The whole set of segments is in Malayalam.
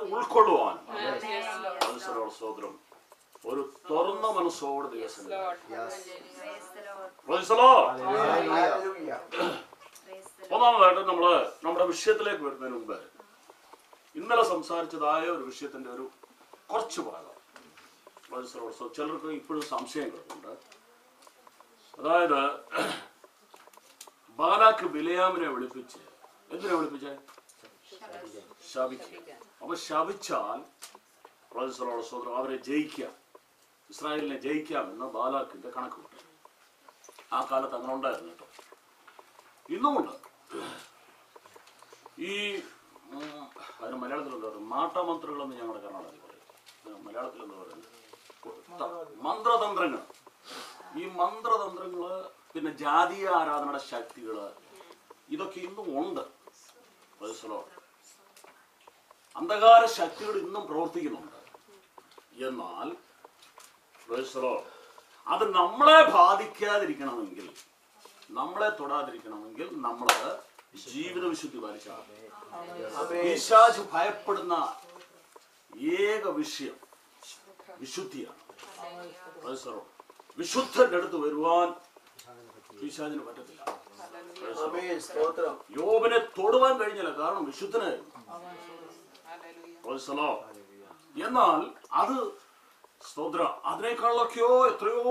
ഉൾക്കൊള്ളുവാൻ Yes, Lord. മനസ്സിലുള്ള സ്തോത്രം ഒരു തുറന്ന മനസ്സോടെ ദിവസം Lord. Praise the Lord. മനസ്സിലോ Hallelujah. Praise the Lord. ഒന്നാമതായിട്ട് നമ്മള് നമ്മുടെ വിഷയത്തിലേക്ക് വരുന്നതിന് മുമ്പ് ഇന്നലെ സംസാരിച്ചതായ ഒരു വിഷയത്തിന്റെ ഒരു കുറച്ച് ഭാഗം മനസ്സിലോട് സോ ചിലർക്ക് ഇപ്പോഴും സംശയങ്ങളുണ്ട് അതായത് ബാലാക്ക് ബിലയാമിനെ വിളിപ്പിച്ച് എന്തിനെ വിളിപ്പിച്ചേ ശപിക്കുക അപ്പൊ ശപിച്ചാൽ മനസ്സിലോട് സോദരം അവരെ ജയിക്കാം ഇസ്രായേലിനെ ജയിക്കാമെന്ന് ബാലാക്കിന്റെ കണക്ക് കൂട്ടി ആ കാലത്ത് അങ്ങനെ ഉണ്ടായിരുന്നു കേട്ടോ ഇന്നുമുണ്ട് ഈ ഉം, അതിന് മലയാളത്തിൽ എന്താ പറയുക മാട്ടാമന്ത്രങ്ങളെന്ന് ഞങ്ങളുടെ കർണാടകത്തിൽ പറയും ഇതിന് മലയാളത്തിൽ എന്താ പറയുന്നത് ത- മന്ത്രതന്ത്രങ്ങൾ ഈ മന്ത്രതന്ത്രങ്ങള് പിന്നെ ജാതീയ ആരാധനയുടെ ശക്തികള് ഇതൊക്കെ ഇന്നും ഉണ്ട് മനസ്സിലോ അന്ധകാര ശക്തികൾ ഇന്നും പ്രവർത്തിക്കുന്നുണ്ട് എന്നാൽ മനസ്സിലോ അത് നമ്മളെ ബാധിക്കാതിരിക്കണമെങ്കിൽ നമ്മളെ തൊടാതിരിക്കണമെങ്കിൽ നമ്മൾ ജീവിത വിശുദ്ധി പാലിച്ചാൽ പിശാച് ഭയപ്പെടുന്ന ഏക വിഷയം വിശുദ്ധിയാണ് മനസ്സിലോ വിശുദ്ധന്റെ അടുത്ത് വരുവാൻ പിശാചിന് പറ്റത്തില്ല Amen. സ്തോത്രം യോബിനെ തൊടുവാൻ കഴിഞ്ഞില്ല കാരണം വിശുദ്ധനായിരുന്നു Hallelujah. മനസ്സിലോ എന്നാൽ അത് സ്തോത്ര അതിനേക്കാളൊക്കെയോ എത്രയോ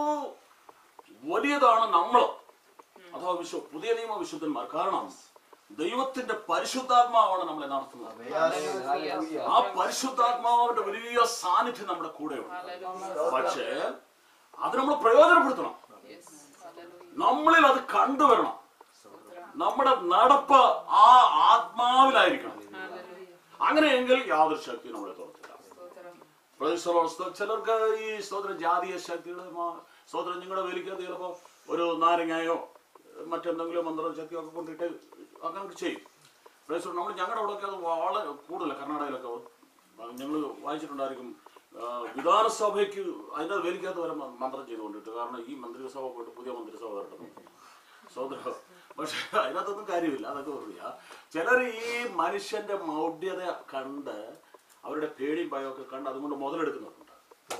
വലിയതാണ് നമ്മൾ അഥവാ വിശ്വ പുതിയ നിയമ വിശുദ്ധന്മാർ കാരണം ദൈവത്തിന്റെ പരിശുദ്ധാത്മാവാണ് നമ്മളെ നടത്തുന്നത് Hallelujah. ആ പരിശുദ്ധാത്മാവിന്റെ വലിയ സാന്നിധ്യം നമ്മുടെ കൂടെയുണ്ട് Hallelujah. പക്ഷേ അത് നമ്മൾ പ്രയോജനപ്പെടുത്തണം Yes. Hallelujah. നമ്മളിൽ അത് കണ്ടുവരണം നമ്മുടെ നടപ്പ് ആ ആത്മാവിലായിരിക്കണം Hallelujah. അങ്ങനെയെങ്കിൽ യാതൊരു ശക്തി നമ്മളെ തുറത്തില്ല സ്തോത്രം. Praise the Lord. സ്തോ- ചിലർക്ക് ഈ സ്തോത്രം ജാതീയ ശക്തികൾ സ്തോത്രം നിങ്ങളുടെ വേലിക്കകത്ത് ചിലപ്പോൾ ഒരു നാരങ്ങയോ മറ്റെന്തെങ്കിലും മന്ത്രം ശക്തിയോ ഒക്കെ കൊണ്ടിട്ട് അങ്ങനെ ചെയ്യും Praise the Lord. നമ്മൾ ഞങ്ങളുടെ അവിടെയൊക്കെ അത് വളരെ കൂടുതൽ കർണാടകയിലൊക്കെ ഞങ്ങൾ വായിച്ചിട്ടുണ്ടായിരിക്കും ആ, വിധാനസഭയ്ക്ക് അതിൻ്റെ വേലിക്കകത്ത് വരെ മ- മന്ത്രം ചെയ്തുകൊണ്ടിട്ട് കാരണം ഈ മന്ത്രിസഭ പോയിട്ട് പുതിയ മന്ത്രിസഭ വരട്ടെ സോദര പക്ഷെ അതിനകത്തൊന്നും കാര്യമില്ല അതൊക്കെ പറയാ ചിലർ ഈ മനുഷ്യന്റെ മൗഢ്യത കണ്ട് അവരുടെ പേടിയും ഭയമൊക്കെ കണ്ട് അതുകൊണ്ട് മുതലെടുക്കുന്നുണ്ട്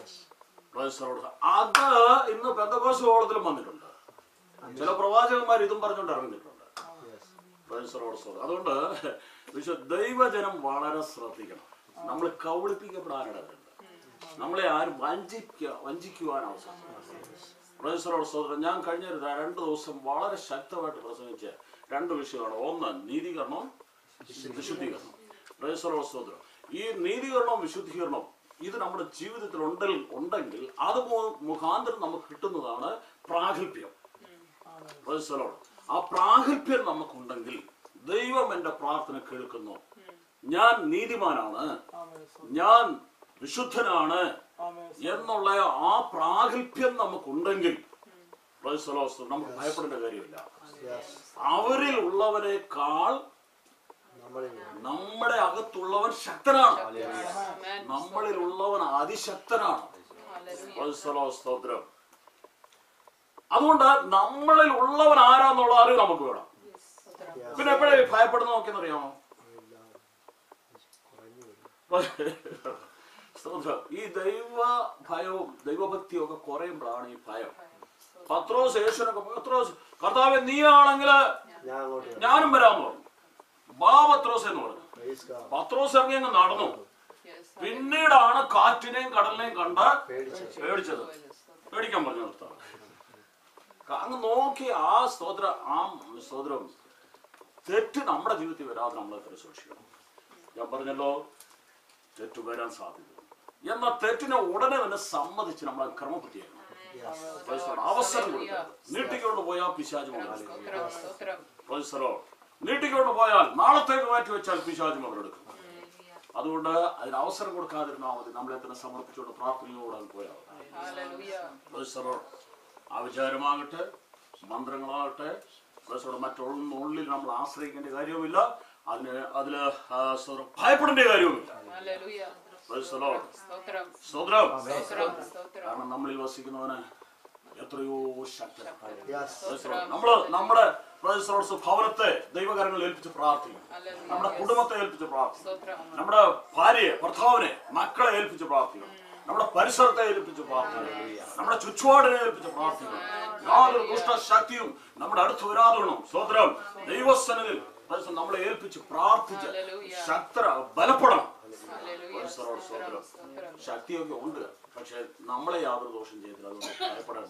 Praise the Lord. അത് ഇന്ന് ബന്ധകോശ കോളത്തിലും വന്നിട്ടുണ്ട് ചില പ്രവാചകന്മാർ ഇതും പറഞ്ഞുകൊണ്ട് ഇറങ്ങിയിട്ടുണ്ട് Praise the Lord. അതുകൊണ്ട് വിശ്വ ദൈവജനം വളരെ ശ്രദ്ധിക്കണം നമ്മൾ കൗളിപ്പിക്കപ്പെടാനിടവരുണ്ട് നമ്മളെ ആരും വഞ്ചിക്ക വഞ്ചിക്കുവാൻ അവസരം പ്രൊഫസറോട് സോദരൻ ഞാൻ കഴിഞ്ഞ ഒരു രണ്ട് ദിവസം വളരെ ശക്തമായിട്ട് പ്രസംഗിച്ച രണ്ട് വിഷയമാണ് ഒന്ന് നീതീകരണം വിശുദ്ധീകരണം പ്രൊഫസറോട് സോദരം ഈ നീതീകരണവും വിശുദ്ധീകരണവും ഇത് നമ്മുടെ ജീവിതത്തിൽ ഉണ്ടെങ്കിൽ ഉണ്ടെങ്കിൽ അത് മു- മുഖാന്തരം നമുക്ക് കിട്ടുന്നതാണ് പ്രാഗൽഭ്യം പ്രൊഫസറോട് ആ പ്രാഗൽഭ്യം നമുക്കുണ്ടെങ്കിൽ ദൈവം എൻ്റെ പ്രാർത്ഥന കേൾക്കുന്നു ഞാൻ നീതിമാനാണ് ഞാൻ വിശുദ്ധനാണ് എന്നുള്ള ആ പ്രാഗൽഭ്യം നമുക്കുണ്ടെങ്കിൽ praise the Lord, നമുക്ക് ഭയപ്പെടേണ്ട കാര്യമില്ല അവരിൽ ഉള്ളവരെക്കാൾ നമ്മളിൽ നമ്മുടെ അകത്തുള്ളവൻ ശക്തനാണ് Amen. നമ്മളിൽ ഉള്ളവൻ അതിശക്തനാണ് Hallelujah. Praise the Lord, സ്തോത്രം അതുകൊണ്ട് നമ്മളിൽ ഉള്ളവൻ ആരാന്നുള്ള അറിവ് നമുക്ക് വേണം സ്തോത്രം. പിന്നെ എപ്പോഴേ ഭയപ്പെടുന്ന നോക്കിയെന്ന് അറിയാമോ സ്തോത്രം ഈ ദൈവ ഭയവും ദൈവഭക്തിയും ഒക്കെ കുറയുമ്പോഴാണ് ഈ ഭയം പത്രോസ് യേശുനൊക്കെ പത്രോസ് കർത്താവ് നീയാണെങ്കിൽ ഞാൻ അങ്ങോട്ട് വരാം. ഞാനും വരാമെന്ന് പറഞ്ഞു ബാ പത്രോസ് എന്ന് പറഞ്ഞു Praise God. പത്രോസ് ഇറങ്ങി അങ്ങ് നടന്നു Yes. പിന്നീടാണ് കാറ്റിനെയും കടലിനെയും കണ്ട് പേടിച്ചത്. പേടിച്ചത് Hallelujah. സ്തോത്രം. പേടിക്കാൻ പറഞ്ഞു നിർത്താം അങ്ങ് നോക്കി ആ സ്തോത്ര ആ സ്തോത്രം തെറ്റ് നമ്മുടെ ജീവിതത്തിൽ വരാതെ നമ്മൾ എത്ര സൂക്ഷിക്കണം ഞാൻ പറഞ്ഞല്ലോ തെറ്റ് വരാൻ സാധ്യത എന്നാൽ തെറ്റിനെ ഉടനെ തന്നെ സമ്മതിച്ച് നമ്മൾ ക്രമപ്പെടുത്തിയേക്കണം Yes. Praise the Lord. അവസരം കൊടുക്കരുത് നീട്ടിക്കൊണ്ട് പോയാൽ പിശാച് മുതലാളി സ്തോത്രം. സ്തോത്രം. Praise the Lord. നീട്ടിക്കൊണ്ട് പോയാൽ നാളത്തേക്ക് മാറ്റി വെച്ചാൽ പിശാച് മുതലെടുക്കും അതുകൊണ്ട് അതിന് അവസരം കൊടുക്കാതിരുന്നാൽ മതി നമ്മളെ തന്നെ സമർപ്പിച്ചുകൊണ്ട് പ്രാർത്ഥനയോടെ അങ്ങ് പോയാൽ മതി. Hallelujah. Praise the Lord. ആ വിചാരമാകട്ടെ മന്ത്രങ്ങളാകട്ടെ പ്രസവം മറ്റുള്ളിൽ നമ്മൾ ആശ്രയിക്കേണ്ട കാര്യവുമില്ല അതിന് അതില് ആ, സ്തോത്രം, ഭയപ്പെടേണ്ട കാര്യവുമില്ല Hallelujah. Praise the Lord. സ്തോത്രം. സ്തോത്രം സ്തോത്രം. സ്തോത്രം. കാരണം നമ്മളിൽ വസിക്കുന്നവന് എത്രയോ ശക്തരാണ് Yes. നമ്മള് നമ്മുടെ പ്രൊഫസറോട്സ് ഭവനത്തെ ദൈവകരങ്ങളിൽ ഏൽപ്പിച്ച് പ്രാർത്ഥിക്കും Hallelujah. നമ്മുടെ കുടുംബത്തെ ഏൽപ്പിച്ച് പ്രാർത്ഥിക്കും സ്തോത്രം നമ്മുടെ ഭാര്യയെ ഭർത്താവിനെ മക്കളെ ഏൽപ്പിച്ച് പ്രാർത്ഥിക്കണം നമ്മുടെ പരിസരത്തെ ഏൽപ്പിച്ച് പ്രാർത്ഥിക്കണം നമ്മുടെ ചുറ്റുപാടിനെ ഏൽപ്പിച്ച് പ്രാർത്ഥിക്കണം യാതൊരു ദുഷ്ടശക്തിയും നമ്മുടെ അടുത്ത് വരാതെ വേണം സ്വതന്ത്രം ദൈവസ്ഥനിൽ നമ്മളെ ഏൽപ്പിച്ച് പ്രാർത്ഥിച്ച് Hallelujah. ശക്തര ബലപ്പെടണം ഹല്ലേലൂയ പരിസരത്തോട് സ്തോത്രം സ്വതന്ത്രം സ്തോത്രം ശക്തിയൊക്കെ ഉണ്ട് പക്ഷെ നമ്മളെ യാതൊരു ദോഷം ചെയ്തില്ല അതൊന്നും ഭയപ്പെടേണ്ട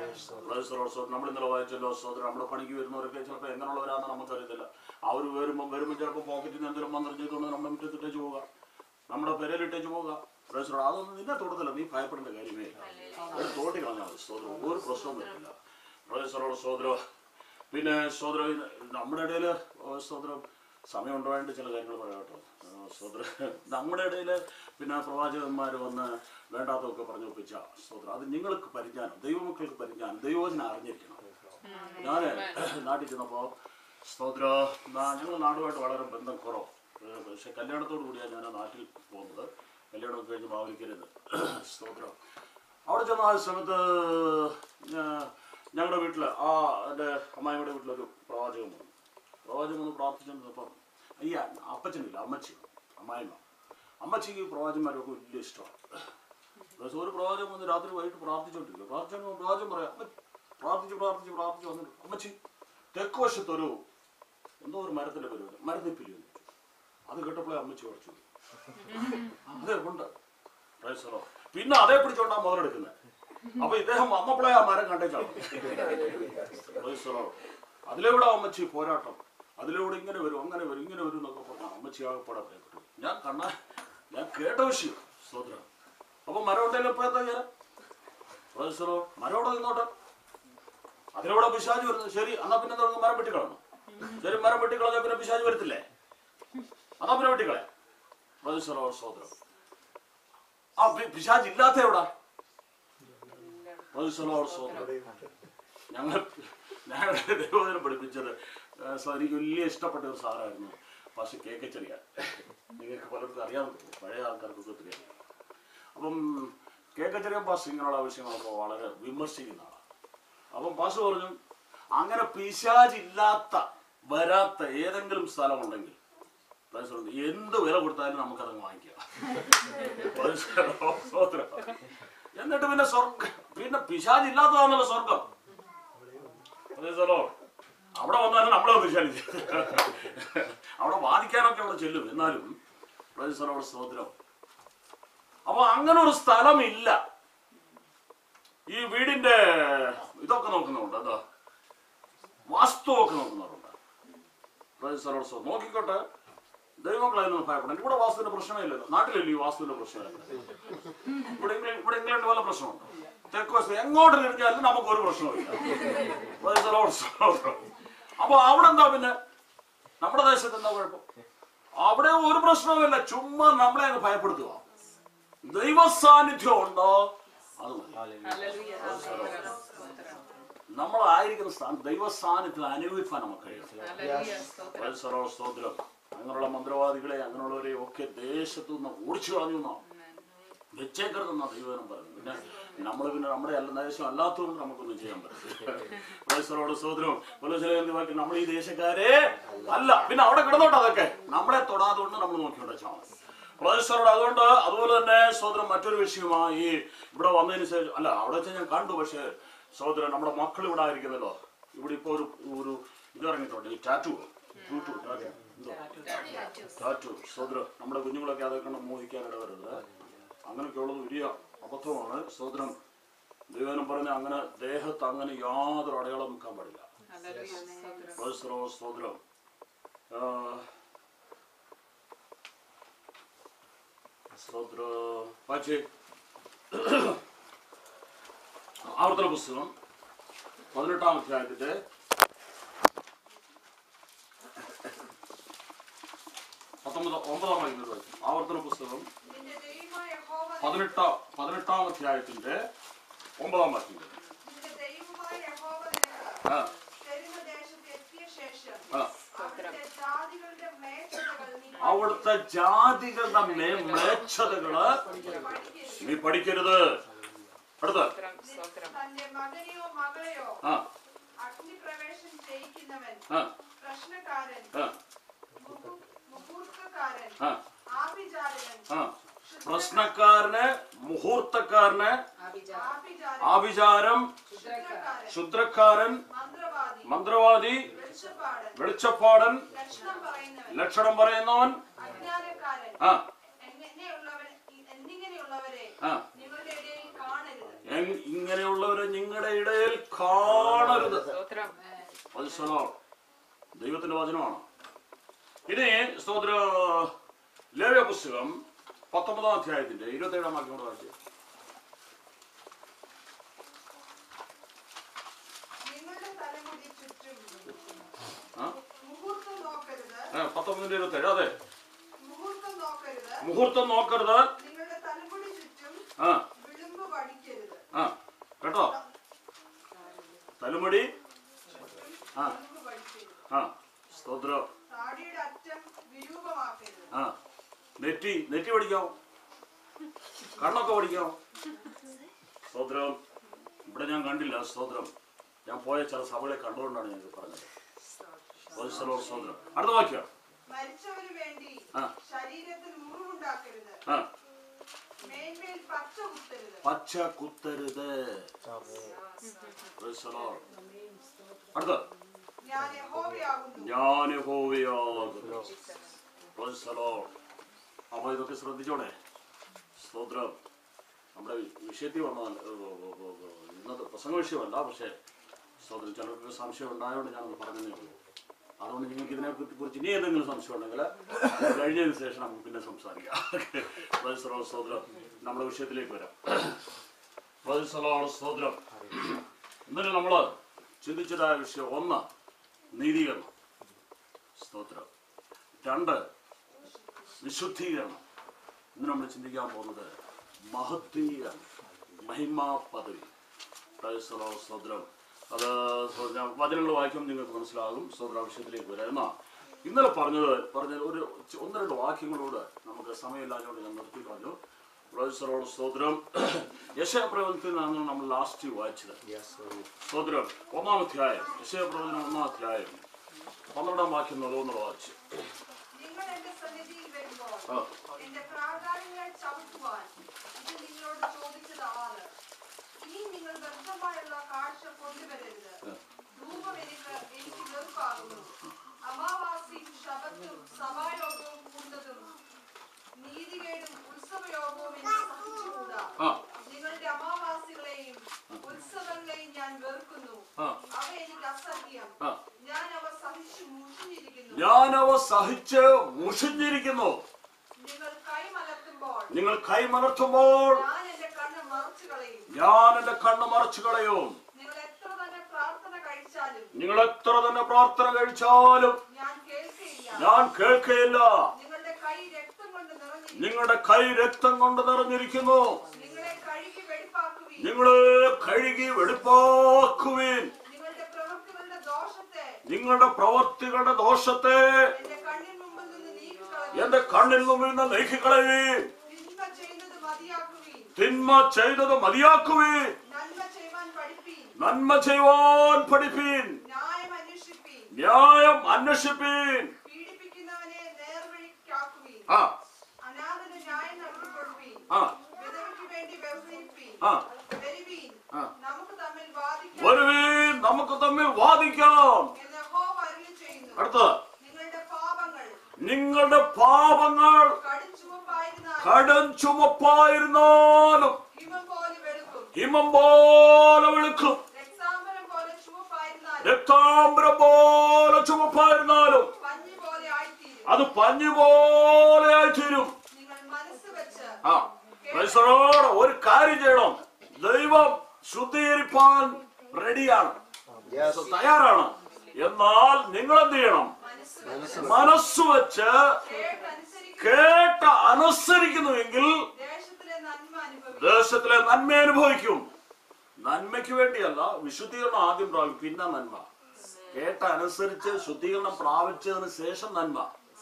നമ്മൾ ഇന്നലെ വായിച്ചല്ലോ സോദരൻ നമ്മുടെ പണിക്ക് വരുന്നവരൊക്കെ ചിലപ്പോൾ എങ്ങനെയുള്ളവരാന്ന് നമുക്കറിയത്തില്ല അവർ വരുമ്പോൾ വരുമ്പോൾ ചിലപ്പോൾ പോക്കറ്റിൽ നിന്ന് എന്തെങ്കിലും മന്ത്രം ചെയ്തുകൊണ്ട് നമ്മുടെ മുറ്റത്തിട്ടേച്ച് പോവുക നമ്മുടെ പെരയിലിട്ടേച്ച് പോവുക പ്രൊഫസർ അതൊന്നും നിന്നെ തൊടത്തില്ല നീ ഭയപ്പെടേണ്ട കാര്യമേ ഇല്ല ഒരു തോട്ടി കളഞ്ഞാൽ മതി സോദരം ഒരു പ്രശ്നവും വരില്ല പ്രൊഫസറോട് സോദരോ പിന്നെ സോദരം നമ്മുടെ ഇടയിൽ സോദരം സമയം ഉണ്ടായിട്ട് ചില കാര്യങ്ങൾ പറയാം കേട്ടോ സോദര നമ്മുടെ ഇടയിൽ പിന്നെ പ്രവാചകന്മാർ വന്ന് വേണ്ടാത്തതൊക്കെ പറഞ്ഞു ഒപ്പിച്ച സോദരം അത് നിങ്ങൾക്ക് പരിജ്ഞാനം ദൈവമക്കൾക്ക് പരിജ്ഞാനം ദൈവത്തിനെ അറിഞ്ഞിരിക്കണം ഞാൻ നാട്ടിൽ ചെന്നപ്പോൾ സ്തോത്ര ഞങ്ങൾ നാടുമായിട്ട് വളരെ ബന്ധം കുറവ് ഏഹ് പക്ഷെ കല്യാണത്തോടു കൂടിയാണ് ഞാൻ ആ നാട്ടിൽ പോകുന്നത് കല്യാണം കഴിഞ്ഞ് മാവലിക്കരുത് സ്തോത്രം അവിടെ ചെന്ന ആ സമയത്ത് ഞാ- ഞങ്ങളുടെ വീട്ടിൽ ആ എൻ്റെ അമ്മായിയുടെ വീട്ടിലൊരു പ്രവാചകൻ വന്നു പ്രവാചകൻ വന്ന് പ്രാർത്ഥിച്ചുകൊണ്ടിരുന്നപ്പം ഈ അപ്പച്ചനില്ല അമ്മച്ചി അമ്മായിമ്മ അമ്മച്ചിക്ക് പ്രവാചകന്മാരൊക്കെ വലിയ ഇഷ്ടമാണ് പക്ഷേ ഒരു പ്രവാചകൻ വന്ന് രാത്രി വൈകിട്ട് പ്രാർത്ഥിച്ചോണ്ടിരിക്കും പ്രാർത്ഥിച്ചു പ്രവാചകൻ പറയാം "അമ്മ, പ്രാർത്ഥിച്ച് പ്രാർത്ഥിച്ച് പ്രാർത്ഥിച്ച് വന്നിട്ട് അമ്മച്ചി തെക്ക് വശത്തൊരു എന്തോ ഒരു മരത്തിന്റെ പരിപാടി മരത്തിപ്പിലി എന്ന് വെച്ചു അത് കേട്ടപ്പോഴേ അമ്മച്ചി കുറച്ചു അതെ ഉണ്ട് Praise the Lord. പിന്നെ അതേ പിടിച്ചോണ്ടാ മുതലെടുക്കുന്നത് അപ്പൊ ഇദ്ദേഹം വന്നപ്പോഴേ ആ മരം കണ്ടേച്ചാണ് Praise the Lord. അതിലൂടെ അമ്മച്ചി പോരാട്ടം അതിലൂടെ ഇങ്ങനെ വരും അങ്ങനെ വരും ഇങ്ങനെ വരും എന്നൊക്കെ പറഞ്ഞു അമ്മച്ചി ആകെപ്പാടെ ഭയപ്പെട്ടു ഞാൻ കണ്ണ ഞാൻ കേട്ട വിഷയം സ്തോത്രം അപ്പൊ മരം ഉണ്ടെങ്കിൽ ഇപ്പൊ എന്താ ചെയ്യാൻ Praise the Lord. മരം അവിടെ നിന്നോട്ടെ അതിലൂടെ പിശാജ് വരുന്നത് ശരി എന്നാ പിന്നെ എന്താ മരം വെട്ടിക്കളഞ്ഞു ശരി മരം വെട്ടിക്കളഞ്ഞ പിന്നെ പിശാജ് വരത്തില്ലേ എന്നാ പിന്നെ വെട്ടിക്കളെ പ്രതിസലോ സോദരം ആ പി- പിശാജ് ഇല്ലാത്ത എവിടാ പ്രതിസലോ സോദരം ഞങ്ങൾ ഞങ്ങളുടെ ദൈവദിനം പഠിപ്പിച്ചത് ആ, സോ എനിക്ക് വലിയ ഇഷ്ടപ്പെട്ട ഒരു സാറായിരുന്നു പക്ഷെ കേക്ക് ചെറിയ നിങ്ങൾക്ക് പലർക്കും അറിയാൻ പഴയ ആൾക്കാർക്കൊക്കെ ഒത്തിരി അറിയാം അപ്പം കേക്കച്ചെറിയ പാസ് ഇങ്ങനെയുള്ള വിഷയങ്ങളൊക്കെ വളരെ വിമർശിക്കുന്ന ആളാണ് അപ്പം പാസ് പറഞ്ഞു അങ്ങനെ പിശാചില്ലാത്ത വരാത്ത ഏതെങ്കിലും സ്ഥലമുണ്ടെങ്കിൽ പാസ് പറഞ്ഞു, എന്ത് വില കൊടുത്താലും നമുക്കത് വാങ്ങിക്കാം പാസ് സ്തോത്രം. എന്നിട്ട് പിന്നെ സ്വർഗം പിന്നെ പിശാചില്ലാത്തതാണല്ലോ സ്വർഗം അതേ സ്ഥലോ അവിടെ വന്നാലും നമ്മളെ പിശാചി അവിടെ വാദിക്കാനൊക്കെ അവിടെ ചെല്ലും എന്നാലും പ്രൊഫസറോട് സ്തോത്രം അപ്പൊ അങ്ങനെ ഒരു സ്ഥലമില്ല ഈ വീടിന്റെ ഇതൊക്കെ നോക്കുന്നുണ്ട് എന്താ വാസ്തു ഒക്കെ നോക്കുന്നവരുണ്ട് പ്രൊഫസറോട് സ്തോത്രം. നോക്കിക്കോട്ടെ ദൈവങ്ങളായിരുന്നു ഭയപ്പെടണം ഇവിടെ വാസ്തുവിന്റെ പ്രശ്നമേ ഇല്ലല്ലോ നാട്ടിലല്ലേ ഈ വാസ്തുവിന്റെ പ്രശ്നമില്ല ഇവിടെ ഇംഗ്ലണ്ട് ഇവിടെ ഇംഗ്ലണ്ട് പോലെ പ്രശ്നമുണ്ട് തെക്ക് വശത്ത് എങ്ങോട്ട് തിരിഞ്ഞാലും നമുക്ക് ഒരു പ്രശ്നമില്ല പ്രൊഫസറോട് സ്തോത്രം. അപ്പൊ അവിടെ എന്താ പിന്നെ നമ്മുടെ ദേശത്ത് എന്താ കുഴപ്പം അവിടെ ഒരു പ്രശ്നവുമില്ല ചുമ്മാ നമ്മളെ അങ്ങ് ഭയപ്പെടുത്തുക ദൈവ സാന്നിധ്യം ഉണ്ടോ അത് മതി ഹല്ലേലൂയ സ്തോത്രം സ്തോത്രം നമ്മളായിരിക്കുന്ന സ്ഥാനം ദൈവ സാന്നിധ്യം അനുഭവിക്കാൻ നമുക്ക് കഴിയും ഹല്ലേലൂയ സ്തോത്രം പരിസരോ സ്തോത്രം അങ്ങനെയുള്ള മന്ത്രവാദികളെ അങ്ങനെയുള്ളവരെ ഒക്കെ ദേശത്തു നിന്ന് ഓടിച്ചു കളഞ്ഞു എന്നാ വെച്ചേക്കരുതെന്നാ ദൈവനം പറഞ്ഞു പിന്നെ നമ്മൾ പിന്നെ നമ്മുടെ അല്ല ദേശം അല്ലാത്തതുകൊണ്ട് നമുക്കൊന്നും ചെയ്യാൻ പറ്റില്ല പരിസരോട് സ്തോത്രം പോലീസിലെ ബാക്കി നമ്മൾ ഈ ദേശക്കാരെ അല്ല പിന്നെ അവിടെ കിടന്നോട്ടെ അതൊക്കെ നമ്മളെ തൊടാതെ കൊണ്ട് നമ്മൾ നോക്കിയോണ്ട് വെച്ചാൽ മതി പ്രൊഫസറോട് അതുകൊണ്ട് അതുപോലെ തന്നെ സോദരൻ മറ്റൊരു വിഷയമാണ് ഈ ഇവിടെ വന്നതിന് ശേഷം അല്ല അവിടെ വെച്ചാൽ ഞാൻ കണ്ടു പക്ഷേ സോദരൻ നമ്മുടെ മക്കൾ ഇവിടെ ആയിരിക്കുന്നല്ലോ ഇവിടെ ഇപ്പോൾ ഒരു ഒരു ഇത് ഇറങ്ങിയിട്ടുണ്ട് ഈ ടാറ്റു ടാറ്റു സോദരം നമ്മുടെ കുഞ്ഞുങ്ങളൊക്കെ അതൊക്കെ കണ്ട് മോഹിക്കാൻ ഇടവരുത് അങ്ങനെയൊക്കെ ഉള്ളത് വലിയ അബദ്ധമാണ് സോദരം ദൈവനം പറഞ്ഞ അങ്ങനെ ദേഹത്ത് അങ്ങനെ യാതൊരു അടയാളം നിൽക്കാൻ പാടില്ല ഹല്ലേലൂയ സ്തോത്രം പ്രൊഫസറോ സ്തോത്രം ആ, സ്തോത്ര വായിച്ചേ ആവർത്തന പുസ്തകം പതിനെട്ടാം അധ്യായത്തിന്റെ പത്തൊമ്പത് ഒമ്പതാം വാക്യം വായിച്ചു ആവർത്തന പുസ്തകം നിന്റെ ദൈവമായ യഹോവ പതിനെട്ടാം പതിനെട്ടാം അധ്യായത്തിന്റെ ഒമ്പതാം വാക്യം നിന്റെ ദൈവമായ യഹോവ നിനക്ക് ആ തരുന്ന ദേശത്ത് എത്തിയ ശേഷം ആ അവിടുത്തെ ജാതികളുടെ മേച്ചതകൾ നീ അവിടുത്തെ ജാതികളുടെ മേ മ്ലേച്ഛതകള് പഠിക്കരുത്. നീ പഠിക്കരുത് അടുത്ത സ്തോത്രം സ്തോത്രം തന്റെ മകനെയോ മകളെയോ ആ അഗ്നിപ്രവേശം ചെയ്യിക്കുന്നവൻ ആ പ്രശ്നക്കാരൻ ആ മുഹു- മുഹൂർത്തക്കാരൻ ആ ആഭിചാരകൻ ആ പ്രശ്നക്കാരന് മുഹൂർത്തക്കാരന് ആഭിചാരം ആഭിചാരൻ ആഭിചാരം ക്ഷുദ്രക്കാരൻ ശുദ്രക്കാരൻ മന്ത്രവാദി മന്ത്രവാദി വെളിച്ചപ്പാടൻ വെളിച്ചപ്പാടൻ ലക്ഷണം പറയുന്നവൻ ലക്ഷണം പറയുന്നവൻ അജ്ഞാനക്കാരൻ ആ എങ്ങനെയുള്ളവൻ എന്നിങ്ങനെയുള്ളവരെ ആ നിങ്ങളുടെ ഇടയിൽ കാണരുത് എൻ- ഇങ്ങനെയുള്ളവരെ നിങ്ങളുടെ ഇടയിൽ കാണരുത് സ്തോത്രം പരിശുദ്ധ ദൈവത്തിന്റെ വചനമാണ് ഇനി സ്തോത്ര ലേവ്യ പുസ്തകം പത്തൊമ്പതാം അധ്യായത്തിന്റെ ഇരുപത്തേഴാം വാക്യം കൂടെ വായിച്ചേ നിങ്ങളുടെ തലമുടി ചുറ്റും ആ മുഹൂർത്തം നോക്കരുത് ഏ, പത്തൊമ്പതിന്റെ ഇരുപത്തേഴ് അതെ മുഹൂർത്തം നോക്കരുത് മുഹൂർത്തം നോക്കരുത് നിങ്ങളുടെ തലമുടി ചുറ്റും ആ വിളിമ്പ് വടിക്കരുത് ആ കേട്ടോ തലമുടി ആ വിളിമ്പ് വടിക്കരുത് ആ സ്തോത്രം താടിയുടെ അറ്റം വിരൂപമാക്കരുത് ആ നെറ്റി നെറ്റി പഠിക്കാമോ കണ്ണൊക്കെ പഠിക്കാമോ സ്തോത്രം ഇവിടെ ഞാൻ കണ്ടില്ല സ്തോത്രം ഞാൻ പോയ ചില സഭകളെ കണ്ടുകൊണ്ടാണ് ഞാൻ ഇത് പറഞ്ഞത് പരിസരോ സ്തോത്രം അടുത്ത വാക്യം മരിച്ചവന് വേണ്ടി ആ. ശരീരത്തിൽ മുറിവുണ്ടാക്കരുത് ആ മേന്മേൽ പച്ച കുത്തരുത് പച്ച കുത്തരുത് Praise the Lord. അടുത്ത ഞാൻ യഹോവയാകുന്നു ഞാൻ യഹോവയാകുന്നു. Praise the Lord. അപ്പൊ ഇതൊക്കെ ശ്രദ്ധിച്ചോടെ സ്തോത്രം നമ്മുടെ വിഷയത്തിൽ വന്നാൽ ഇന്നത്തെ പ്രസംഗ വിഷയമല്ല പക്ഷേ സ്തോത്രം ചിലർക്ക് സംശയം ഉണ്ടായതുകൊണ്ട് ഞാനത് പറഞ്ഞതേ ഉള്ളൂ അതുകൊണ്ട് നിങ്ങൾക്ക് ഇതിനെ കുറിച്ച് ഇനി ഏതെങ്കിലും സംശയം ഉണ്ടെങ്കിൽ ഇത് കഴിഞ്ഞതിന് ശേഷം നമുക്ക് പിന്നെ സംസാരിക്കാം Praise the Lord. സ്തോത്രം നമ്മുടെ വിഷയത്തിലേക്ക് വരാം Praise the Lord. സ്തോത്രം ഇന്നലെ നമ്മൾ ചിന്തിച്ചതായ വിഷയം ഒന്ന് നീതീകരണം സ്തോത്രം രണ്ട് വിശുദ്ധീകരണം ഇന്ന് നമ്മൾ ചിന്തിക്കാൻ പോകുന്നത് മഹത്വീകരണം മഹിമാ പദവി Praise the Lord. സ്തോത്രം അത് ഞാൻ വചനങ്ങൾ വായിക്കുമ്പോൾ നിങ്ങൾക്ക് മനസ്സിലാകും സ്തോത്ര വിഷയത്തിലേക്ക് വരാം എന്നാ ഇന്നലെ പറഞ്ഞത് പറഞ്ഞ ഒരു ച- ഒന്ന് രണ്ട് വാക്യങ്ങളോട് നമുക്ക് സമയമില്ലാഞ്ഞുകൊണ്ട് ഞാൻ നിർത്തി പറഞ്ഞു പ്രൊഫസറോട് സ്തോത്രം യശപ്രവചനത്തിൽ നിന്നാണ് നമ്മൾ ലാസ്റ്റ് വായിച്ചത് സ്തോത്രം ഒന്നാം അധ്യായം യശപ്രവചനം ഒന്നാം അധ്യായം പന്ത്രണ്ടാം വാക്യം ഓരോന്ന് വായിച്ചു നിങ്ങൾ എന്റെ സന്നിധിയിൽ വരുമ്പോൾ ആ. എന്റെ പ്രാകാരങ്ങളെ ചവിട്ടുവാൻ ഇത് നിങ്ങളോട് ചോദിച്ചത് ആര് ഇനി നിങ്ങൾ വ്യക്തമായുള്ള കാഴ്ച കൊണ്ടുവരരുത് ധൂപം എനിക്ക് എനിക്ക് വെറുപ്പാകുന്നു അമാവാസിയും ശബത്തും സഭായോഗവും കൂടുന്നതും നീതികേടും ഉത്സവയോഗവും എനിക്ക് സഹിച്ചുകൂടാ ആ നിങ്ങളുടെ അമാവാസികളെയും ഉത്സവങ്ങളെയും ഞാൻ വെറുക്കുന്നു ആ അവ എനിക്ക് അസഹ്യം ആ ഞാൻ അവ സഹിച്ചു മുഷിഞ്ഞിരിക്കുന്നു ഞാനവ സഹിച്ച് മുഷിഞ്ഞിരിക്കുന്നു നിങ്ങൾ കൈമലർത്തുമ്പോൾ നിങ്ങൾ കൈമലർത്തുമ്പോൾ ഞാൻ എന്റെ കണ്ണ് മറച്ചു കളയും ഞാൻ എന്റെ കണ്ണ് മറച്ചു കളയും നിങ്ങൾ എത്ര തന്നെ പ്രാർത്ഥന കഴിച്ചാലും നിങ്ങൾ എത്ര തന്നെ പ്രാർത്ഥന കഴിച്ചാലും ഞാൻ കേൾക്കയില്ല ഞാൻ കേൾക്കയില്ല നിങ്ങളുടെ കൈ രക്തം കൊണ്ട് നിറഞ്ഞിരിക്കുന്നു നിങ്ങളുടെ കൈ രക്തം കൊണ്ട് നിറഞ്ഞിരിക്കുന്നു നിങ്ങളെ കഴുകി വെടിപ്പാക്കുവീൻ നിങ്ങളെ കഴുകി വെടിപ്പാക്കുവിൻ നിങ്ങളുടെ പ്രവൃത്തികളുടെ ദോഷത്തെ നിങ്ങളുടെ പ്രവർത്തികളുടെ ദോഷത്തെ എന്റെ കണ്ണിന് മുമ്പിൽ നിന്ന് നീക്കിക്കളയും എന്റെ കണ്ണിൽ മുമ്പിൽ നിന്ന് നീക്കിക്കളയുവീൻ തിന്മ ചെയ്യുന്നത് മതിയാക്കുവീൻ തിന്മ ചെയ്തത് മതിയാക്കുവീൻ നന്മ ചെയ്യുവാൻ പഠിപ്പീൻ നന്മ ചെയ്യുവാൻ പഠിപ്പീൻ ന്യായം അന്വേഷിപ്പീൻ ന്യായം അന്വേഷിപ്പീൻ പീഡിപ്പിക്കുന്നവനെ നേർവഴിക്കാക്കുവീൻ ആ അനാഥന് ന്യായം നടത്തി കൊടുപ്പീൻ ആ വിധവയ്ക്ക് വേണ്ടി വ്യവഹരിപ്പീൻ ആ വരുവീൻ ആ. നമുക്ക് തമ്മിൽ വാദിക്കാം വരുവീൻ നമുക്ക് തമ്മിൽ വാദിക്കാം എന്ന് യഹോവ അരുളി ചെയ്യുന്നു അടുത്തത് നിങ്ങളുടെ പാപങ്ങൾ നിങ്ങളുടെ പാപങ്ങൾ കടുംചുവപ്പായിരുന്നാൽ കടം ചുമപ്പായിരുന്നാലും ഹിമം പോലെ വെളുക്കും ഹിമം പോലെ വെളുക്കും രക്താംബരം പോലെ ചുവപ്പായിരുന്നാൽ രക്താംബരം പോലെ ചുമപ്പായിരുന്നാലും പഞ്ഞി പോലെ ആയിത്തീരും അത് പഞ്ഞു പോലെ ആയിത്തീരും നിങ്ങൾ മനസ്സ് വെച്ച് ആ ക്രൈസ്തവരോട് ഒരു കാര്യം ചെയ്യണം ദൈവം ശുദ്ധീകരിപ്പാൻ റെഡിയാണ് Yes. തയ്യാറാണ് എന്നാൽ നിങ്ങൾ എന്ത് ചെയ്യണം മനസ്സ് വെച്ച് മനസ്സ് വെച്ച് കേട്ടനുസരിക്കും കേട്ട് അനുസരിക്കുന്നുവെങ്കിൽ ദേശത്തിലെ നന്മ അനുഭവിക്കും ദേശത്തിലെ നന്മ അനുഭവിക്കും നന്മയ്ക്ക് വേണ്ടിയല്ല വിശുദ്ധീകരണം ആദ്യം പ്രാപിക്കും പിന്നെ നന്മ കേട്ട അനുസരിച്ച് ശുദ്ധീകരണം പ്രാപിച്ചതിന് ശേഷം നന്മ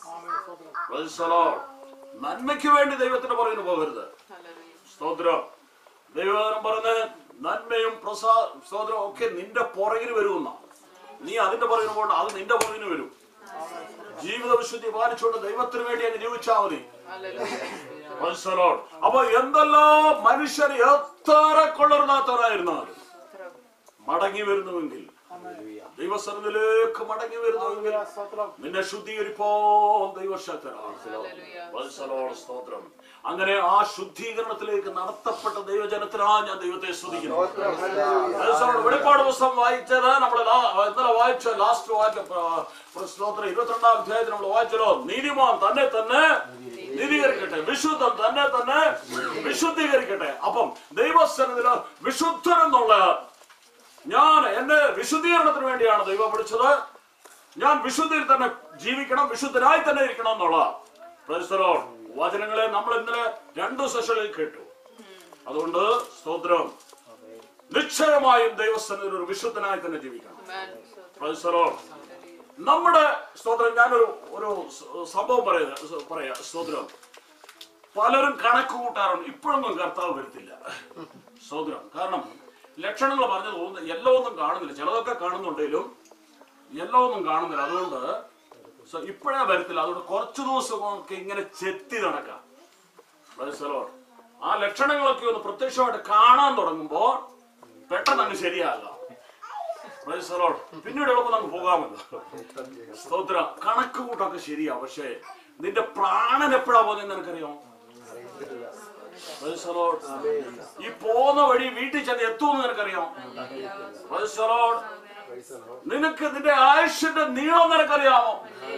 Praise the Lord. നന്മയ്ക്ക് വേണ്ടി ദൈവത്തിന്റെ പുറകിന് പോകരുത് ഹല്ലേലൂയ സ്തോത്രം ദൈവം പറഞ്ഞ് നന്മയും പ്രസാ സ്തോത്രവും ഒക്കെ നിന്റെ പുറകിന് വരുമെന്ന നീ അതിന്റെ പുറകിന് പോകണ്ട അത് നിന്റെ പുറകിന് വരും ജീവിത വിശുദ്ധി പാലിച്ചുകൊണ്ട് ദൈവത്തിന് വേണ്ടി അങ്ങ് ജീവിച്ചാൽ മതി Praise the Lord. അപ്പൊ എന്തെല്ലാം മനുഷ്യർ എത്ര കൊള്ളരുതാത്തവരായിരുന്നാലും മടങ്ങി വരുന്നുവെങ്കിൽ ദൈവസനത്തിലേക്ക് മടങ്ങി വരുന്നുവെങ്കിൽ നിന്നെ ശുദ്ധീകരിപ്പോ ദൈവശക്തനാണ് Praise the Lord. സ്തോത്രം അങ്ങനെ ആ ശുദ്ധീകരണത്തിലേക്ക് നടത്തപ്പെട്ട ദൈവജനത്തിനാണ് ഞാൻ ദൈവത്തെ സ്തുതിക്കുന്നു Praise the Lord. വെളിപ്പാട് പുസ്തകം വായിച്ചത് നമ്മൾ ഇന്നലെ വായിച്ച ലാസ്റ്റ് വായിച്ച പ്ര- സ്തോത്രം ഇരുപത്തിരണ്ടാം അധ്യായത്തിൽ നമ്മൾ വായിച്ചല്ലോ നീതിമാൻ തന്നെ തന്നെ നീതീകരിക്കട്ടെ വിശുദ്ധം തന്നെ തന്നെ വിശുദ്ധീകരിക്കട്ടെ അപ്പം ദൈവസ്ഥനത്തില് വിശുദ്ധൻ എന്നുള്ള ഞാൻ എന്റെ വിശുദ്ധീകരണത്തിന് വേണ്ടിയാണ് ദൈവം വിളിച്ചത് ഞാൻ വിശുദ്ധിയിൽ തന്നെ ജീവിക്കണം വിശുദ്ധനായി തന്നെ ഇരിക്കണം എന്നുള്ള Praise the Lord. വചനങ്ങളെ നമ്മൾ ഇന്നലെ രണ്ടു സെഷനിൽ കേട്ടു അതുകൊണ്ട് സ്തോത്രം നിശ്ചയമായും ദൈവസ്ഥനിൽ ഒരു വിശുദ്ധനായി തന്നെ ജീവിക്കണം Praise the Lord. നമ്മുടെ സ്തോത്രം ഞാനൊരു ഒരു സ- സംഭവം പറയുക പറയാ സ്തോത്രം പലരും കണക്ക് കൂട്ടാറുണ്ട് ഇപ്പോഴൊന്നും കർത്താവ് വരുത്തില്ല സ്തോത്രം കാരണം ലക്ഷണങ്ങൾ പറഞ്ഞത് തോന്നുന്നു എല്ലാം ഒന്നും കാണുന്നില്ല ചിലതൊക്കെ കാണുന്നുണ്ടെങ്കിലും എല്ലാം ഒന്നും കാണുന്നില്ല അതുകൊണ്ട് സോ ഇപ്പോഴേ വരത്തില്ല അതുകൊണ്ട് കുറച്ചു ദിവസമൊക്കെ ഇങ്ങനെ ചെത്തി നടക്കാം Praise the Lord. ആ ലക്ഷണങ്ങളൊക്കെ ഒന്ന് പ്രത്യക്ഷമായിട്ട് കാണാൻ തുടങ്ങുമ്പോൾ പെട്ടെന്ന് അങ്ങ് ശരിയാകാം Praise the Lord. പിന്നീട് എളുപ്പം നമുക്ക് പോകാമല്ലോ സ്തോത്രം കണക്ക് കൂട്ടൊക്കെ ശരിയാ പക്ഷേ നിന്റെ പ്രാണൻ എപ്പോഴാ പോകുന്നത് നിനക്കറിയാമോ Praise the Lord. ഈ പോകുന്ന വഴി വീട്ടിൽ ചെന്ന് എത്തുമെന്ന് നിനക്കറിയാമോ Praise the Lord. നിനക്ക് നിന്റെ ആയുഷിന്റെ നീളം നിനക്കറിയാമോ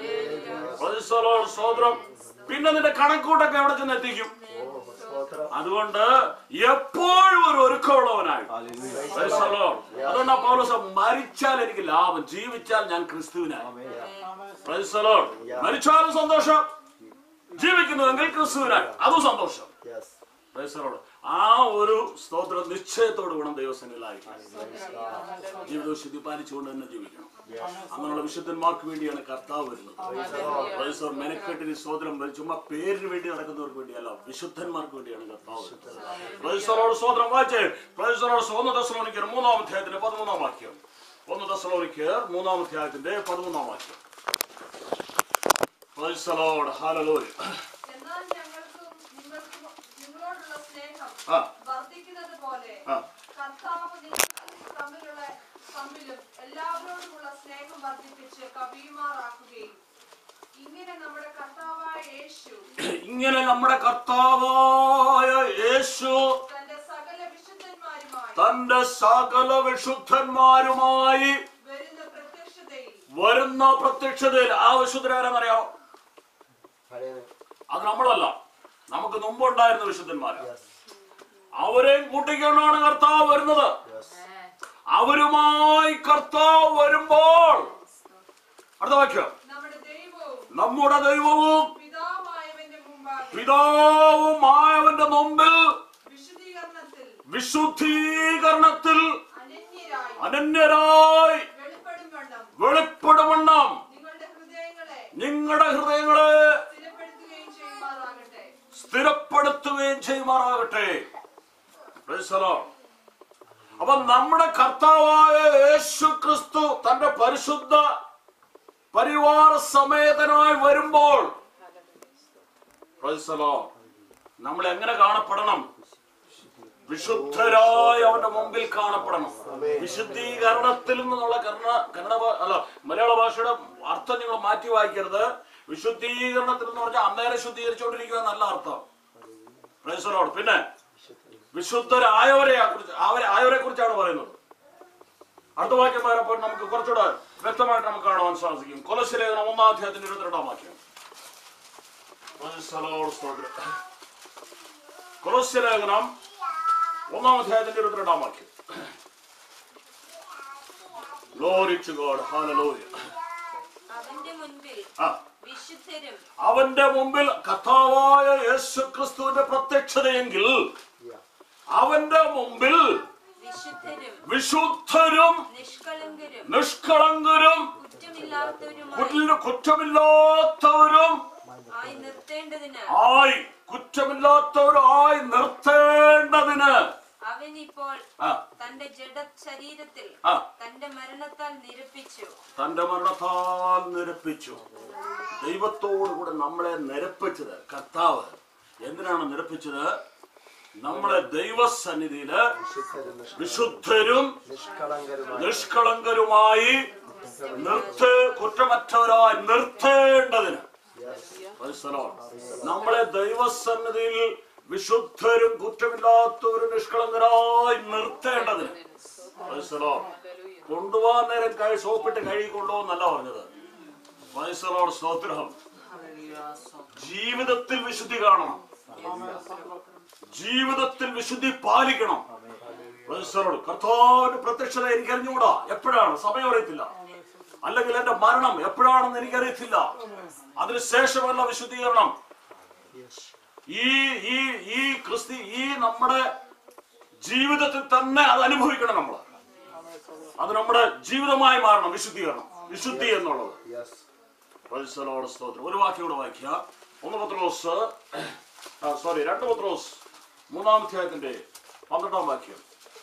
Praise the Lord. സ്തോത്രം പിന്നെ നിന്റെ കണക്കൂട്ടൊക്കെ എവിടെ ചെന്ന് എത്തിക്കും അതുകൊണ്ട് എപ്പോഴും ഒരു ഒരുക്കമുള്ളവനായി Praise the Lord. അതുകൊണ്ടാ പൗലോസ് മരിച്ചാൽ എനിക്ക് ലാഭം ജീവിച്ചാൽ ഞാൻ ക്രിസ്തുവിനായി Praise the Lord. മരിച്ചാലും സന്തോഷം ജീവിക്കുന്നുവെങ്കിൽ ക്രിസ്തുവിനായി അതും സന്തോഷം Praise the Lord. ആ ഒരു സ്തോത്ര നിശ്ചയത്തോട് ഗുണം ദൈവസേനയിലായിരിക്കും ജീവിതം ശുദ്ധി പാലിച്ചുകൊണ്ട് തന്നെ ജീവിക്കണം അങ്ങനെയുള്ള വിശുദ്ധന്മാർക്ക് വേണ്ടിയാണ് കർത്താവ് വരുന്നത് Praise the Lord. മെനക്കെട്ടിന് സ്തോത്രം വരും. ചുമ്മാ പേരിന് വേണ്ടി നടക്കുന്നവർക്ക് വേണ്ടിയല്ല വിശുദ്ധന്മാർക്ക് വേണ്ടിയാണ് കർത്താവ് വരുന്നത്. Praise the Lord. സ്തോത്രം വായിച്ചേ Praise the Lord. ഒന്ന് ദശലോനിക്കർ മൂന്നാം അധ്യായത്തിന്റെ പതിമൂന്നാം വാക്യം ഒന്ന് ദശലോനിക്കർ മൂന്നാം അധ്യായത്തിന്റെ പതിമൂന്നാം വാക്യം Praise the Lord. Hallelujah. എന്നാൽ ഞങ്ങൾക്കും നിങ്ങൾക്കും നിങ്ങളോടുള്ള സ്നേഹം ആ. വർദ്ധിക്കുന്നത് പോലെ ആ. കർത്താവ് നിങ്ങൾ തമ്മിലുള്ള തമ്മിലും എല്ലാവരോടുമുള്ള സ്നേഹം വർദ്ധിപ്പിച്ച് കവിയുമാറാക്കുകയും ഇങ്ങനെ നമ്മുടെ കർത്താവായ യേശു ഇങ്ങനെ നമ്മുടെ കർത്താവായ യേശു തന്റെ സകല വിശുദ്ധന്മാരുമായി തന്റെ സകല വിശുദ്ധന്മാരുമായി വരുന്ന പ്രത്യക്ഷതയിൽ വരുന്ന പ്രത്യക്ഷതയിൽ ആ വിശുദ്ധരാരെന്നറിയാം അത് നമ്മളല്ല നമുക്ക് മുമ്പുണ്ടായിരുന്ന വിശുദ്ധന്മാരാ അവരെയും കൂട്ടിക്കൊണ്ടാണ് കർത്താവ് വരുന്നത് അവരുമായി കർത്താവ് വരുമ്പോൾ അടുത്ത വാക്യം നമ്മുടെ ദൈവവും നമ്മുടെ ദൈവവും പിതാവായവന്റെ മുമ്പാകെ പിതാവുമായവന്റെ മുമ്പിൽ വിശുദ്ധീകരണത്തിൽ വിശുദ്ധീകരണത്തിൽ അനന്യരായി അനന്യരായി വെളിപ്പെടും വണ്ണം വെളിപ്പെടുവണ്ണം നിങ്ങളുടെ ഹൃദയങ്ങളെ നിങ്ങളുടെ ഹൃദയങ്ങളെ സ്ഥിരപ്പെടുത്തുകയും ചെയ്യുമാറാകട്ടെ സ്ഥിരപ്പെടുത്തുകയും ചെയ്യുമാറാകട്ടെ Praise the Lord. അപ്പൊ നമ്മുടെ കർത്താവായ യേശു ക്രിസ്തു തന്റെ പരിശുദ്ധ പരിവാര സമേതനായി വരുമ്പോൾ Praise the Lord. നമ്മൾ എങ്ങനെ കാണപ്പെടണം വിശുദ്ധരായി അവന്റെ മുമ്പിൽ കാണപ്പെടണം വിശുദ്ധീകരണത്തിൽ നിന്നുള്ള കർണ കന്നഡ ഭാ- അല്ല മലയാള ഭാഷയുടെ അർത്ഥം നിങ്ങൾ മാറ്റി വായിക്കരുത് വിശുദ്ധീകരണത്തിൽ എന്ന് പറഞ്ഞാൽ അന്നേരം ശുദ്ധീകരിച്ചുകൊണ്ടിരിക്കുക എന്നല്ല അർത്ഥം Praise the Lord. പിന്നെ വിശുദ്ധരായവരെ കുറിച്ച് അവരെ ആയവരെ കുറിച്ചാണ് പറയുന്നത് അടുത്ത വാക്യം വരുമ്പോൾ നമുക്ക് കുറച്ചുകൂടെ വ്യക്തമായിട്ട് നമുക്ക് കാണുവാൻ സാധിക്കും കൊലശിലേഖനം ഒന്നാം അധ്യായത്തിന്റെ ഇരുപത്തിരണ്ടാം വാക്യം Praise the Lord. സ്തോത്രം. കൊലസ്യലേഖനം ഒന്നാം അധ്യായത്തിന്റെ ഇരുപത്തിരണ്ടാം വാക്യം Glory to God. Hallelujah. അവന്റെ മുൻപിൽ ആ, വിശുദ്ധരും അവന്റെ മുമ്പിൽ കർത്താവായ യേശു ക്രിസ്തുവിന്റെ പ്രത്യക്ഷതയെങ്കിൽ അവന്റെ മുമ്പിൽ വിശുദ്ധരും വിശുദ്ധരും നിഷ്കളങ്കരും നിഷ്കളങ്കരും കുറ്റമില്ലാത്തവരുമായി കുറ്റ- കുറ്റമില്ലാത്തവരും ആയി നിർത്തേണ്ടതിന് ആയി കുറ്റമില്ലാത്തവരായി നിർത്തേണ്ടതിന് അവൻ അവൻ ഇപ്പോൾ ആ തന്റെ ജഡ ശരീരത്തിൽ ആ തന്റെ മരണത്താൽ നിരപ്പിച്ചു തന്റെ മരണത്താൽ നിരപ്പിച്ചു ദൈവത്തോടു കൂടെ നമ്മളെ നിരപ്പിച്ചത് കർത്താവ് എന്തിനാണ് നിരപ്പിച്ചത് നമ്മളെ ദൈവസന്നിധിയില് വിശുദ്ധരും നിഷ്കളങ്കരുമായി നിഷ്കളങ്കരുമായി നിർത്ത് കുറ്റമറ്റവരായി നിർത്തേണ്ടതിന് Praise the Lord. നമ്മളെ ദൈവസന്നിധിയിൽ വിശുദ്ധരും കുറ്റമില്ലാത്തവരും നിഷ്കളങ്കരായി നിർത്തേണ്ടതിന് Praise the Lord. കൊണ്ടുപോകാൻ നേരം കൈ സോപ്പിട്ട് കഴുകി കൊണ്ടുപോകുന്നല്ല പറഞ്ഞത് Praise the Lord. സ്തോത്രം ജീവിതത്തിൽ വിശുദ്ധി കാണണം ജീവിതത്തിൽ വിശുദ്ധി പാലിക്കണം Praise the Lord. കർത്താവിന്റെ പ്രത്യക്ഷത എനിക്ക് അറിഞ്ഞുകൂടാ എപ്പോഴാണ് സമയം അറിയത്തില്ല അല്ലെങ്കിൽ എന്റെ മരണം എപ്പോഴാണെന്ന് എനിക്കറിയത്തില്ല അതിനുശേഷമല്ല വിശുദ്ധീകരണം ഈ ഈ ഈ ക്രിസ്തി ഈ നമ്മുടെ ജീവിതത്തിൽ തന്നെ അത് അനുഭവിക്കണം നമ്മൾ അത് നമ്മുടെ ജീവിതമായി മാറണം വിശുദ്ധീകരണം വിശുദ്ധി എന്നുള്ളത് യെസ് Praise the Lord. സ്തോത്രം ഒരു വാക്യം കൂടെ വായിക്കുക ഒന്ന് പത്രോസ് സോറി രണ്ട് പത്രോസ് മൂന്നാം അധ്യായത്തിന്റെ പന്ത്രണ്ടാം വാക്യം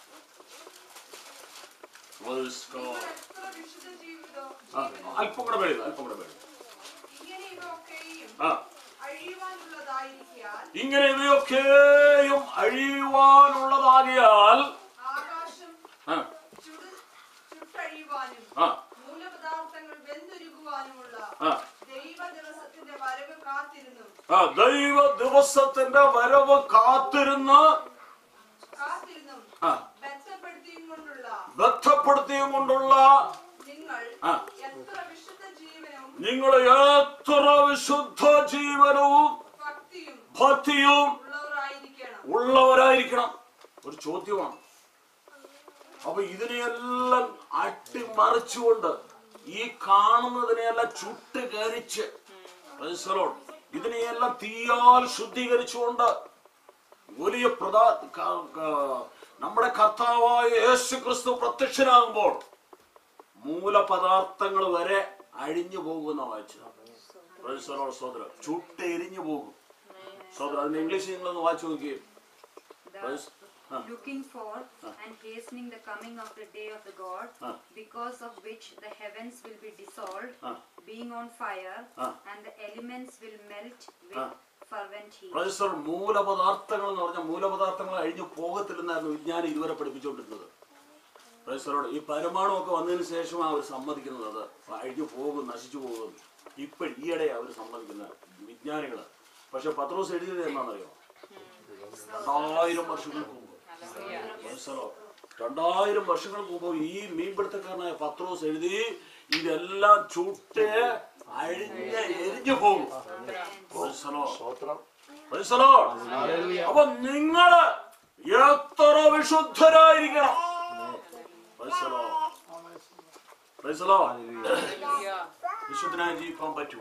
Praise God. എത്ര വിശുദ്ധ ജീവിതം ആ, അല്പം കൂടെ വേണം അല്പം കൂടെ വേണം ഇങ്ങനെ ഇവയൊക്കെയും ആ അഴിയുവാനുള്ളതായിരിക്കാൻ ഇങ്ങനെ ഇവയൊക്കെയും അഴിയുവാനുള്ളതാകിയാൽ ആകാശം ആ, ചുടു ചുട്ടഴിയുവാനും ആ, മൂലപദാർത്ഥങ്ങൾ വെന്തുരുകുവാനുമുള്ള ആ, ദൈവ ദിവസത്തിന്റെ വരവ് കാത്തിരുന്നു ആ, ദൈവ ദിവസത്തിന്റെ വരവ് കാത്തിരുന്ന് കാത്തിരുന്നും ആ, ബന്ധപ്പെടുത്തിയും കൊണ്ടുള്ള ബന്ധപ്പെടുത്തിയും കൊണ്ടുള്ള നിങ്ങൾ ആ. എത്ര വിശുദ്ധ ജീവനവും നിങ്ങൾ എത്ര വിശുദ്ധ ജീവനവും ഭക്തിയും ഭക്തിയും ഉള്ളവരായിരിക്കണം ഉള്ളവരായിരിക്കണം ഒരു ചോദ്യമാണ് അപ്പൊ ഇതിനെയെല്ലാം അട്ടിമറിച്ചുകൊണ്ട് ഈ കാണുന്നതിനെയെല്ലാം ചുട്ട് കരിച്ച് Praise the Lord. ഇതിനെയെല്ലാം തീയാൽ ശുദ്ധീകരിച്ചുകൊണ്ട് വലിയ പ്രധാ ക- ക- നമ്മുടെ കർത്താവായ യേശു ക്രിസ്തു പ്രത്യക്ഷനാകുമ്പോൾ മൂലപദാർത്ഥങ്ങൾ വരെ അഴിഞ്ഞു പോകുന്ന വായിച്ചത് Praise the Lord, സഹോദരൻ ചുട്ട് എരിഞ്ഞു പോകും സഹോദരൻ അതിന്റെ ഇംഗ്ലീഷ് നിങ്ങളൊന്ന് വായിച്ചു നോക്കിയേ The Praise- ആ. looking for and hastening the coming of the day of the God, Ah. because of which the heavens will be dissolved, Ah. being on fire, Ah. and the elements will melt with Ah. fervent heat. Professor മൂലപദാർത്ഥങ്ങൾ എന്ന് പറഞ്ഞാൽ മൂലപദാർത്ഥങ്ങൾ അഴിഞ്ഞു പോകത്തില്ലെന്നായിരുന്നു വിജ്ഞാനം ഇതുവരെ പഠിപ്പിച്ചുകൊണ്ടിരുന്നത് പ്രൊഫസറോട് ഈ പരമാണുമൊക്കെ വന്നതിന് ശേഷം അവർ സമ്മതിക്കുന്നത് അത് അഴിഞ്ഞു പോകും നശിച്ചു പോകും ഇപ്പൊ ഈയിടെ അവർ സമ്മതിക്കുന്നത് വിജ്ഞാനികള് പക്ഷെ പത്രോസ് എഴുതിയത് എന്താണെന്നറിയോ രണ്ടായിരം വർഷങ്ങൾക്ക് മുമ്പ് പ്രൊഫസറോ രണ്ടായിരം വർഷങ്ങൾക്ക് മുമ്പ് ഈ മീൻപിടുത്തക്കാരനായ പത്രോസ് എഴുതി ഇതെല്ലാം ചുട്ട് അഴിഞ്ഞ് എരിഞ്ഞു പോകും പ്രൊഫസറോ സ്തോത്രം Praise the Lord. അപ്പൊ നിങ്ങള് എത്ര വിശുദ്ധരായിരിക്കണം Praise the Lord. Praise the Lord. വിശുദ്ധനായി ജീവിക്കാൻ പറ്റും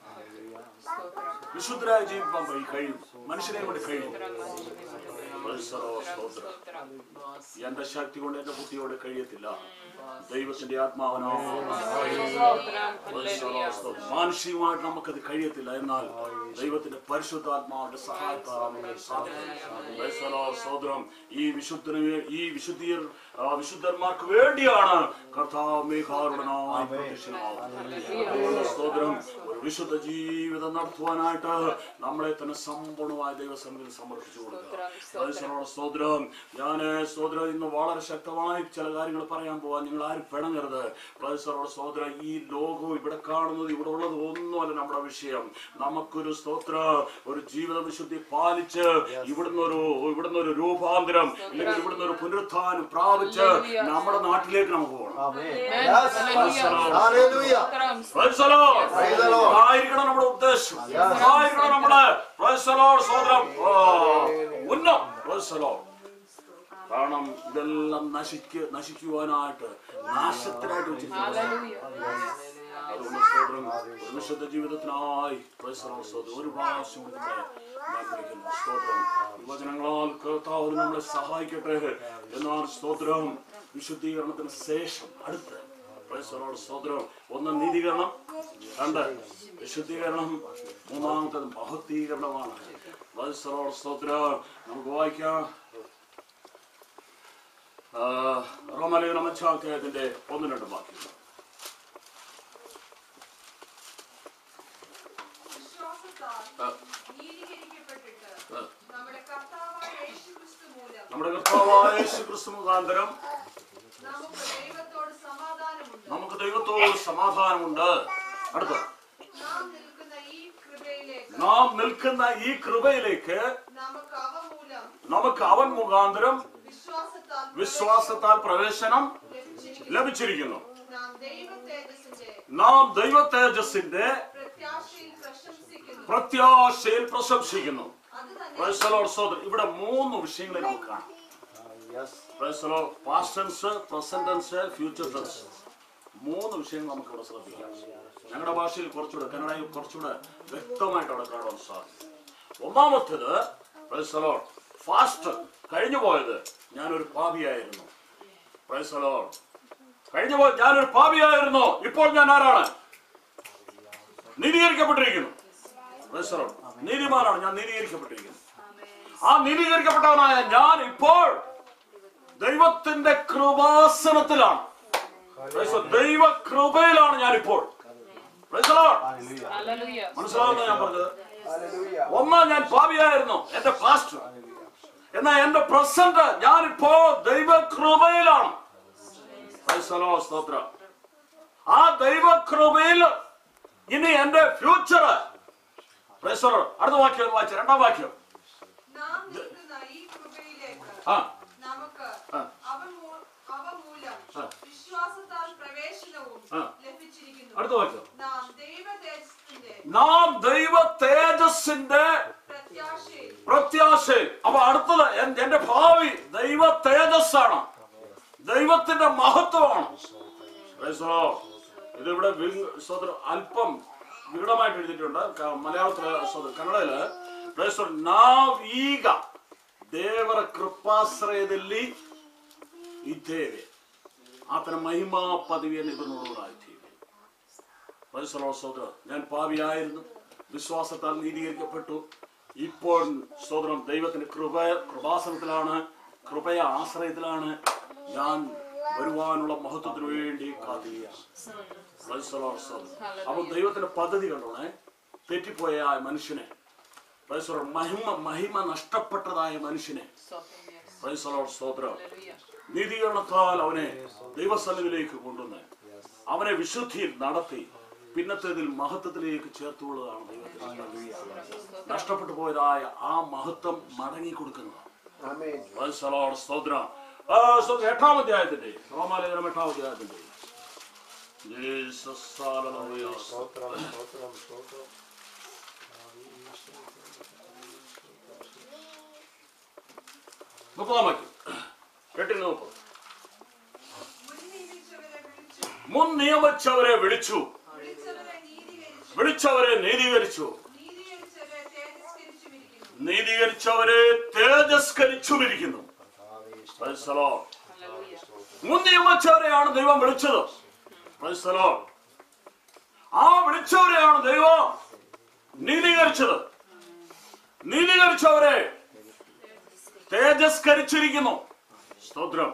വിശുദ്ധരായി ജീവിക്കാൻ കഴി- കഴിയും മനുഷ്യനെ കൊണ്ട് കഴിയും Praise the Lord. സ്തോത്രം. എന്റെ ശക്തി കൊണ്ട് എന്റെ ബുദ്ധിയോട് കഴിയത്തില്ല ദൈവത്തിന്റെ ആത്മാവനോ Praise the Lord. സ്തോത്രം. മാനുഷികമായിട്ട് നമുക്കത് കഴിയത്തില്ല എന്നാൽ ദൈവത്തിന്റെ പരിശുദ്ധാത്മാവിന്റെ സഹായത്താൽ നമുക്ക് സാധിക്കും Praise the Lord. സ്തോത്രം ഈ വിശുദ്ധന് വേ- ഈ വിശുദ്ധീർ ആ, വിശുദ്ധന്മാർക്ക് വേണ്ടിയാണ് കർത്താവ് മേഘാരുടനായി പ്രത്യക്ഷനാവുന്നത്. സ്തോത്രം ഒരു വിശുദ്ധ ജീവിതം നടത്തുവാനായിട്ട് നമ്മളെ തന്നെ സമ്പൂർണ്ണമായ ദൈവസന്നിധിയിൽ സമർപ്പിച്ചു കൊടുക്കുക Praise the Lord. സ്തോത്രം ഞാൻ സ്തോത്രം ഇന്ന് വളരെ ശക്തമായി ചില കാര്യങ്ങൾ പറയാൻ പോവാൻ നിങ്ങൾ ആരും പിണങ്ങരുത് Praise the Lord. സ്തോത്രം ഈ ലോകവും ഇവിടെ കാണുന്നത് ഇവിടെ ഉള്ളത് ഒന്നുമല്ല നമ്മുടെ വിഷയം നമുക്കൊരു സ്തോത്ര ഒരു ജീവിത വിശുദ്ധി പാലിച്ച് ഇവിടുന്ന് ഒരു ഇവിടുന്ന് ഒരു രൂപാന്തരം അല്ലെങ്കിൽ ഇവിടുന്ന് ഒരു പുനരുത്ഥാനം പ്രാപിച്ച് നമ്മുടെ നാട്ടിലേക്ക് നമുക്ക് പോകണം amen yes hallelujah Praise the Lord. Praise the Lord. അതായിരിക്കണം നമ്മുടെ ഉദ്ദേശം അതായിരിക്കണം നമ്മുടെ Praise the Lord. സ്തോത്രം ആ, ഉന്നം Praise the Lord. കാരണം ഇതെല്ലാം നശിക്ക് നശിക്കുവാനായിട്ട് നാശത്തിനായിട്ട് വെച്ചിരിക്കുന്നത് അതുകൊണ്ട് സ്തോത്രം ഒരു വിശുദ്ധ ജീവിതത്തിനായി Praise the Lord. സ്തോത്രം ഒരു പ്രാവശ്യം കൂടി നമ്മളെ ഞാൻ വിളിക്കുന്നു സ്തോത്രം ഈ വചനങ്ങളാൽ കർത്താവ് നമ്മളെ സഹായിക്കട്ടെ എന്നാൽ സ്തോത്രം വിശുദ്ധീകരണത്തിന് ശേഷം അടുത്ത് Praise the Lord. സ്തോത്രം ഒന്ന് നീതീകരണം രണ്ട് വിശുദ്ധീകരണം മൂന്നാമത്തത് മഹത്വീകരണമാണ് Praise the Lord. സ്തോത്രം നമുക്ക് വായിക്കാം ആ, റോമാലേഖനം അഞ്ചാം അധ്യായത്തിന്റെ ഒന്ന് രണ്ട് വാക്യങ്ങൾ വിശ്വാസത്താൽ ആ. നീതീകരിക്കപ്പെട്ടിട്ട് ആ. നമ്മുടെ കർത്താവായ യേശുക്രിസ്തു മൂലം നമ്മുടെ കർത്താവായ യേശു ക്രിസ്തു മുഖാന്തരം നമുക്ക് ദൈവത്തോട് സമാധാനമുണ്ട് നമുക്ക് ദൈവത്തോട് സമാധാനമുണ്ട് അടുത്ത നാം നിൽക്കുന്ന ഈ കൃപയിലേക്ക് നാം നിൽക്കുന്ന ഈ കൃപയിലേക്ക് നമുക്ക് അവ മൂലം നമുക്ക് അവൻ മുഖാന്തരം വിശ്വാസത്താൽ വിശ്വാസത്താൽ പ്രവേശനം ലഭിച്ചിരിക്കുന്നു ലഭിച്ചിരിക്കുന്നു നാം ദൈവ തേജസ്സിന്റെ നാം ദൈവ തേജസ്സിന്റെ പ്രത്യാശയിൽ പ്രശംസിക്കുന്നു പ്രത്യാശയിൽ പ്രശംസിക്കുന്നു അത് തന്നെ Praise the Lord. സഹോദരൻ, ഇവിടെ മൂന്ന് വിഷയങ്ങളെ നമുക്ക് കാണാം yes past tense present tense future tense മൂന്ന് വിഷയങ്ങൾ നമുക്ക് ഇവിടെ ശ്രദ്ധിക്കാം ഞങ്ങളുടെ ഭാഷയിൽ കുറച്ചുകൂടെ കന്നഡയിൽ കുറച്ചുകൂടെ വ്യക്തമായിട്ട് അവിടെ കാണാൻ സാധിക്കും ഒന്നാമത്തേത് ഫാസ്റ്റ് കഴിഞ്ഞു പോയത് ഞാനൊരു പാപിയായിരുന്നു Praise the Lord. കഴിഞ്ഞു പോയത് ഞാനൊരു പാപിയായിരുന്നു ഇപ്പോൾ ഞാൻ ആരാണ് നീതീകരിക്കപ്പെട്ടിരിക്കുന്നു Praise the Lord. നീതിമാനാണ് ഞാൻ നീതീകരിക്കപ്പെട്ടിരിക്കുന്നു ആ നീതീകരിക്കപ്പെട്ടവനായ ഞാൻ ഇപ്പോൾ ദൈവത്തിന്റെ കൃപാസനത്തിലാണ് Praise the Lord. ദൈവ കൃപയിലാണ് ഞാനിപ്പോൾ Praise the Lord. Hallelujah. മനസ്സിലാവുന്ന ഞാൻ പറഞ്ഞത് ഹല്ലേലൂയ ഒന്നാം ഞാൻ പാപിയായിരുന്നു എന്റെ പാസ്റ്റ് എന്നാൽ എന്റെ പ്രസന്റ് ഞാനിപ്പോ ദൈവ കൃപയിലാണ് Praise the Lord. സ്തോത്രം ആ ദൈവ കൃപയിൽ ഇനി എന്റെ ഫ്യൂച്ചർ അടുത്ത വാക്യം ഒന്ന് വായിച്ച രണ്ടാം വാക്യം നാം നിൽക്കുന്ന ഈ കൃപയിലേക്ക് ആ നമുക്ക് ആ. അവ മൂ- അവ മൂലം ആ. വിശ്വാസത്താൽ പ്രവേശനവും ആ. ലഭിച്ചിരിക്കുന്നു അടുത്ത വാക്യം നാം ദൈവ തേജസ്സിന്റെ നാം ദൈവ തേജസ്സിന്റെ പ്രത്യാശയിൽ പ്രത്യാശ അപ്പൊ അടുത്തത് എൻ- എന്റെ ഭാവി ദൈവ തേജസ്സാണ് ദൈവത്തിന്റെ മഹത്വമാണ് Praise the Lord. ഇതിവിടെ വിങ്- സഹോദരൻ അല്പം വികടമായിട്ട് എഴുതിയിട്ടുണ്ട് ക- ಮಲಯಾಳത്തില് ಸೋದರ ಕನ್ನಡದಲ್ಲಿ Praise the Lord. ನಾವೀಗ ದೇವರ ಕೃಪಾಶ್ರಯದಲ್ಲಿ ಇದ್ದೇವೆ ಆತನ ಮಹಿಮಾ ಪದವಿಯನ್ನು ಇದು ನೋಡುವುದಾಗ್ತೀವಿ പരിസരോ സോദരം ഞാൻ പാപിയായിരുന്നു വിശ്വാസത്താൽ നീതീകരിക്കപ്പെട്ടു ഇപ്പോൾ സോദരം ദൈവത്തിന്റെ കൃപ കൃപാസനത്തിലാണ് കൃപയ ആശ്രയത്തിലാണ് ഞാൻ വരുവാനുള്ള മഹത്വത്തിന് വേണ്ടി കാത്തിരിക്കുകയാണ് പരിസരോ സോദരം അപ്പൊ ദൈവത്തിന്റെ പദ്ധതി കണ്ടോണേ തെറ്റിപ്പോയ ആ മനുഷ്യനെ പരിസരോ മഹിമ മഹിമ നഷ്ടപ്പെട്ടതായ മനുഷ്യനെ Stotram, yes. പരിസരോ സോദരം Hallelujah. നീതീകരണത്താൽ അവനെ ദൈവസന്നിധിയിലേക്ക് കൊണ്ടുവന്ന് അവനെ വിശുദ്ധിയിൽ നടത്തി പിന്നത്തേതിൽ മഹത്വത്തിലേക്ക് ചേർത്തുള്ളതാണ് ദൈവത്തിന് നഷ്ടപ്പെട്ടു പോയതായ ആ മഹത്വം മടങ്ങി കൊടുക്കുന്നത് ആമേൻ സ്തോത്രം ആ, സ്തോത്രം. എട്ടാം അധ്യായത്തിന്റെ റോമാലേഖനം എട്ടാം അധ്യായത്തിന്റെ ജീസസ് ഹല്ലേലൂയ. സ്തോത്രം സ്തോത്രം സ്തോത്രം മുപ്പതാം വാക്യം എട്ടിന് മുപ്പത് മുൻനിയമിച്ചവരെ വിളിച്ചു മുൻ നിയമിച്ചവരെ വിളിച്ചു വിളിച്ചവരെ നീതീകരിച്ചു വിളിച്ചവരെ നീതീകരിച്ചു നീതീകരിച്ചവരെ തേജസ്കരിച്ചുമിരിക്കുന്നു നീതീകരിച്ചവരെ തേജസ്കരിച്ചുമിരിക്കുന്നു Praise the Lord. Hallelujah. മുൻ നിയമിച്ചവരെയാണ് ദൈവം വിളിച്ചത് Praise the Lord. ആ വിളിച്ചവരെയാണ് ദൈവം നീതീകരിച്ചത് നീതീകരിച്ചവരെ തേജസ്കരിച്ചിരിക്കുന്നു സ്തോത്രം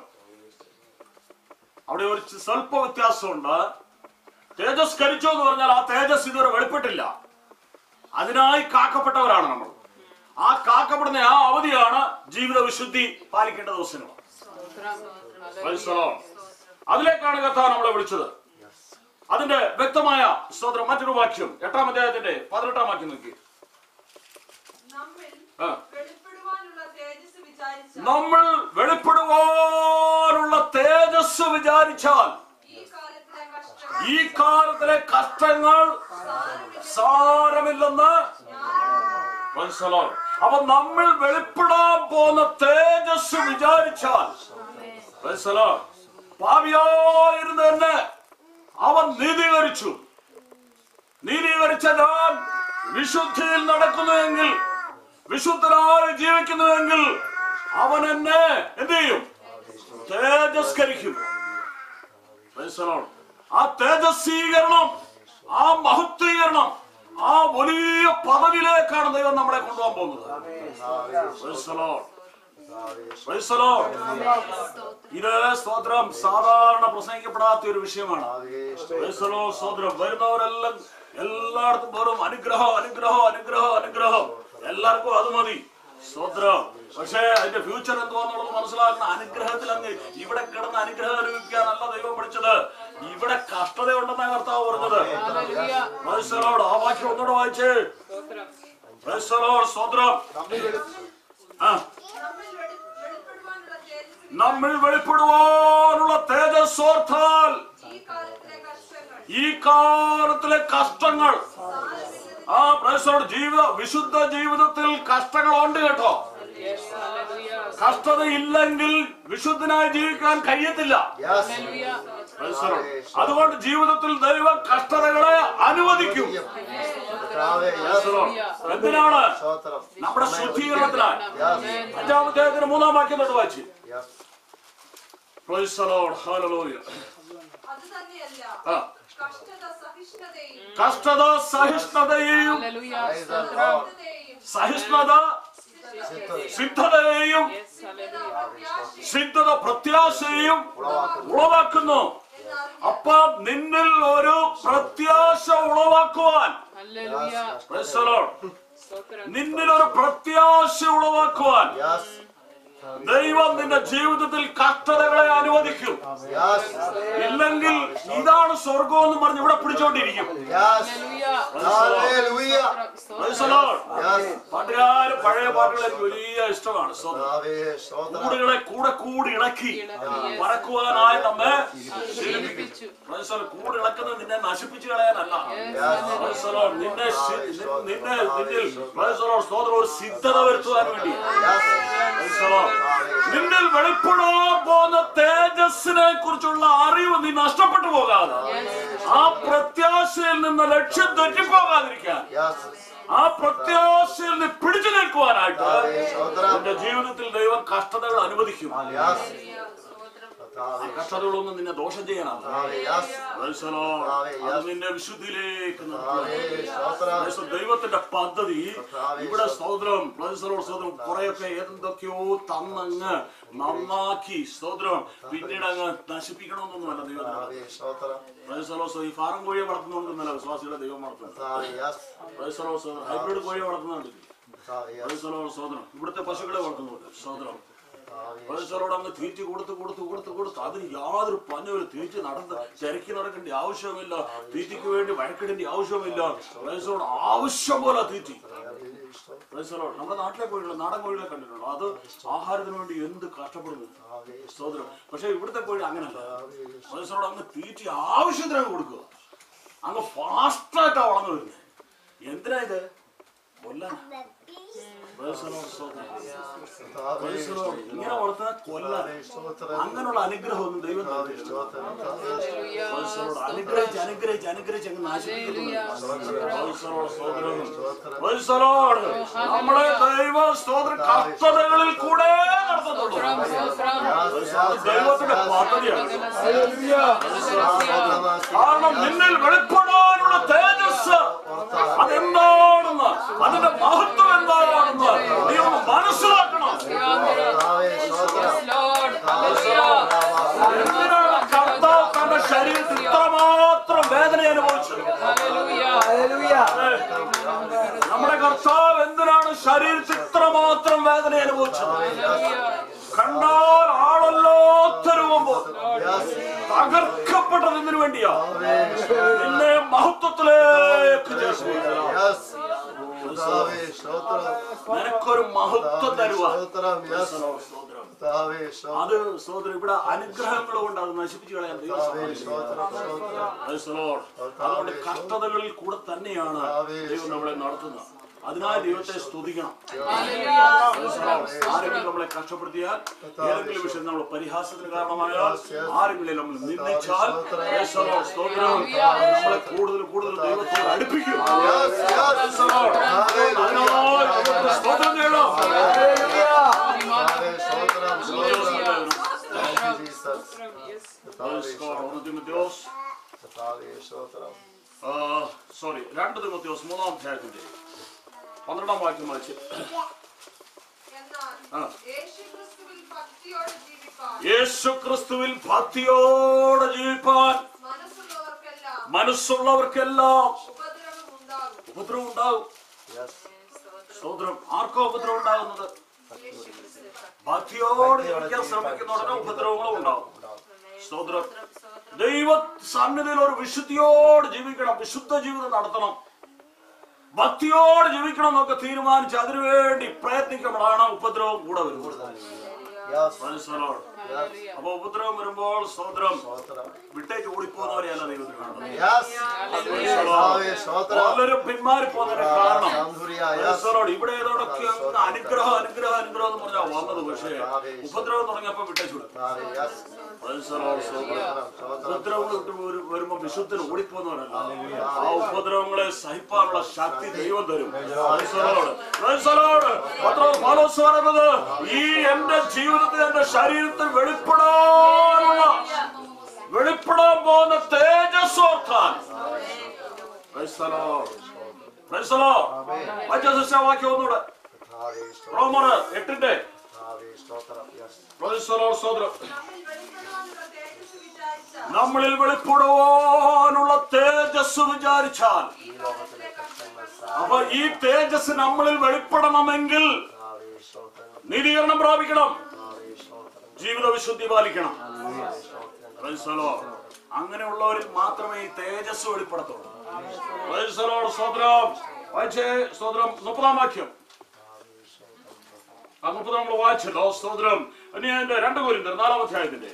അവിടെ ഒരു ചി- സ്വല്പ വ്യത്യാസമുണ്ട് തേജസ്കരിച്ചു എന്ന് പറഞ്ഞാൽ ആ തേജസ് ഇതുവരെ വെളിപ്പെട്ടില്ല അതിനായി കാക്കപ്പെട്ടവരാണ് നമ്മൾ ആ കാക്കപ്പെടുന്ന ആ അവധിയാണ് ജീവിത വിശുദ്ധി പാലിക്കേണ്ട ദിവസങ്ങൾ Stotram. Praise the Hallelujah. Lord. അതിലേക്കാണ് കർത്താവ് നമ്മളെ വിളിച്ചത് അതിന്റെ വ്യക്തമായ സ്തോത്രം മറ്റൊരു വാക്യം എട്ടാം അധ്യായത്തിന്റെ പതിനെട്ടാം വാക്യം നോക്കി നമ്മിൽ ആ. വെളിപ്പെടുവാനുള്ള തേജസ് വിചാരിച്ച നമ്മൾ വെളിപ്പെടുവാനുള്ള തേജസ് വിചാരിച്ചാൽ ഈ കാലത്തിലെ കഷ്ടം ഈ കാലത്തിലെ കഷ്ടങ്ങൾ സാരമില്ലെന്ന് മനസ്സിലാവും അപ്പൊ നമ്മൾ വെളിപ്പെടാൻ പോകുന്ന തേജസ് വിചാരിച്ചാൽ മനസ്സിലാവും പാപിയായിരുന്ന എന്നെ അവൻ നീതീകരിച്ചു നീതീകരിച്ച ഞാൻ വിശുദ്ധിയിൽ നടക്കുന്നുവെങ്കിൽ വിശുദ്ധനായി ജീവിക്കുന്നുവെങ്കിൽ അവൻ എന്നെ എന്ത് ചെയ്യും തേജസ്കരിക്കും Praise the Lord. ആ തേജസ്വീകരണം ആ മഹത്വീകരണം ആ വലിയ പദവിയിലേക്കാണ് ദൈവം നമ്മളെ കൊണ്ടുപോകാൻ പോകുന്നത് ആമേൻ സ്തോത്രം Praise the Lord. Praise the Lord. ഇത് സ്തോത്രം സാധാരണ പ്രസംഗിക്കപ്പെടാത്ത ഒരു വിഷയമാണ് Praise the Lord. സ്തോത്രം വരുന്നവരെല്ലാം എല്ലായിടത്തും വെറും അനുഗ്രഹം അനുഗ്രഹം അനുഗ്രഹം അനുഗ്രഹം എല്ലാവർക്കും അത് മതി സ്തോത്രം പക്ഷേ അതിന്റെ ഫ്യൂച്ചർ എന്തുവാന്നുള്ളത് മനസ്സിലാക്കുന്ന അനുഗ്രഹത്തിൽ അങ്ങ് ഇവിടെ കിടന്ന് അനുഗ്രഹം അനുഭവിക്കാനല്ല ദൈവം പഠിച്ചത് ഇവിടെ കഷ്ടതയുണ്ടെന്നാണ് കർത്താവ് പറഞ്ഞത് Hallelujah. Praise the Lord. ആ വാക്യം ഒന്നുകൂടെ വായിച്ചേ സ്തോത്രം Praise the Lord. സ്തോത്രം ആ നമ്മിൽ വെളി- വെളിപ്പെടുവാനുള്ള തേജസ് നമ്മൾ വെളിപ്പെടുവാനുള്ള തേജസ്സോർത്താൽ ഈ കാലത്തിലെ കഷ്ടങ്ങൾ ഈ കാലത്തിലെ കഷ്ടങ്ങൾ ആ പ്രേസോട് ജീവിത വിശുദ്ധ ജീവിതത്തിൽ കഷ്ടങ്ങളുണ്ട് കേട്ടോ Yes. Hallelujah. കഷ്ടത ഇല്ലെങ്കിൽ വിശുദ്ധനായി ജീവിക്കാൻ കഴിയത്തില്ല Hallelujah. Praise the Lord. അതുകൊണ്ട് ജീവിതത്തിൽ ദൈവം കഷ്ടതകളെ അനുവദിക്കും Praise the Lord. എന്തിനാണ് നമ്മുടെ ശുദ്ധീകരണത്തിനാണ് Amen. അഞ്ചാമത്തെ അതിന് മൂന്നാം വാക്യം തൊട്ട് വായിച്ചു Praise the Lord. Hallelujah. അത് തന്നെയല്ല ആ. കഷ്ടത സഹിഷ്ണുതയും കഷ്ടത സഹിഷ്ണുതയെയും Hallelujah. സ്തോത്രം. സിദ്ധതയും, സഹിഷ്ണുത സിദ്ധതയെയും Yes. Hallelujah. പ്രത്യാശയും സിദ്ധത പ്രത്യാശയും ഉളവാക്കുന്നു അപ്പൊ നിന്നിൽ ഒരു പ്രത്യാശ ഉളവാക്കുവാൻ Hallelujah. Praise the Lord. സ്തോത്രം. നിന്നിൽ ഒരു പ്രത്യാശ ഉളവാക്കുവാൻ ദൈവം നിന്റെ ജീവിതത്തിൽ കഷ്ടതകളെ അനുവദിക്കും ഇല്ലെങ്കിൽ ഇതാണ് സ്വർഗം എന്ന് പറഞ്ഞ് ഇവിടെ പിടിച്ചോണ്ടിരിക്കും Hallelujah. Praise the Lord. പാട്ടുകാര് പഴയ പാട്ടുകൾ എനിക്ക് വലിയ ഇഷ്ടമാണ് സ്തോത്രം. കൂടുകളെ കൂടെ കൂടി ഇളക്കി പറക്കുവാനായി നമ്മെ ശീലിപ്പിച്ചു. Praise the Lord. കൂടെ ഇളക്കുന്നത് നിന്നെ നശിപ്പിച്ചു കളയാനല്ല Praise the Lord. നിന്നെ ശി- നി- നിന്നെ നിന്നിൽ Praise the Lord. സ്തോത്രം ഒരു സിദ്ധത വരുത്തുവാൻ വേണ്ടി Praise the Lord. നിന്നിൽ വെളിപ്പെടാൻ പോകുന്ന തേജസ്സിനെ കുറിച്ചുള്ള അറിവ് നീ നഷ്ടപ്പെട്ടു പോകാതെ ആ പ്രത്യാശയിൽ നിന്ന് ലക്ഷ്യം തെറ്റിപ്പോകാതിരിക്കാൻ ആ പ്രത്യാശയിൽ നീ പിടിച്ചു നിൽക്കുവാനായിട്ട് നിന്റെ ജീവിതത്തിൽ ദൈവം കഷ്ടതകൾ അനുവദിക്കും ആ കഷ്ടതകളൊന്നും നിന്നെ ദോഷം ചെയ്യാനാണ് Praise the Lord. അത് നിന്നെ വിശുദ്ധിയിലേക്ക് നടത്തുവാൻ. Praise the- ദൈവത്തിന്റെ പദ്ധതി ഇവിടെ സ്തോത്രം Praise the Lord. സ്തോത്രം കുറെയൊക്കെ എന്തൊക്കെയോ തന്നങ്ങ് നന്നാക്കി സ്തോത്രം പിന്നീട് അങ്ങ് നശിപ്പിക്കണമെന്നൊന്നുമല്ല ദൈവം Praise the Lord. So ഈ ഫാറം കോഴിയെ വളർത്തുന്നതുകൊണ്ടൊന്നല്ല വിശ്വാസികളെ ദൈവം വളർത്തുന്നത് Praise the Lord. സ്തോത്രം. ഹൈബ്രിഡ് കോഴിയെ വളർത്തുന്നുണ്ട് Praise the Lord. സ്തോത്രം ഇവിടുത്തെ പശുക്കളെ വളർത്തുന്നുണ്ട് സ്തോത്രം പൈസലോട് അങ്ങ് തീറ്റി കൊടുത്ത് കൊടുത്ത് കൊടുത്ത് കൊടുത്ത് അതിന് യാതൊരു പഞ്ഞുമില്ല തീറ്റി നടന്ന് ചരക്കി നടക്കേണ്ട ആവശ്യമില്ല തീറ്റിക്ക് വേണ്ടി വഴക്കിടേണ്ട ആവശ്യമില്ല പൈസലോട് ആവശ്യം പോലെ തീറ്റി പൈസലോട് നമ്മുടെ നാട്ടിലെ കോഴികൾ നാടൻ കോഴികളെ കണ്ടിട്ടുള്ളൂ അത് ആഹാരത്തിന് വേണ്ടി എന്ത് കഷ്ടപ്പെടുന്നു സഹോദരം പക്ഷെ ഇവിടുത്തെ കോഴി അങ്ങനല്ല പൈസലോട് അങ്ങ് തീറ്റി ആവശ്യത്തിന് അങ്ങ് കൊടുക്കുക അങ്ങ് ഫാസ്റ്റായിട്ടാ വളർന്നു വരുന്നത് എന്തിനാ ഇത് കൊല്ലാൻ ഇങ്ങനെ വളർത്തുന്ന കൊല്ലാൻ അങ്ങനെയുള്ള അനുഗ്രഹം ഒന്നും ദൈവം തന്നിട്ടില്ല. പൈസലോട് അനുഗ്രഹിച്ച് അനുഗ്രഹിച്ച് അനുഗ്രഹിച്ച് അങ്ങ് നാശിപ്പിക്കുന്നു പൈസലോട് സ്തോത്രം. പൈസലോട് നമ്മളെ ദൈവ സ്തോത്ര കഷ്ടതകളിൽ കൂടെ നടത്തത്തുള്ളൂ പൈസലോട് ദൈവത്തിന്റെ പദ്ധതിയാണ് കാരണം നിന്നിൽ വെളിപ്പെടാനുള്ള തേജസ് അതെന്താണെന്ന് അതിന്റെ മഹത്വം എന്താണെന്ന് നീ ഒന്ന് മനസ്സിലാക്കണം Lord. Hallelujah. എന്തിനാണ് കർത്താവ് തന്റെ ശരീരത്തിൽ ഇത്രമാത്രം വേദന അനുഭവിച്ചത് Hallelujah. നമ്മുടെ കർത്താവ് എന്തിനാണ് ശരീരത്തിൽ ഇത്രമാത്രം വേദന അനുഭവിച്ചത് കണ്ടാൽ ആളല്ലാത്ത രൂപം പോലെ തകർക്കപ്പെട്ടത് എന്തിനു വേണ്ടിയാ നിന്നെ മഹത്വത്തിലേക്ക് ചേർക്കുക. നിനക്കൊരു മഹത്വം തരുവാൻ അത് സഹോദരൻ ഇവിടെ അനുഗ്രഹങ്ങൾ കൊണ്ട് അത് നശിപ്പിച്ചു കളയാൻ ദൈവം സമ്മതിക്കില്ല. Praise the Lord. അതുകൊണ്ട് കഷ്ടതകളിൽ കൂടെ തന്നെയാണ് ദൈവം നമ്മളെ നടത്തുന്നത് അതിനായി ദൈവത്തെ സ്തുതിക്കണം Praise the Lord. ആരെങ്കിലും നമ്മളെ കഷ്ടപ്പെടുത്തിയാൽ ഏതെങ്കിലും വിഷയം നമ്മൾ പരിഹാസത്തിന് കാരണമായാൽ ആരെങ്കിലും നമ്മൾ നിന്ദിച്ചാൽ Praise the Lord. സ്തോത്രം നമ്മളെ കൂടുതൽ കൂടുതൽ ദൈവത്തോട് അടുപ്പിക്കും Praise the Lord. അതിനായി ദൈവത്തിന് സ്തോത്രം ചെയ്യണം Praise God. ഒന്ന് തിമോത്തിയോസ് സോറി രണ്ട് തിമോത്തിയോസ് മൂന്നാം അധ്യായത്തിന്റെ പന്ത്രണ്ടാം വാക്യം വായിച്ച് ആ. യേശുക്രിസ്തുവിൽ ഭക്തിയോടെ ജീവിപ്പാൻ യേശു ക്രിസ്തുവിൽ ഭക്തിയോടെ ജീവിപ്പാൻ മനസ്സുള്ളവർക്കെല്ലാം മനസ്സുള്ളവർക്കെല്ലാം ഉപദ്രവം ഉണ്ടാകും ഉപദ്രവം ഉണ്ടാകും സ്തോത്രം ആർക്കോ ഉപദ്രവം ഉണ്ടാകുന്നത് ഭക്തിയോടെ ജീവിക്കാൻ ശ്രമിക്കുന്നവരുടെ ഉപദ്രവങ്ങളും ഉണ്ടാവും സ്തോത്രം ദൈവ സന്നിധിയിൽ ഒരു വിശുദ്ധിയോട് ജീവിക്കണം വിശുദ്ധ ജീവിതം നടത്തണം ഭക്തിയോട് ജീവിക്കണം എന്നൊക്കെ തീരുമാനിച്ച് അതിനുവേണ്ടി പ്രയത്നിക്കുമ്പോഴാണ് ഉപദ്രവം കൂടെ വരുന്നത് മനസ്സിലോട് Hallelujah. അപ്പൊ ഉപദ്രവം വരുമ്പോൾ സ്തോത്രം സ്തോത്രം വിട്ടേക്ക് ഓടിപ്പോകുന്നവരെയല്ല ദൈവത്തിന് കാണുന്നത് യെസ് കർത്താവേ, സ്തോത്രം പലരും പിന്മാറി പോകുന്നതിന് കാരണം സാന്ത്വനിയ, യെസ്. മനസ്സിലോട് ഇവിടെ ഏതോടൊക്കെ അങ്ങ് അനുഗ്രഹം അനുഗ്രഹം അനുഗ്രഹം എന്ന് പറഞ്ഞാൽ വന്നത് പക്ഷേ ഉപദ്രവം തുടങ്ങിയപ്പോ വിട്ടേച്ചു കർത്താവേ, യെസ്. മനസ്സിലോട് സ്തോത്രം സ്തോത്രം, സ്തോത്രം. ഉപദ്രവങ്ങൾ വിട്ട് വരു- വരുമ്പോ വിശുദ്ധന് ഓടിപ്പോകുന്നവരല്ല ആ ഉപദ്രവങ്ങളെ സഹിപ്പാനുള്ള ശക്തി ദൈവം തരും മനസ്സിലോട് മനസ്സിലോട് പത്രോസ് പൗലോസ് പറയുന്നത് ഈ എന്റെ ജീവിതത്തിൽ എന്റെ ശരീരത്തിൽ വെളിപ്പെടാനുള്ള വെളിപ്പെടാൻ പോകുന്ന തേജസ് ഓർത്താൻ Praise the Lord. Praise the Lord. മറ്റേ ശിഷ്യാവാക്യം ഒന്നുകൂടെ കർത്താവേ, സ്തോത്രം. റോമർ എട്ടിന്റെ കർത്താവേ, സ്തോത്രം, യെസ്. Praise the Lord, സ്തോത്രം നമ്മിൽ വെളിപ്പെടുവാനുള്ള തേജസ് വിചാരിച്ചാൽ നമ്മളിൽ വെളിപ്പെടുവാനുള്ള തേജസ് വിചാരിച്ചാൽ ഈ ലോകത്തിലെ കഷ്ടങ്ങൾ അപ്പൊ ഈ തേജസ് നമ്മളിൽ വെളിപ്പെടണമെങ്കിൽ കർത്താവേ, സ്തോത്രം. നീതീകരണം പ്രാപിക്കണം കർത്താവേ, സ്തോത്രം. ജീവിത വിശുദ്ധി പാലിക്കണം സ്തോത്രം. Praise the Lord. അങ്ങനെയുള്ളവരിൽ മാത്രമേ ഈ തേജസ് വെളിപ്പെടത്തുള്ളൂ Praise the Lord, സ്തോത്രം വായിച്ചേ സ്തോത്രം മുപ്പതാം വാക്യം ആ മുപ്പത് നമ്മൾ വായിച്ചല്ലോ സ്തോത്രം ഇനി എന്റെ രണ്ട് കോരിന്തർ നാലാം അധ്യായത്തിന്റെ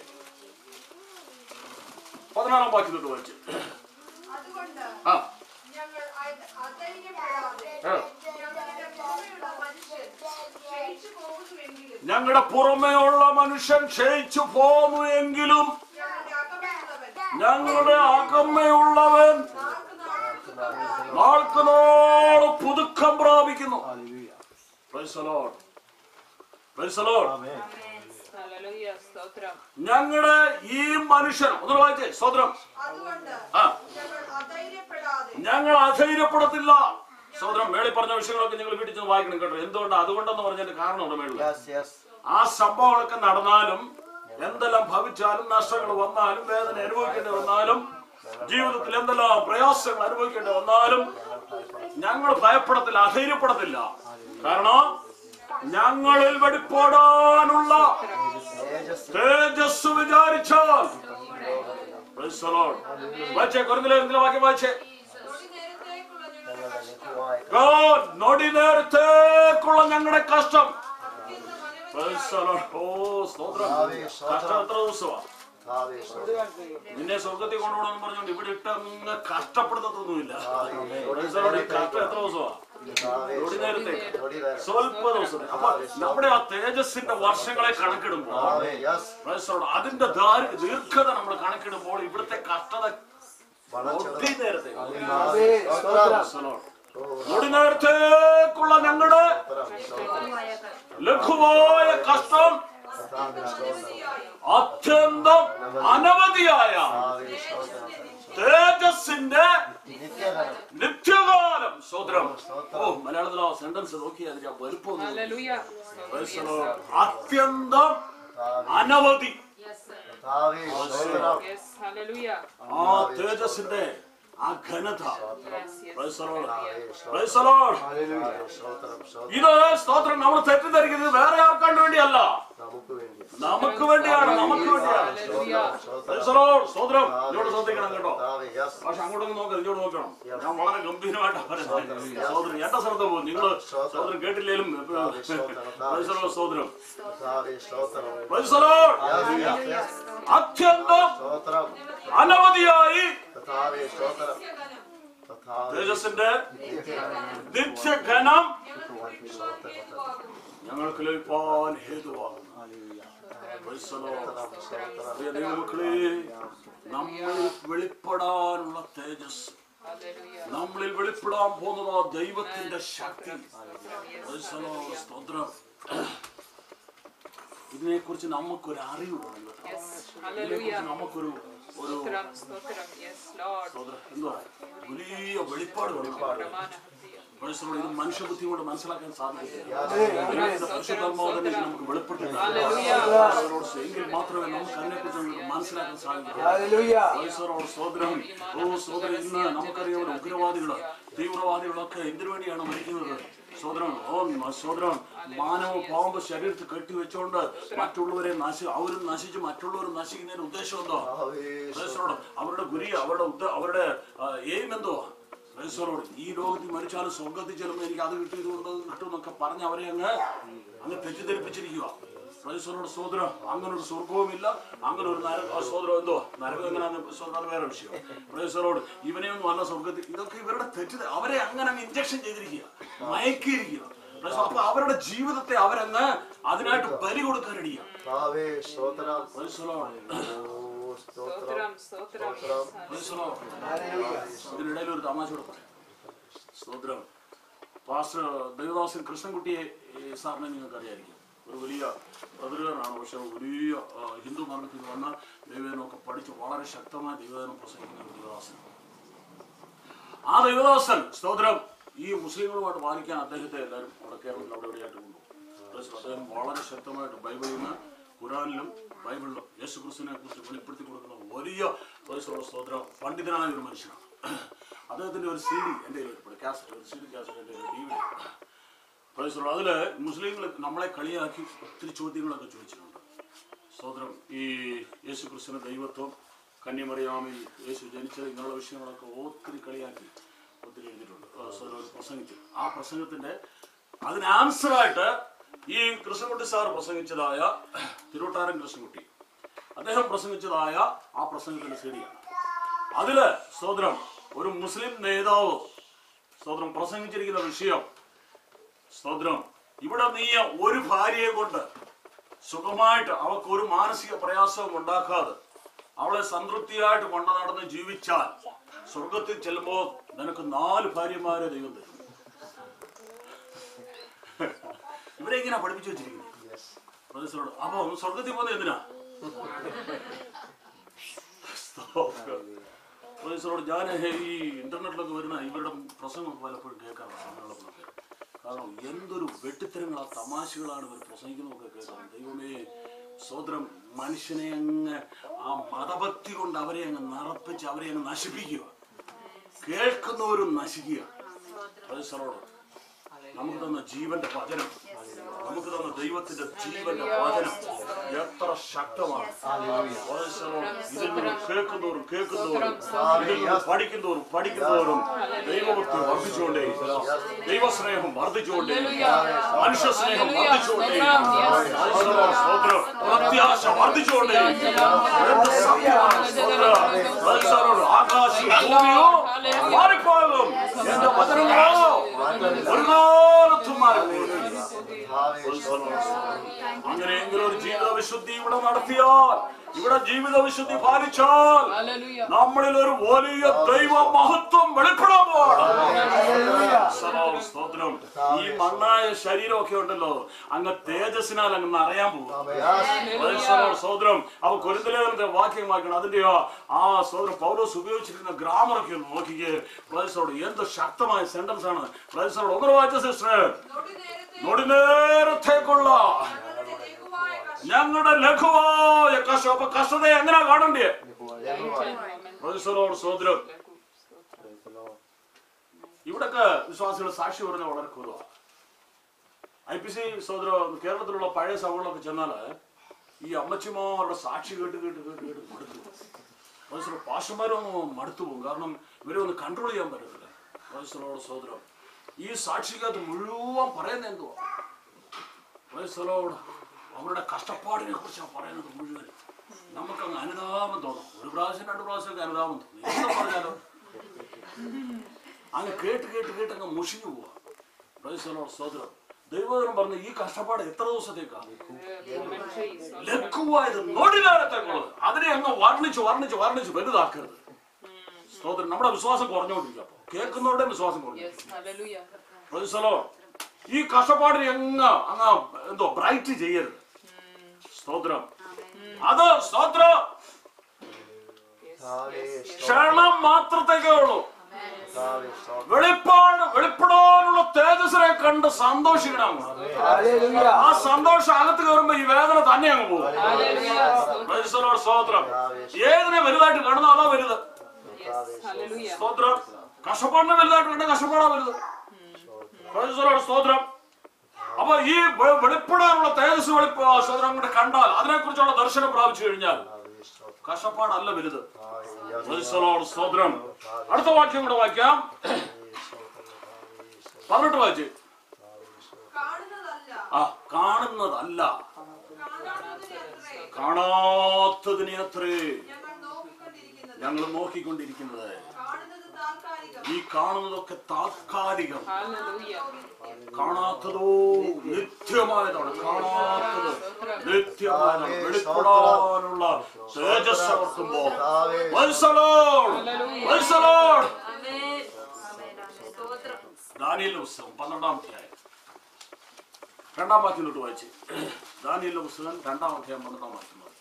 പതിനാറാം വാക്യം തൊട്ട് വായിച്ച് അതുകൊണ്ട് ആ ഞങ്ങൾ അധ- അധൈര്യപ്പെടാതെ ആ. ഞങ്ങളുടെ പുറമെയുള്ള മനുഷ്യൻ ക്ഷയിച്ചു പോകുന്നുവെങ്കിലും ഞങ്ങളുടെ പുറമേയുള്ള മനുഷ്യൻ ക്ഷയിച്ചു പോന്നു എങ്കിലും ഞങ്ങളുടെ അകമെയുള്ളവൻ ഞങ്ങളുടെ അകമ്മയുള്ളവൻ നാൾക്ക് നാൾ നാൾക്ക് നാൾ പുതുക്കം പ്രാപിക്കുന്നു Praise the Lord. Praise the Lord. Hallelujah. സ്തോത്രം ഞങ്ങളുടെ ഈ മനുഷ്യൻ ഒന്ന് വായിച്ചേ സ്തോത്രം അതുകൊണ്ട് ആ ഞങ്ങൾ അധൈര്യപ്പെടാതെ ഞങ്ങൾ അധൈര്യപ്പെടത്തില്ല സ്തോത്രം മേളിൽ പറഞ്ഞ വിഷയങ്ങളൊക്കെ നിങ്ങൾ വീട്ടിൽ ചെന്ന് വായിക്കണം കേട്ടോ എന്തുകൊണ്ട് അതുകൊണ്ടെന്ന് പറഞ്ഞതിന്റെ കാരണമുണ്ട് മേളിൽ യെസ്, യെസ്. ആ സംഭവങ്ങളൊക്കെ നടന്നാലും എന്തെല്ലാം ഭവിച്ചാലും നഷ്ടങ്ങൾ വന്നാലും വേദന അനുഭവിക്കേണ്ടി വന്നാലും ജീവിതത്തിൽ എന്തെല്ലാം പ്രയാസങ്ങൾ അനുഭവിക്കേണ്ടി വന്നാലും ഞങ്ങൾ ഭയപ്പെടത്തില്ല അധൈര്യപ്പെടത്തില്ല കാരണം ഞങ്ങളിൽ വെളിപ്പെടാനുള്ള തേജസ്. തേജസ് വിചാരിച്ചാൽ Praise the Lord. വായിച്ചേ കുറഞ്ഞില്ല എന്തെങ്കിലും വാക്യം വായിച്ചേ ഒരു നേരത്തേക്കുള്ള ഞങ്ങളുടെ ഞങ്ങളുടെ കഷ്ടം നിത്യമായ God, നൊടി നേരത്തേക്കുള്ള ഞങ്ങളുടെ കഷ്ടം അത്യന്തം അനവധി Praise the Lord. ഓ സ്തോത്രം കഷ്ടം എത്ര ദിവസമാ കർത്താവേ, സ്തോത്രം. നിന്നെ സ്വർഗത്തിൽ കൊണ്ടുപോകണമെന്ന് പറഞ്ഞുകൊണ്ട് ഇവിടെ ഇട്ട് അങ്ങ് കഷ്ടപ്പെടുത്തൊന്നുമില്ല Praise the Lord. ഈ കഷ്ടം എത്ര ദിവസമാ കർത്താവേ, നൊടി നേരത്തേക്ക് നൊടി നേരം. സ്വല്പ ദിവസത്തെ അപ്പൊ നമ്മുടെ ആ തേജസ്സിന്റെ വർഷങ്ങളെ കണക്കിടുമ്പോൾ കർത്താവേ, യെസ്. Praise the Lord. അതിന്റെ ദാരി- ദീർഘത നമ്മൾ കണക്കിടുമ്പോൾ ഇവിടുത്തെ കഷ്ടത വളർച്ചയുടെ നൊടി നേരത്തെ കർത്താവേ, സ്തോത്രം. Praise the Lord. നൊടി നേരത്തേക്കുള്ള ഞങ്ങളുടെ ലഘുവായ കഷ്ടം. ലഘുവായ കഷ്ടം കർത്താവേ, സ്തോത്രം. അത്യന്തം അനവധിയായ കർത്താവേ, സ്തോത്രം. തേജസ്സിന്റെ നിത്യധനം. നിത്യകാലം സ്വതന്ത്രം ഓ മലയാളത്തിൽ ആ സെന്റൻസ് നോക്കി അതിന്റെ ആ വലുപ്പം Hallelujah. Praise the Lord. അത്യന്തം കർത്താവേ, അനവധി കർത്താവേ, സ്തോത്രം. Yes. Hallelujah. ആ തേജസ്സിന്റെ ആ ഘനത Yes. Yes. Praise the Lord. കർത്താവേ, സ്തോത്രം. Praise the Lord. കർത്താവേ, സ്തോത്രം, സ്തോത്രം. ഇത് സ്തോത്രം നമ്മൾ തെറ്റിദ്ധരിക്കുന്നത് വേറെ ആൾക്കാണ്ട് വേണ്ടിയല്ല നമുക്ക് വേണ്ടി നമുക്ക് വേണ്ടിയാണ് നമുക്ക് വേണ്ടിയാണ് Hallelujah. Praise the Lord. സ്തോത്രം ഇങ്ങോട്ട് ശ്രദ്ധിക്കണം കേട്ടോ കർത്താവേ, യെസ്. പക്ഷെ അങ്ങോട്ടൊന്ന് നോക്കാം ഇങ്ങോട്ട് നോക്കണം ഞാൻ വളരെ ഗംഭീരമായിട്ടാണ് പറയുന്നത് സഹോദരൻ എന്റെ സ്ഥലത്ത് പോകും നിങ്ങൾ സഹോദരൻ കേട്ടില്ലേലും Praise the Lord, സ്തോത്രം കർത്താവേ, സ്തോത്രം. Praise the Lord. Yes, yes. അത്യന്തം സ്തോത്രം. അനവധിയായി കർത്താവേ, സ്തോത്രം. ഘനം കർത്താവേ, തേജസ്സിന്റെ നിത്യധനം. നിത്യഘനം ഹേതുവാകും. ഞങ്ങൾക്ക് ലഭിപ്പാൻ ഹേതുവാകും Praise the Lord. പ്രിയ ദൈവമക്കളെ നമ്മളിൽ വെളിപ്പെടാനുള്ള തേജസ് Hallelujah. നമ്മളിൽ വെളിപ്പെടാൻ പോകുന്നത് ആ ദൈവത്തിന്റെ ശക്തി Praise the Lord. സ്തോത്രം ഇതിനെ കുറിച്ച് നമുക്കൊരു അറിവ് വേണം കേട്ടോ. Yes. ഇതിനെക്കുറിച്ച് Hallelujah. നമുക്കൊരു ഒരു സ്തോത്രം സ്തോത്രം. Yes, Lord. സ്തോത്രം എന്തുവാ വലിയ വെളിപ്പാട് വെളിപ്പാട് പ്രമാണ ഹൃദയം. പ്രൊഫസറോട് ഇത് മനുഷ്യബുദ്ധി കൊണ്ട് മനസ്സിലാക്കാൻ സാധിക്കില്ല ദൈവത്തിന്റെ പരിശുദ്ധാത്മാവ് തന്നെ ഇത് നമുക്ക് വെളിപ്പെട്ടിട്ടുണ്ട് പ്രൊഫസറോട് എങ്കിൽ മാത്രമേ നമുക്ക് അതിനെക്കുറിച്ച് മനസ്സിലാക്കാൻ സാധിക്കൂ പ്രൊഫസറോട് സോദരം ഓ സോദരൻ ഇന്ന് നമുക്കറിയാവുന്ന ഉഗ്രവാദികള് തീവ്രവാദികളൊക്കെ എന്തിനു വേണ്ടിയാണ് മരിക്കുന്നത് സോദരൻ ഓ സോദരൻ മാനവ പാമ്പ് ശരീരത്തിൽ കെട്ടിവെച്ചോണ്ട് മറ്റുള്ളവരെ നശി അവരും നശിച്ച് മറ്റുള്ളവരും നശിക്കുന്നതിന് ഉദ്ദേശം എന്തോ പ്രൊഫസറോട് അവരുടെ ഗുരി അവരുടെ ഉദ്ദ- അവരുടെ എയിം എന്തുവാ പ്രൊഫസറോട് ഈ ലോകത്തിൽ മരിച്ചാലും സ്വർഗത്തിൽ ചെല്ലുമ്പോൾ എനിക്ക് അത് കിട്ടും ഇതുകൊണ്ട് കിട്ടും എന്നൊക്കെ പറഞ്ഞ് അവരെ അങ്ങ് അങ്ങ് തെറ്റിദ്ധരിപ്പിച്ചിരിക്കുക പ്രൊഫസറോട് സോദരം അങ്ങനെ ഒരു സ്വർഗവുമില്ല അങ്ങനെ ഒരു നര ആ സോദരം എന്തോ നരകം എങ്ങനെയാന്ന് സോദരം അത് വേറെ വിഷയം പ്രൊഫസറോട് ഇവനെയൊന്നും അല്ല സ്വർഗത്തിൽ ഇതൊക്കെ ഇവരുടെ തെറ്റിദ്ധ അവരെ അങ്ങനെ അങ്ങ് ഇഞ്ചക്ഷൻ ചെയ്തിരിക്കുക മയക്കിയിരിക്കുക പ്രൊഫസർ, അപ്പൊ അവരുടെ ജീവിതത്തെ അവരങ്ങ് അതിനായിട്ട് ബലി കൊടുക്കാൻ റെഡിയാ കർത്താവേ സ്തോത്രം പ്രൊഫസറോട് ഓ സ്തോത്രം സ്തോത്രം സ്തോത്രം പ്രൊഫസറോട് ഇതിനിടയിൽ ഒരു തമാശ കൂടെ പറയാം സ്തോത്രം പാസ്റ്റർ ദേവദാസൻ കൃഷ്ണൻകുട്ടിയെ ഈ സാറിനെ നിങ്ങൾക്ക് അറിയായിരിക്കും ഒരു വലിയ പ്രതിരോധനാണ് പക്ഷെ വലിയ ആ, ഹിന്ദു മരണത്തിൽ വന്ന ദൈവനൊക്കെ പഠിച്ച് വളരെ ശക്തമായ ദൈവദാനം പ്രസംഗിക്കുന്ന ഒരു ദേവദാസൻ ആ ദേവദാസൻ സ്തോത്രം ഈ മുസ്ലിങ്ങളുമായിട്ട് വാദിക്കാൻ അദ്ദേഹത്തെ എല്ലാവരും അവിടെ കേരളത്തിൽ അവിടെ എവിടെയായിട്ട് കൊണ്ടുപോകും പ്രൊഫസർ അദ്ദേഹം വളരെ ശക്തമായിട്ട് ബൈബിളിൽ നിന്ന് ഖുറാനിലും ബൈബിളിലും യേശു ക്രിസ്തുവിനെ കുറിച്ച് വെളിപ്പെടുത്തി കൊടുക്കുന്ന വലിയ പ്രൊഫസറുടെ സ്തോത്രം പണ്ഡിതനായ ഒരു മനുഷ്യനാണ് അദ്ദേഹത്തിന്റെ ഒരു സി ഡി എൻ്റെ കയ്യിൽ കാസറ്റ് ഒരു സി ഡി കാസറ്റ് എൻ്റെ ഡി വി പ്രൊഫസർ അതിൽ മുസ്ലിങ്ങൾ നമ്മളെ കളിയാക്കി ഒത്തിരി ചോദ്യങ്ങളൊക്കെ ചോദിച്ചിട്ടുണ്ട് സ്തോത്രം ഈ യേശു ക്രിസ്തുവിന്റെ ദൈവത്വം കന്യമറിയാമി യേശു ജനിച്ചത് ഇങ്ങനെയുള്ള വിഷയങ്ങളൊക്കെ ഒത്തിരി കളിയാക്കി ഒത്തിരി എഴുതിയിട്ടുണ്ട് ആ, സ്തോത്രം ഒരു പ്രസംഗിച്ചു ആ പ്രസംഗത്തിന്റെ അതിന് ആൻസറായിട്ട് ഈ കൃഷ്ണൻകുട്ടി സാർ പ്രസംഗിച്ചതായ തിരുവട്ടാരൻ കൃഷ്ണൻകുട്ടി അദ്ദേഹം പ്രസംഗിച്ചതായ ആ പ്രസംഗത്തിന്റെ ശരിയാണ് അതില് സ്തോത്രം ഒരു മുസ്ലിം നേതാവ് സ്തോത്രം പ്രസംഗിച്ചിരിക്കുന്ന വിഷയം സ്തോത്രം ഇവിടെ നീ ഒരു ഭാര്യയെ കൊണ്ട് സുഖമായിട്ട് അവൾക്ക് ഒരു മാനസിക പ്രയാസവും ഉണ്ടാക്കാതെ അവളെ സംതൃപ്തിയായിട്ട് കൊണ്ടു നടന്ന് ജീവിച്ചാൽ സ്വർഗത്തിൽ ചെല്ലുമ്പോൾ നിനക്ക് നാല് ഭാര്യമാരെ ദൈവം തരും ഇവരെ ഇങ്ങനെ പഠിപ്പിച്ചു വെച്ചിരിക്കുന്നത് പ്രൊഫസറോട് അപ്പൊ സ്വർഗത്തിൽ പോകുന്നത് എന്തിനാ സ്തോത്രം. പ്രൊഫസറോട് ഞാൻ ഈ ഇന്റർനെറ്റിലൊക്കെ വരുന്ന ഇവരുടെ പ്രസംഗം പലപ്പോഴും കേൾക്കാറുണ്ട് സമയമുള്ളപ്പോഴൊക്കെ കാരണം എന്തൊരു വെട്ടിത്തരങ്ങളാ തമാശകളാണ് ഇവർ പ്രസംഗിക്കുന്നതൊക്കെ കേൾക്കുന്നത് ദൈവമേ സ്വതന്ത്രം മനുഷ്യനെ അങ്ങ് ആ മതഭക്തി കൊണ്ട് അവരെ അങ്ങ് നിറപ്പിച്ച് അവരെ അങ്ങ് നശിപ്പിക്കുക കേൾക്കുന്നവരും നശിക്കുക പ്രൊഫസറോട് നമുക്ക് തന്ന ജീവന്റെ വചനം നമുക്ക് തന്ന ദൈവത്തിന്റെ ജീവന്റെ വചനം എത്ര ശക്തമാണ് പ്രൊഫസറോട് ഇതിൽ നിന്ന് കേൾക്കുന്നവരും കേൾക്കുന്നവരും ഇതിൽ നിന്ന് പഠിക്കുന്നവരും പഠിക്കുന്നവരും ദൈവഭക്തി വർദ്ധിച്ചുകൊണ്ടേ ദൈവസ്നേഹം വർദ്ധിച്ചുകൊണ്ടേ മനുഷ്യ സ്നേഹം വർദ്ധിച്ചുകൊണ്ടേ പ്രൊഫസറോട് സ്തോത്രം പ്രത്യാശ വർദ്ധിച്ചുകൊണ്ടേ എന്ത് സത്യമാണ് സ്തോത്രം പ്രൊഫസറോട് ആകാശം ഭൂമിയോ മാറിപ്പോകും എന്റെ വചനങ്ങളോ ഒരു കാലത്തും മാറിപ്പോകും അങ്ങനെയെങ്കിലും ഒരു ജീവിത വിശുദ്ധി ഇവിടെ നടത്തിയാൽ ഇവിടെ ജീവിത വിശുദ്ധി പാലിച്ചാൽ നമ്മളിൽ ഒരു വലിയ ദൈവ മഹത്വം വെളിപ്പെടാൻ പോവാണ് സ്തോത്രം ഈ മണ്ണായ ശരീരമൊക്കെ ഉണ്ടല്ലോ അങ്ങ് തേജസ്സിനാൽ അങ്ങ് നിറയാൻ പോകും പ്രൈസലോട് സ്തോത്രം അവ കൊരിന്തലേഖനത്തെ വാക്യം വായിക്കണം അതിന്റെയോ ആ സ്തോത്രം പൗലോസ് ഉപയോഗിച്ചിരിക്കുന്ന ഗ്രാമറൊക്കെ ഒന്ന് നോക്കിക്കേ പ്രൈസലോട് എന്ത് ശക്തമായ സെന്റൻസ് ആണ് പ്രൈസലോട് ഒന്ന് വായിച്ച സിസ്റ്റർ നൊടി നേരത്തെ നൊടിനേരത്തേക്കുള്ള ഞങ്ങളുടെ ലഘുവായ കഷ്ടം ഞങ്ങളുടെ ലഘുവായ കഷ്ടം അപ്പൊ കഷ്ടത എങ്ങനെയാ കാണണ്ടേ പ്രൊഫസറോട് സ്തോത്രം ഇവിടൊക്കെ വിശ്വാസികൾ സാക്ഷി പറഞ്ഞ വളരെ കുറവാണ് ഐ പി സി സഹോദരം കേരളത്തിലുള്ള പഴയ സഭകളിലൊക്കെ ചെന്നാല് ഈ അമ്മച്ചിമാരുടെ സാക്ഷി കേട്ട് കേട്ട് കേട്ട് കേട്ട് മടുത്തു പ്രൊഫസർ പാഷന്മാരൊന്ന് മടുത്തു പോകും കാരണം ഇവരെ ഒന്ന് കൺട്രോൾ ചെയ്യാൻ പറ്റത്തില്ല പ്രൊഫസറോട് സഹോദരം ഈ സാക്ഷിക്കകത്ത് മുഴുവൻ പറയുന്നത് എന്തുവാ പ്രൊഫസറോട് അവരുടെ കഷ്ടപ്പാടിനെ കുറിച്ചാണ് പറയുന്നത് മുഴുവൻ നമുക്കങ്ങ് അനുതാപം തോന്നും ഒരു പ്രാവശ്യം രണ്ട് പ്രാവശ്യമൊക്കെ അനുതാപം തോന്നും എന്താ പറഞ്ഞാലോ അങ്ങ് കേട്ട് കേട്ട് കേട്ട് അങ്ങ് മുഷിഞ്ഞു പോവാ പ്രൊഫസറോട് സഹോദരം ദൈവം പറഞ്ഞ ഈ കഷ്ടപ്പാട് എത്ര ദിവസത്തേക്കാണ് ലഘുവായത് നോടിനാരത്തേക്കുള്ളത് അതിനെ അങ്ങ് വർണ്ണിച്ച് വർണ്ണിച്ച് വർണ്ണിച്ച് വലുതാക്കരുത് സ്തോത്രം നമ്മുടെ വിശ്വാസം കുറഞ്ഞുകൊണ്ടിരിക്കുക അപ്പൊ കേൾക്കുന്നവരുടെ വിശ്വാസം കുറഞ്ഞു പ്രൊഫസറോ ഈ കഷ്ടപ്പാടിനെ അങ്ങ് അങ്ങ് എന്തോ ബ്രൈറ്റ് ചെയ്യരുത് സ്തോത്രം അത് സ്തോത്രം ക്ഷണം മാത്രത്തേക്കേ ഉള്ളൂ കർത്താവേ, സ്തോത്രം. വെളിപ്പാട് വെളിപ്പെടാനുള്ള തേജസ്സിനെ കണ്ട് സന്തോഷിക്കണം ആ സന്തോഷം അകത്ത് കയറുമ്പോ ഈ വേദന തന്നെ അങ്ങ് പോകും Hallelujah. Stotram. Praise the Lord, സ്തോത്രം ഏതിനെ വലുതായിട്ട് കാണുന്നോ അതാ വലുത് Yes. Hallelujah. സ്തോത്രം കഷ്ടപ്പാടിനെ വലുതായിട്ട് കണ്ട കഷ്ടപ്പാടാ വലുത് Praise the Lord, സ്തോത്രം അപ്പൊ ഈ വെ- വെളിപ്പെടാനുള്ള തേജസ് വെളിപ്പ സ്തോത്രം കൂടെ കണ്ടാൽ അതിനെ കുറിച്ചുള്ള ദർശനം പ്രാപിച്ചു കഴിഞ്ഞാൽ കർത്താവേ, സ്തോത്രം. കഷ്ടപ്പാടല്ല വലുത് കർത്താവേ, യെസ്. Praise the Lord, സ്തോത്രം അടുത്ത വാക്യം കൂടെ വായിക്കാം പതിനെട്ട് വായിച്ച് കാണുന്നതല്ല ആ കാണുന്നതല്ല കാണാത്തതിനെ അത്രേ കാണാത്തതിനെ അത്രേ ഞങ്ങൾ നോക്കിക്കൊണ്ടിരിക്കുന്നത് ഞങ്ങൾ നോക്കിക്കൊണ്ടിരിക്കുന്നത് കാണുന്നത് താൽക്കാലികം ഈ കാണുന്നതൊക്കെ താത്കാലികം Hallelujah. കാണാത്തതോ നിത്യമായതാണ് കാണാത്തത് Stotram. നിത്യമായതാണ് വെളിപ്പെടാനുള്ള തേജസ് അവർക്കുമ്പോ കർത്താവേ, ആമേൻ. സ്തോത്രം ദാനിയലിന്റെ പുസ്തകം പന്ത്രണ്ടാം അധ്യായം രണ്ടാം വാക്യത്തിലോട്ട് വായിച്ച് ദാനിയലിന്റെ പുസ്തകം രണ്ടാം അധ്യായം പന്ത്രണ്ടാം വാക്യം മതി.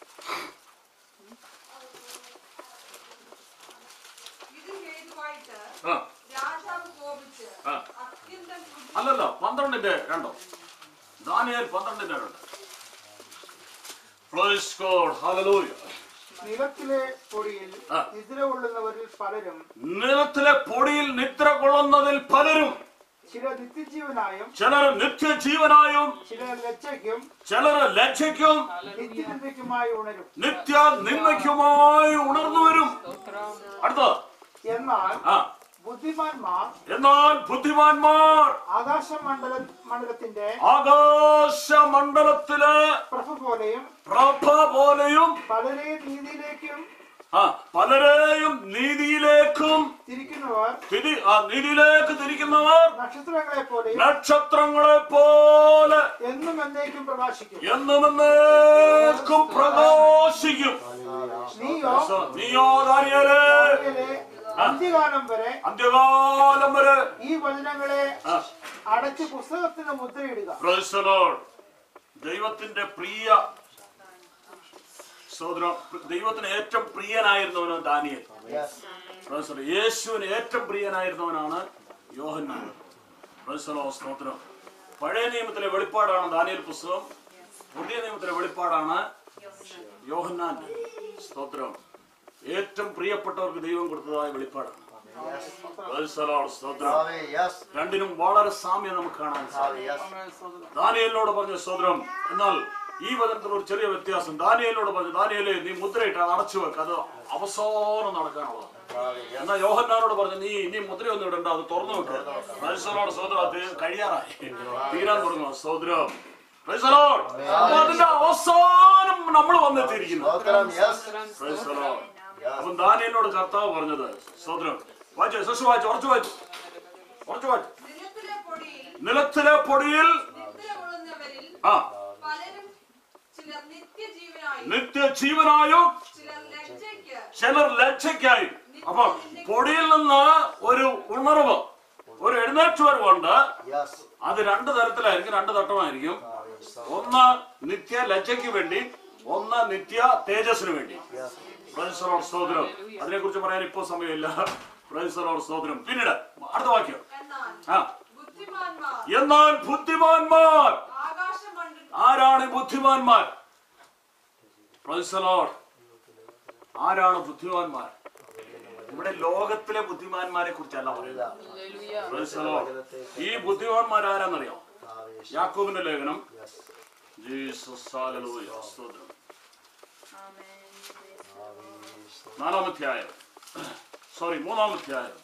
ഇത് ഹേതുവായിട്ട് ആ രാജാവ് കോപിച്ച് ആ. അത്യന്തം ക്രുദ്ധി- അല്ലല്ല പന്ത്രണ്ടിന്റെ രണ്ടോ ദാനിയൽ പന്ത്രണ്ടിന്റെ രണ്ട് Praise God. Hallelujah. നിലത്തിലെ പൊടിയിൽ ആ. നിദ്ര കൊള്ളുന്നവരിൽ പലരും നിലത്തിലെ പൊടിയിൽ നിദ്ര കൊള്ളുന്നതിൽ പലരും ചില നിത്യജീവനായും ചിലർ നിത്യജീവനായും ചിലർ ലജ്ജയ്ക്കും ചിലർ ലജ്ജയ്ക്കും നിത്യനിന്ദയ്ക്കുമായി ഉണരും നിത്യ നിന്ദയ്ക്കുമായി ഉണർന്നു വരും Stotram. അടുത്തത് എന്നാൽ ആ ബുദ്ധിമാന്മാർ എന്നാൽ ബുദ്ധിമാന്മാർ ആകാശമണ്ഡല മണ്ഡലത്തിന്റെ ആകാശമണ്ഡലത്തിലെ പ്രഭ പോലെയും പ്രഭ പോലെയും പലരെയും നീതിയിലേക്കും ആ പലരെയും നീതിയിലേക്കും തിരിക്കുന്നവർ തിരി ആ നീതിയിലേക്ക് തിരിക്കുന്നവർ നക്ഷത്രങ്ങളെ പോലെയും നക്ഷത്രങ്ങളെ പോലെ എന്നും എന്നേക്കും പ്രകാശിക്കും എന്നുമെന്നേക്കും പ്രകാശിക്കും നീയോ നീയോ ദാനിയേലേ ദാനിയേലേ, അന്ത്യകാലം വരെ അന്ത്യകാലം വരെ ഈ വചനങ്ങളെ ആ, അടച്ച് പുസ്തകത്തിന് മുദ്രയിടുക praise the Lord. ദൈവത്തിന്റെ പ്രിയ സഹോദരം ദൈവത്തിന് ഏറ്റവും പ്രിയനായിരുന്നവനാണ് Daniel yes. Praise the Lord. യേശുവിന് ഏറ്റവും പ്രിയനായിരുന്നവനാണ് യോഹന്നാൻ Praise the Lord. സ്തോത്രം പഴയ നിയമത്തിലെ വെളിപ്പാടാണ് ദാനിയൽ പുസ്തകം പുതിയ നിയമത്തിലെ വെളിപ്പാടാണ് യോഹന്നാൻ സ്തോത്രം ഏറ്റവും പ്രിയപ്പെട്ടവർക്ക് ദൈവം കൊടുത്തതായ വെളിപ്പാടാണ് Praise the Lord. സ്തോത്രം കർത്താവേ, യെസ്. രണ്ടിനും വളരെ സാമ്യം നമുക്ക് കാണാൻ സാധിക്കും കർത്താവേ, യെസ്. ദാനിയേലിനോട് പറഞ്ഞ സ്തോത്രം എന്നാൽ ഈ വചനത്തിൽ ഒരു ചെറിയ വ്യത്യാസം ദാനിയേലിനോട് പറഞ്ഞു ദാനിയേലെ നീ മുദ്രയിട്ട് അത് അടച്ചു വെക്ക് അത് അവസാനം നടക്കാനുള്ളത് കർത്താവേ, യെസ്. എന്നാ യോഹന്നാനോട് പറഞ്ഞു നീ നീ മുദ്രയൊന്നും ഇടണ്ട അത് തുറന്നു വെക്ക് മനുഷ്യനോട് സ്തോത്രം അത് കഴിയാറായി തീരാൻ തുടങ്ങും സ്തോത്രം Praise the Lord. അപ്പൊ അതിന്റെ അവസാനം നമ്മൾ വന്നെത്തിയിരിക്കുന്നു സ്തോത്രം, yes. Stotram. Praise the Lord. Yes. അപ്പം ദാനിയേലിനോട് കർത്താവ് പറഞ്ഞത് സ്തോത്രം വായിച്ചു ശശു വായിച്ചു ഉറച്ചു വായിച്ചു ഉറച്ചു വായിച്ചു നിലത്തിലെ പൊടിയിൽ നിലത്തിലെ പൊടിയിൽ നിദ്ര കൊള്ളുന്നവരിൽ ആ പലരും ചിലർ നിത്യജീവനായും നിത്യജീവനായും ചിലർ ലജ്ജയ്ക്ക് ചിലർ ലജ്ജയ്ക്കായി അപ്പൊ പൊടിയിൽ നിന്ന് ഒരു ഉണർവ് ഒരു എഴുന്നേറ്റ് വരവുണ്ട് യെസ്. അത് രണ്ട് തരത്തിലായിരിക്കും രണ്ട് തട്ടമായിരിക്കും കർത്താവേ, സ്തോത്രം. ഒന്ന് നിത്യ ലജ്ജയ്ക്ക് വേണ്ടി ഒന്ന് നിത്യ തേജസ്സിന് വേണ്ടി യെസ്. Praise the Lord, സ്തോത്രം അതിനെ കുറിച്ച് പറയാൻ ഇപ്പോ സമയമില്ല Praise the Lord, സ്തോത്രം പിന്നീട് അടുത്ത വാക്യം എന്നാൽ ആ ബുദ്ധിമാന്മാർ എന്നാൽ ബുദ്ധിമാന്മാർ ആകാശമണ്ഡല ആരാണ് ഈ ബുദ്ധിമാന്മാർ Praise the Lord. ആരാണ് ബുദ്ധിമാന്മാർ ഇവിടെ ലോകത്തിലെ ബുദ്ധിമാന്മാരെ കുറിച്ചല്ല പറയുന്നത് Hallelujah. Praise the Lord. ഈ ബുദ്ധിമാന്മാർ ആരാന്നറിയോ കർത്താവേ, യാക്കോബിന്റെ ലേഖനം യെസ്. Jesus hallelujah. സ്തോത്രം Amen. നാലാമധ്യായം സോറി മൂന്നാമധ്യായം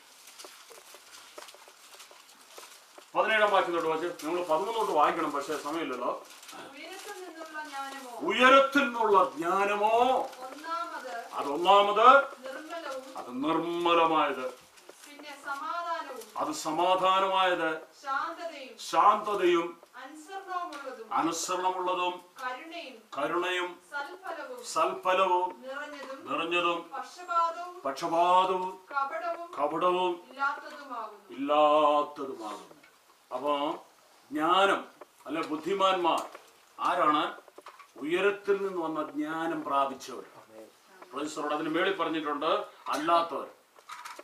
പതിനേഴാം വാക്യം തൊട്ട് വായിച്ച് നമ്മൾ പതിമൂന്നോട്ട് വായിക്കണം പക്ഷേ സമയമില്ലല്ലോ ഉയരത്തിൽ നിന്നുള്ള ജ്ഞാനമോ ഉയരത്തിൽ നിന്നുള്ള ജ്ഞാനമോ ഒന്നാമത് അതൊന്നാമത് നിർമ്മലവും അത് നിർമ്മലമായത് പിന്നെ സമാധാനവും അത് സമാധാനമായത് ശാന്തതയും ശാന്തതയും അനുസരണവുമുള്ളതും അനുസരണമുള്ളതും കരുണയും കരുണയും സൽഫലവും സൽഫലവും നിറഞ്ഞതും നിറഞ്ഞതും പക്ഷപാതവും പക്ഷപാതവും കപടവും കപടവും ഇല്ലാത്തതുമാകുന്നു ഇല്ലാത്തതുമാകുന്നു അപ്പോ ജ്ഞാനം അല്ലെ ബുദ്ധിമാന്മാർ ആരാണ് ഉയരത്തിൽ നിന്ന് വന്ന ജ്ഞാനം പ്രാപിച്ചവർ പ്രൊഫസറോട് അതിന് മേളിൽ പറഞ്ഞിട്ടുണ്ട് അല്ലാത്തവർ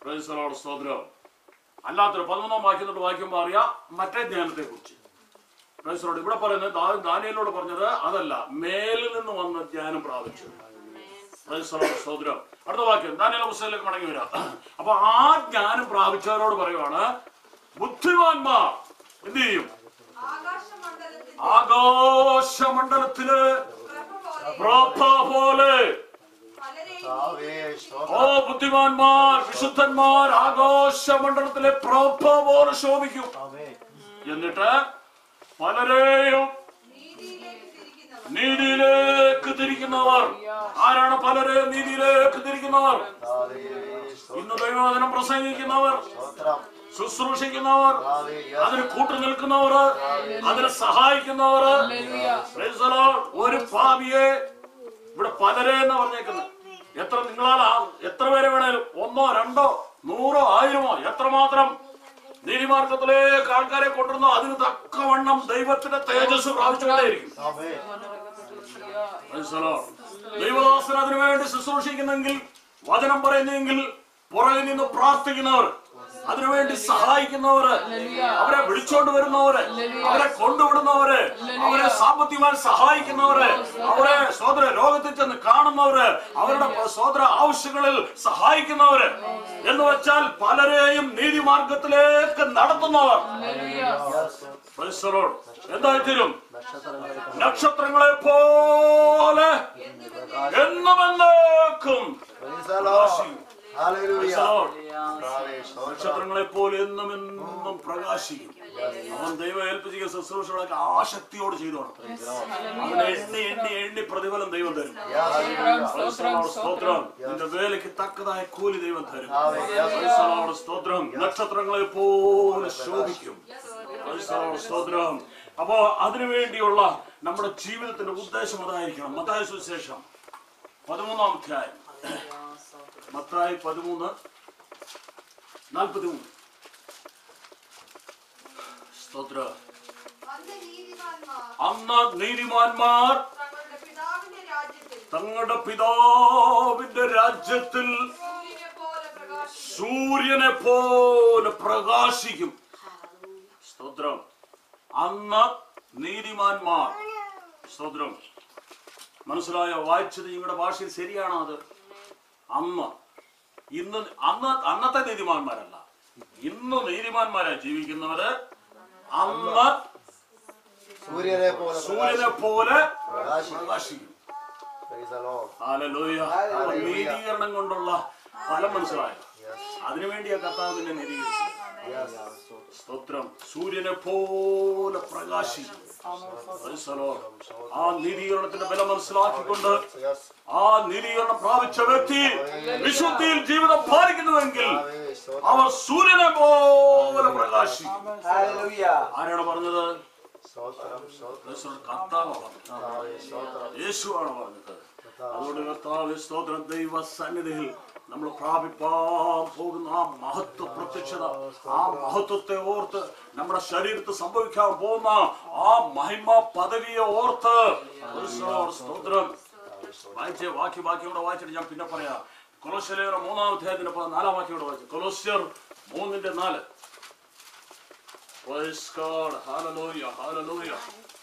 Praise the Lord, സ്തോത്രം അല്ലാത്തൊരു പതിനൊന്നാം വാക്യം തൊട്ട് വായിക്കുമ്പോൾ അറിയാം മറ്റേ ജ്ഞാനത്തെ കുറിച്ച് പ്രൈസറോട് ഇവിടെ പറയുന്നത് ദാ- ദാനിയേലിനോട് പറഞ്ഞത് അതല്ല മേലിൽ നിന്ന് വന്ന ജ്ഞാനം പ്രാപിച്ചു പ്രൈസറോട് സ്തോത്രം അടുത്ത വാക്യം ദാനിയേല പുസ്തകത്തിലേക്ക് മടങ്ങി വരാം അപ്പൊ ആ ജ്ഞാനം പ്രാപിച്ചവരോട് പറയുവാണ് ബുദ്ധിമാന്മാർ എന്ത് ചെയ്യും ആകാശമണ്ഡലത്തിന്റെ ആകാശമണ്ഡലത്തില് പ്രഭ പോലെ പ്രോപ്പ പോലെ പലരെയും കർത്താവേ, ഓ സ്തോത്രം. ബുദ്ധിമാന്മാർ വിശുദ്ധന്മാർ ആകാശമണ്ഡലത്തിലെ പ്രോപ്പ പോലെ ശോഭിക്കും ആമേൻ. എന്നിട്ട് പലരെയും നീതിയിലേക്ക് തിരിക്കുന്നവർ നീതിയിലേക്ക് തിരിക്കുന്നവർ ആരാണ് പലരെ നീതിയിലേക്ക് തിരിക്കുന്നവർ കർത്താവേ, സ്തോത്രം. ഇന്ന് ദൈവവചനം പ്രസംഗിക്കുന്നവർ സ്തോത്രം. ശുശ്രൂഷിക്കുന്നവർ കർത്താവേ, yes. അതിന് കൂട്ടു നിൽക്കുന്നവർ അതിനെ സഹായിക്കുന്നവർ Praise the Lord. ഒരു പാപിയെ ഇവിടെ പലരെ എന്ന് പറഞ്ഞേക്കുന്നത് എത്ര നിങ്ങളാൽ എത്ര പേരെ വേണേലും ഒന്നോ രണ്ടോ നൂറോ ആയിരമോ എത്രമാത്രം നീതിമാർഗത്തിലേക്ക് ആൾക്കാരെ കൊണ്ടുവന്നോ അതിന് തക്കവണ്ണം ദൈവത്തിന്റെ തേജസ് പ്രാപിച്ചുകൊണ്ടേയിരിക്കും ആമേൻ. Praise the Lord. ദൈവദാസൻ അതിനു വേണ്ടി ശുശ്രൂഷിക്കുന്നെങ്കിൽ വചനം പറയുന്നെങ്കിൽ പുറകിൽ നിന്ന് പ്രാർത്ഥിക്കുന്നവർ അതിനുവേണ്ടി സഹായിക്കുന്നവര് അവരെ വിളിച്ചോണ്ട് വരുന്നവര് അവരെ കൊണ്ടുവിടുന്നവര് അവരെ സാമ്പത്തികമായി സഹായിക്കുന്നവര് അവരെ സോദര രോഗത്തിൽ ചെന്ന് കാണുന്നവര് അവരുടെ സോദര ആവശ്യങ്ങളിൽ സഹായിക്കുന്നവര് എന്ന് വെച്ചാൽ പലരെയും നീതിമാർഗത്തിലേക്ക് നടത്തുന്നവർ Praise the Lord. എന്തായി തീരും നക്ഷത്രങ്ങളെ പോലെ എന്നും എന്നേക്കും Praise the Lord. Hallelujah. Praise the Lord. കർത്താവേ, സ്തോത്രം. നക്ഷത്രങ്ങളെ പോലെ എന്നും എന്നും പ്രകാശിക്കും അവൻ ദൈവം ഏൽപ്പിച്ച ശുശ്രൂഷകളൊക്കെ ആശക്തിയോട് ചെയ്തോണം അവനെ എണ്ണി എണ്ണി എണ്ണി പ്രതിഫലം ദൈവം തരും Praise the Lord. സ്തോത്രം നിന്റെ വേലയ്ക്ക് തക്കതായ കൂലി ദൈവം തരും Praise the Lord. സ്തോത്രം നക്ഷത്രങ്ങളെ പോലെ ശോഭിക്കും Praise the Lord. സ്തോത്രം അപ്പോ അതിനുവേണ്ടിയുള്ള നമ്മുടെ ജീവിതത്തിന്റെ ഉദ്ദേശം അതായിരിക്കണം മത്തായ സുവിശേഷം പതിമൂന്നാം അധ്യായം മത്തായി പതിമൂന്ന് നാൽപ്പത്തി മൂന്ന് സ്തോത്രം അന്ന് നീതിമാന്മാർ അന്ന് നീതിമാന്മാർ തങ്ങളുടെ പിതാവിന്റെ രാജ്യത്തിൽ തങ്ങളുടെ പിതാവിന്റെ രാജ്യത്തിൽ സൂര്യനെ പോലെ പ്രകാശിക്കും സൂര്യനെ പോലെ പ്രകാശിക്കും സ്തോത്രം അന്ന് നീതിമാന്മാർ സ്തോത്രം മനസ്സിലായോ വായിച്ചത് നിങ്ങളുടെ ഭാഷയിൽ ശരിയാണോ അത് അന്ന് ഇന്ന് അന്ന് അന്നത്തെ നീതിമാന്മാരല്ല ഇന്ന് നീതിമാന്മാരായി ജീവിക്കുന്നവര് അന്ന് സൂര്യനെ പോലെ സൂര്യനെ പോലെ പ്രകാശിക്കും. പ്രകാശിക്കും Praise the Lord. ഹല്ലേലൂയ. അപ്പോൾ നീതീകരണം കൊണ്ടുള്ള ഫലം മനസ്സിലായോ അതിനുവേണ്ടിയാ കർത്താവ് നിന്നെ നീതീകരിച്ചത് Yes. സ്തോത്രം സൂര്യനെ പോലെ പ്രകാശിക്കും Praise the Lord. ആ നീതീകരണത്തിന്റെ ബലം മനസ്സിലാക്കിക്കൊണ്ട് Yes. ആ നീതീകരണം പ്രാപിച്ച വ്യക്തി വിശുദ്ധിയിൽ ജീവിതം പാലിക്കുന്നുവെങ്കിൽ കർത്താവേ, സ്തോത്രം. അവർ സൂര്യനെ പോലെ പ്രകാശിക്കും Hallelujah. ആരാണ് പറഞ്ഞത് സ്തോത്രം, സ്തോത്രം. Praise the Lord. കർത്താവാണ് പറഞ്ഞത് കർത്താവേ, സ്തോത്രം. യേശുവാണ് പറഞ്ഞത് അതുകൊണ്ട് കർത്താവ് സ്തോത്രം ദൈവ സന്നിധിയിൽ നമ്മൾ പ്രാപിപ്പാൻ പോകുന്ന ആ മഹത്വ പ്രത്യക്ഷത ആ മഹത്വത്തെ ഓർത്ത് നമ്മുടെ ശരീരത്തിൽ സംഭവിക്കാൻ പോകുന്ന ആ മഹിമ പദവിയെ ഓർത്ത് ക്രിസ്തുവോട് സ്തോത്രം വായിച്ചേ ബാക്കി ബാക്കി കൂടെ വായിച്ചിട്ട് ഞാൻ പിന്നെ പറയാം കൊലോസ്യരുടെ മൂന്നാം അധ്യായത്തിന്റെ പ- നാലാം വാക്യം കൂടെ വായിച്ചു കൊലോസ്യർ മൂന്നിന്റെ നാല് Praise God. Hallelujah. Hallelujah.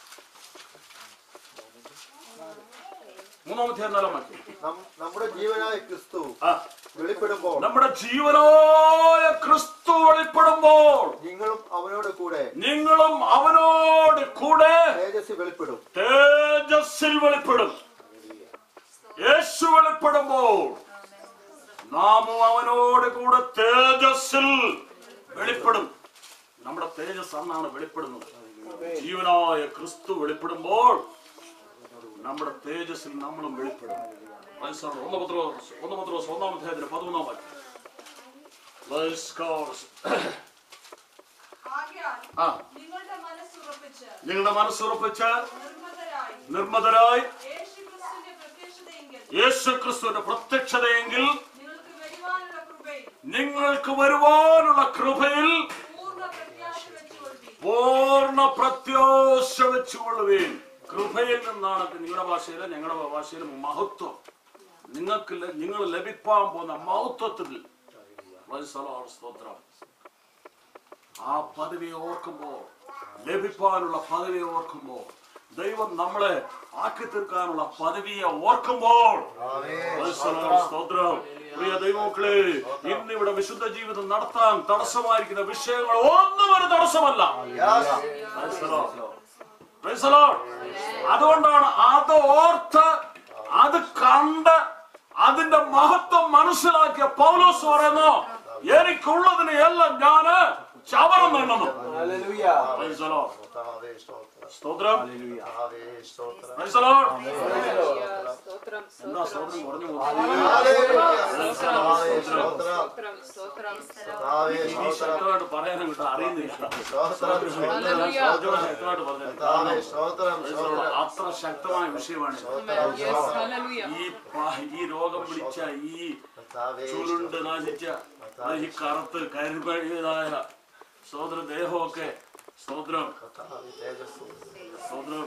മൂന്നാം അധ്യായം നാലാം വാക്യം നം- നമ്മുടെ ജീവനായ ക്രിസ്തു ആ, വെളിപ്പെടുമ്പോൾ നമ്മുടെ ജീവനായ ക്രിസ്തു വെളിപ്പെടുമ്പോൾ നിങ്ങളും അവനോട് കൂടെ നിങ്ങളും അവനോട് കൂടെ തേജസ് വെളിപ്പെടും തേജസ്സിൽ വെളിപ്പെടും യേശു വെളിപ്പെടുമ്പോൾ നാമും അവനോട് കൂടെ തേജസ്സിൽ വെളിപ്പെടും നമ്മുടെ തേജസ് അന്നാണ് വെളിപ്പെടുന്നത് ജീവനായ ക്രിസ്തു വെളിപ്പെടുമ്പോൾ നമ്മുടെ തേജസ്സിൽ നമ്മളും വെളിപ്പെടും Praise the Lord. ഒന്ന് പത്രോസ് ഒന്ന് പത്രോസ് ഒന്നാം അധ്യായത്തിന് പതിമൂന്നാം വാക്യം Praise God. ആകയാൽ ആ നിങ്ങളുടെ മനസ്സുറപ്പിച്ച് നിങ്ങളുടെ മനസ്സുറപ്പിച്ച് നിർമ്മതരായി നിർമ്മതരായി യേശുക്രിസ്തുവിന്റെ പ്രത്യക്ഷതയെങ്കിൽ യേശു ക്രിസ്തുവിന്റെ പ്രത്യക്ഷതയെങ്കിൽ നിങ്ങൾക്ക് വരുവാനുള്ള കൃപയിൽ നിങ്ങൾക്ക് വരുവാനുള്ള കൃപയിൽ പൂർണ്ണ പ്രത്യാശ വെച്ചുകൊള്ളി പൂർണ്ണ പ്രത്യാശ വെച്ചുകൊള്ളുകയും കൃപയിൽ നിന്നാണ് നിങ്ങളുടെ ഭാഷയിലെ ഞങ്ങളുടെ ഭാഷയിലെ മഹത്വം നിങ്ങൾക്ക് ല- നിങ്ങൾ ലഭിപ്പാൻ പോകുന്ന മഹത്വത്തിൽ Praise the Lord. സ്തോത്രം ആ പദവിയെ ഓർക്കുമ്പോൾ ലഭിക്കാനുള്ള പദവിയെ ഓർക്കുമ്പോൾ ദൈവം നമ്മളെ ആക്കി തീർക്കാനുള്ള പദവിയെ ഓർക്കുമ്പോൾ Praise the Lord. സ്തോത്രം പ്രിയ ദൈവമക്കളെ ഇന്നിവിടെ വിശുദ്ധ ജീവിതം നടത്താൻ തടസ്സമായിരിക്കുന്ന വിഷയങ്ങൾ ഒന്നും ഒരു തടസ്സമല്ല Praise the Lord. Praise the Lord. അതുകൊണ്ടാണ് അത് ഓർത്ത് അത് കണ്ട് അതിന്റെ മഹത്വം മനസ്സിലാക്കിയ പൗലോസ് പറയുന്നു എനിക്കുള്ളതിനെ എല്ലാം ഞാന് ചവറം എണ്ണുന്നു Praise the Lord. സ്തോത്രം Praise the Lord. സ്തോത്രം എന്താ സ്തോത്രം കുറഞ്ഞു സ്തോത്രം സ്തോത്രം ഈ ശക്തമായിട്ട് പറയാനും കിട്ടാ അറിയുന്നില്ല Hallelujah. ശക്തമായിട്ട് പറഞ്ഞു അത്ര ശക്തമായ വിഷയമാണ് ഇത്. Yes, hallelujah. ഈ പ- ഈ രോഗം പിടിച്ച ഈ ചുരുണ്ട് നശിച്ച ഈ കറുത്ത് കരിമഴയതായ സ്തോത്ര ദേഹമൊക്കെ സ്തോത്രം സ്തോത്രം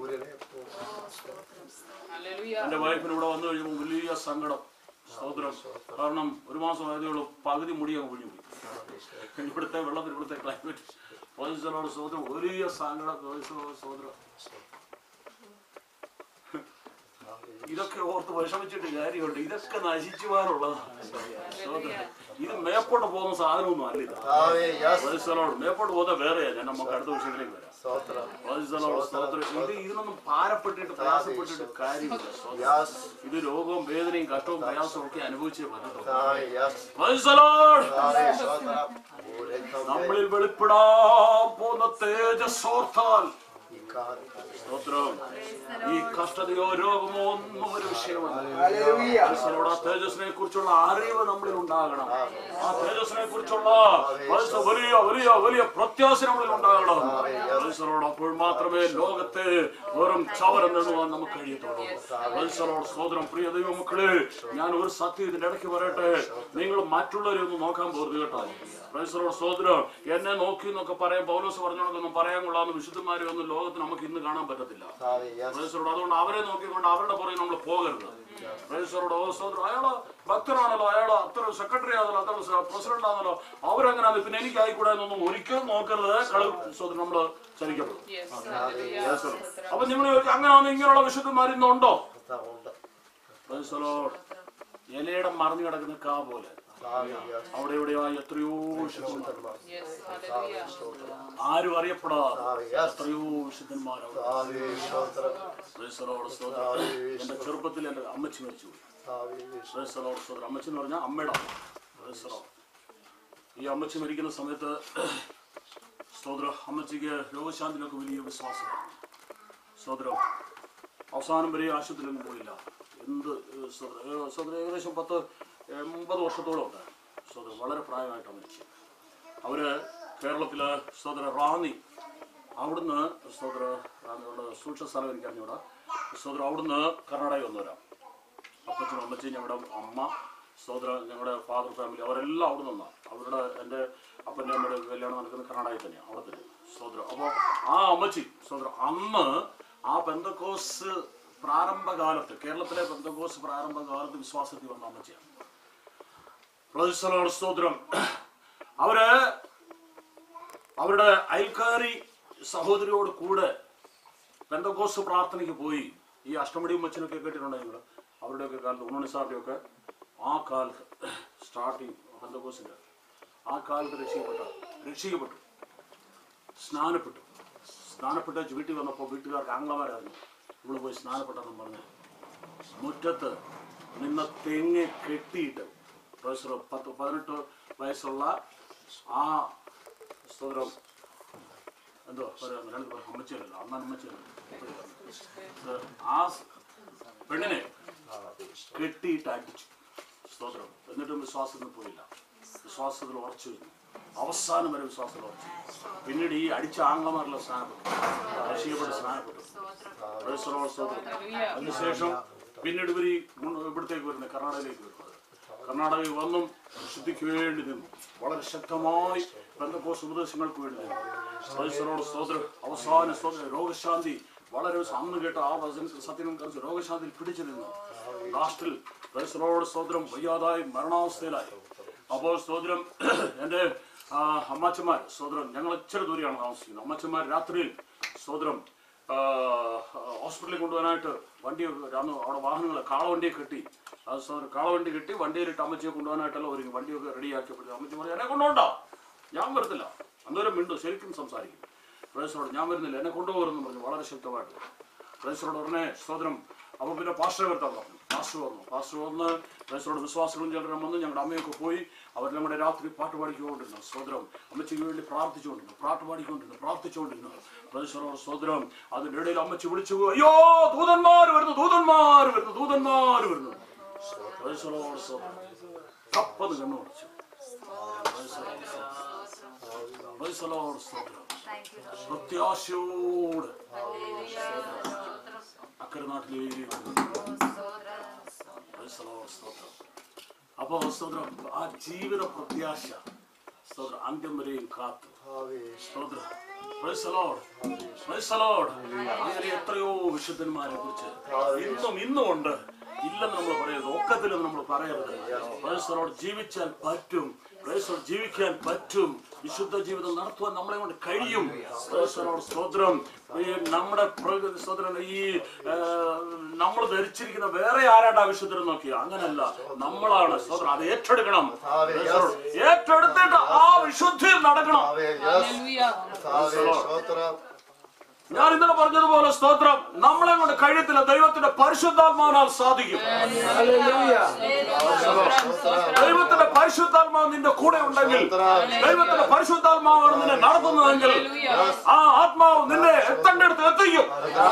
Hallelujah. എന്റെ വൈഫിന് ഇവിടെ വന്നു കഴിഞ്ഞപ്പോൾ വലിയ സങ്കടം സ്തോത്രം കാരണം ഒരു മാസം ആയതേ ഉള്ളൂ പകുതി മുടി അങ്ങ് പൊഴിഞ്ഞു പോയി ഇവിടുത്തെ വെള്ളത്തിൽ ഇവിടുത്തെ ക്ലൈമറ്റ് പോലീസിനോട് സ്തോത്രം വലിയ സങ്കടം പോലീസിനോട് സ്തോത്രം ഇതൊക്കെ ഓർത്ത് വിഷമിച്ചിട്ട് കാര്യമുണ്ട് ഇതൊക്കെ നശിച്ചു പോകാനുള്ളതാണ് സ്തോത്രം. ഇത് മേപ്പോട്ട് പോകുന്ന സാധനമൊന്നും അല്ല ഇത് പോലീസിനോട് മേപ്പോട്ട് പോകുന്ന വേറെയാ ഞാൻ നമുക്ക് അടുത്ത വിഷയത്തിലേക്ക് വരാം പോലീസിനോട് സ്തോത്രം ഇത് ഇതിനൊന്നും ഭാരപ്പെട്ടിട്ട് പ്രയാസപ്പെട്ടിട്ട് കാര്യമില്ല സ്തോത്രം. ഇത് രോഗവും വേദനയും കഷ്ടവും പ്രയാസവും ഒക്കെ അനുഭവിച്ചേ പറ്റത്തുള്ളൂ Praise the Lord. നമ്മളിൽ വെളിപ്പെടാൻ പോകുന്ന തേജസ്സോർത്താൽ സ്തോത്രം ഈ കഷ്ടതയോ രോഗമോ ഒന്നും ഒരു വിഷയമല്ല മനസ്സിലുള്ള ആ തേജസ്സിനെ കുറിച്ചുള്ള അറിവ് നമ്മളിൽ ഉണ്ടാകണം ആ തേജസ്സിനെ കുറിച്ചുള്ള മനസ്സ് വലിയ വലിയ വലിയ പ്രത്യാശ നമ്മളിൽ ഉണ്ടാകണം മനസ്സിലോട് അപ്പോൾ മാത്രമേ ലോകത്തെ വെറും ചവരം എണ്ണുവാൻ നമുക്ക് കഴിയത്തുള്ളൂ മനസ്സിലോട് സോദരം പ്രിയ ദൈവമക്കളെ ഞാൻ ഒരു സത്യം ഇതിന്റെ ഇടയ്ക്ക് പറയട്ടെ നിങ്ങൾ മറ്റുള്ളവരെ ഒന്നും നോക്കാൻ പോകരുത് കേട്ടോ പ്രൈസറോട് സോദരം എന്നെ നോക്കി എന്നൊക്കെ പറയാൻ പൗലോസ് പറഞ്ഞോടൊന്നും പറയാൻ കൊള്ളാന്ന് വിശുദ്ധന്മാരെ ഒന്നും ലോകത്ത് നമുക്ക് ഇന്ന് കാണാൻ പറ്റത്തില്ല പ്രൈസറോട് അതുകൊണ്ട് അവരെ നോക്കിക്കൊണ്ട് അവരുടെ പുറകെ നമ്മൾ പോകരുത് പ്രൈസറോട് ഓ സോദരം അയാള് ഭക്തനാണല്ലോ അയാൾ അത്ര സെക്രട്ടറി ആണല്ലോ അത്ര പ്രസിഡന്റ് ആണല്ലോ അവരെങ്ങനെയാണ് പിന്നെ എനിക്ക് ആയിക്കൂടെ എന്നൊന്നും ഒരിക്കലും നോക്കരുത് കളി സോദരം നമ്മള് ചലിക്കപ്പെടും Yes, hallelujah. അപ്പൊ നിങ്ങൾ അങ്ങനെയാണെന്ന് ഇങ്ങനെയുള്ള വിശുദ്ധന്മാർ ഇന്നുണ്ടോ Praise the Lord. ഇലയുടെ മറിഞ്ഞു കിടക്കുന്ന കാ പോലെ അവിടെ ഇവിടെയായി എത്രയോ വിശുദ്ധന്മാർ Yes, hallelujah. ആരും അറിയപ്പെടാതെ എത്രയോ വിശുദ്ധന്മാരവിടെ Praise the Lord. സ്തോത്രം. എന്റെ ചെറുപ്പത്തിൽ എന്റെ അമ്മച്ചി മരിച്ചു Praise the Lord. സ്തോത്രം. അമ്മച്ചി എന്ന് പറഞ്ഞാൽ അമ്മയുടെ അമ്മ. Praise the Lord. ഈ അമ്മച്ചി മരിക്കുന്ന സമയത്ത് സ്തോത്രം അമ്മച്ചിക്ക് രോഗശാന്തിനൊക്കെ വലിയ വിശ്വാസമാണ് സ്തോത്രം അവസാനം വരെ ആശുപത്രിയിലൊന്നും പോയില്ല എന്ത് ഏഹ്, സ്തോത്രം ഏഹ്, സ്തോത്രം ഏകദേശം പത്ത് എൺപത് വർഷത്തോളം ഉണ്ട് സ്തോത്രം വളരെ പ്രായമായിട്ടാണ് മരിച്ചത് അവര് കേരളത്തില് സ്തോത്ര റാന്നി അവിടുന്ന് സ്തോത്ര റാന്നിയുള്ള സൂക്ഷ്മ സ്ഥലം എനിക്ക് അറിഞ്ഞൂടാ സ്തോത്രം അവിടുന്ന് കർണാടക വന്നവരാ അപ്പച്ചനും അമ്മച്ചും ഞങ്ങളുടെ അമ്മ സ്തോത്ര ഞങ്ങളുടെ ഫാദർ ഫാമിലി അവരെല്ലാം അവിടെ നിന്നാണ് അവരുടെ എൻ്റെ അപ്പൻ്റെ അമ്മയുടെ കല്യാണം നടക്കുന്നത് കർണാടകയിൽ തന്നെയാണ് അവിടെ തന്നെ സ്തോത്രം അപ്പോൾ ആ അമ്മച്ചി സ്തോത്രം അന്ന് ആ പെന്തക്കോസ് പ്രാരംഭകാലത്ത് കേരളത്തിലെ പെന്തക്കോസ് പ്രാരംഭകാലത്ത് വിശ്വാസത്തിൽ വന്ന അമ്മച്ചിയാണ് Praise the Lord. സ്തോത്രം അവര് അവരുടെ അയൽക്കാരി സഹോദരിയോട് കൂടെ പെന്തക്കോസ് പ്രാർത്ഥനയ്ക്ക് പോയി ഈ അഷ്ടമടിയും മച്ചനൊക്കെ കേട്ടിട്ടുണ്ടോ നിങ്ങൾ അവരുടെയൊക്കെ കാലത്ത് ഉണ്ണണി സാറിൻ്റെയൊക്കെ ആ കാലത്ത് സ്റ്റാർട്ടിങ് പെന്തക്കോസിൻ്റെ ആ കാലത്ത് രക്ഷിക്കപ്പെട്ട രക്ഷിക്കപ്പെട്ടു സ്നാനപ്പെട്ടു സ്നാനപ്പെട്ട വീട്ടിൽ വന്നപ്പോൾ വീട്ടുകാർക്ക് ആംഗ്ലമാരായിരുന്നു ഇവിടെ പോയി സ്നാനപ്പെട്ടെന്നും പറഞ്ഞു മുറ്റത്ത് നിന്ന തെങ്ങ് കെട്ടിയിട്ട് പ്രൊഫസർ പത്ത് പതിനെട്ട് വയസ്സുള്ള ആ സ്തോത്രം എന്തോ പറയാം രണ്ട് പേർ അമ്മച്ചിയല്ലോ അമ്മ അമ്മച്ചിയല്ലോ ആ പെണ്ണിനെ കെട്ടിയിട്ട് അടിച്ചു സ്തോത്രം എന്നിട്ടും വിശ്വാസത്തിൽ പോയില്ല വിശ്വാസത്തിൽ ഉറച്ചു നിന്നു അവസാനം വരെ വിശ്വാസത്തിൽ ഉറച്ചു നിന്നു. പിന്നീട് ഈ അടിച്ച ആംഗ്ലമാരിലെ സ്നാനപ്പെട്ടു രക്ഷിക്കപ്പെട്ട് സ്നാനപ്പെട്ടു Praise the Lord. സ്തോത്രം Hallelujah. അതിനുശേഷം പിന്നീട് ഇവർ ഈ മുൻ- ഇവിടത്തേക്ക് വരുന്നത് കർണാടകയിലേക്ക് വരുന്നത് കർണാടകയിൽ വന്നും ശുദ്ധിക്ക് വേണ്ടി നിന്നു വളരെ ശക്തമായി ബന്ധക്കോസ് ഉപദേശങ്ങൾക്ക് വേണ്ടി നിന്നു ക്രൈസ്തവരോട് സ്തോത്രം അവസാന സ്തോത്രം രോഗശാന്തി വളരെ അന്ന് കേട്ട ആ വചന സത്യം കുറിച്ച് രോഗശാന്തിയിൽ പിടിച്ചു നിന്നു ലാസ്റ്റിൽ ക്രൈസ്തവരോട് സ്തോത്രം വയ്യാതായി മരണാവസ്ഥയിലായി അപ്പോൾ സ്തോത്രം എൻ്റെ ആ, അമ്മച്ചന്മാർ സ്തോത്രം ഞങ്ങൾ ഇച്ചിരി ദൂരെയാണ് താമസിക്കുന്നത് അമ്മച്ചന്മാർ രാത്രിയിൽ സ്തോത്രം ആ, ഹോസ്പിറ്റലിൽ കൊണ്ടുപോകാനായിട്ട് വണ്ടി അന്ന് അവിടെ വാഹനങ്ങൾ കാളവണ്ടിയെ കെട്ടി അത് സ്തോത്രം കാളവണ്ടി കെട്ടി വണ്ടിയിലിട്ട് അമ്മച്ചിയെ കൊണ്ടുപോകാനായിട്ടെല്ലാം ഒരുങ്ങി വണ്ടിയൊക്കെ റെഡിയാക്കിയപ്പോൾ അമ്മച്ചി പറഞ്ഞു എന്നെ കൊണ്ടുപോകണ്ട ഞാൻ വരത്തില്ല അന്നേരം മിണ്ടു ശരിക്കും സംസാരിക്കും പ്രേസറോട് ഞാൻ വരുന്നില്ല എന്നെ കൊണ്ടുപോകുമെന്ന് പറഞ്ഞു വളരെ ശക്തമായിട്ട് പ്രേസറോട് ഉടനെ സ്തോത്രം അപ്പോൾ പിന്നെ പാസ്റ്റർ വരുത്താൻ പറഞ്ഞു പാസ്റ്റർ വന്നു പാസ്റ്റർ വന്ന് പ്രേസറോട് വിശ്വാസികളും ചിലരും വന്ന് ഞങ്ങളുടെ അമ്മയൊക്കെ പോയി അവരെല്ലാം കൂടെ രാത്രി പാട്ട് പാടിക്കൊണ്ടിരുന്നു സ്തോത്രം അമ്മച്ചിക്ക് വേണ്ടി പ്രാർത്ഥിച്ചുകൊണ്ടിരുന്നു പാട്ട് പാടിക്കൊണ്ടിരുന്നു പ്രാർത്ഥിച്ചുകൊണ്ടിരുന്നു പ്രേസറോട് സ്തോത്രം അതിൻ്റെ ഇടയിൽ അമ്മച്ചി വിളിച്ചു പോയി, അയ്യോ ദൂതന്മാർ വരുന്നു ദൂതന്മാർ വരുന്നു ദൂതന്മാർ വരുന്നു പ്രേസറോട് സ്തോത്രം തപ്പത് കണ്ണു അടച്ചു പ്രേസറോട് സ്തോത്രം Thank you, Lord. പ്രത്യാശയോട് അക്കരെ നാട്ടിലേക്ക് അപ്പോ സ്തോത്രം ആ ജീവിത പ്രത്യാശ സ്തോത്രം അന്ത്യം വരെയും കാത്തു സ്തോത്രം Praise the Lord. Praise the Lord. അങ്ങനെ എത്രയോ വിശുദ്ധന്മാരെ കുറിച്ച് ഇന്നും ഇന്നും ഉണ്ട് ഇല്ലെന്ന് നമ്മൾ പറയരുത് ഒക്കത്തില്ലെന്ന് നമ്മൾ പറയരുത് Praise the Lord. ജീവിച്ചാൽ പറ്റും Praise the Lord. ജീവിക്കാൻ പറ്റും വിശുദ്ധ ജീവിതം നടത്തുവാൻ നമ്മളെ കൊണ്ട് കഴിയും Praise the Lord. സ്തോത്രം ഈ നമ്മുടെ പ്രകൃതി സ്തോത്രം ഈ നമ്മൾ ധരിച്ചിരിക്കുന്ന വേറെ ആരാണ്ട് വിശുദ്ധരെ നോക്കിയോ അങ്ങനല്ല നമ്മളാണ് സ്തോത്രം അത് ഏറ്റെടുക്കണം Praise the Lord. ഏറ്റെടുത്തിട്ട് ആ വിശുദ്ധിയിൽ നടക്കണം Hallelujah. ഞാൻ ഇന്നലെ പറഞ്ഞതുപോലെ സ്തോത്രം നമ്മളെ കൊണ്ട് കഴിയത്തില്ല ദൈവത്തിന്റെ പരിശുദ്ധാത്മാവിനാൽ സാധിക്കും ദൈവത്തിന്റെ പരിശുദ്ധാത്മാവ് നിന്റെ കൂടെ ഉണ്ടെങ്കിൽ ദൈവത്തിന്റെ പരിശുദ്ധാത്മാവാണ് നിന്നെ നടത്തുന്നതെങ്കിൽ ആ ആത്മാവ് നിന്നെ എത്തേണ്ടടുത്ത് എത്തിക്കും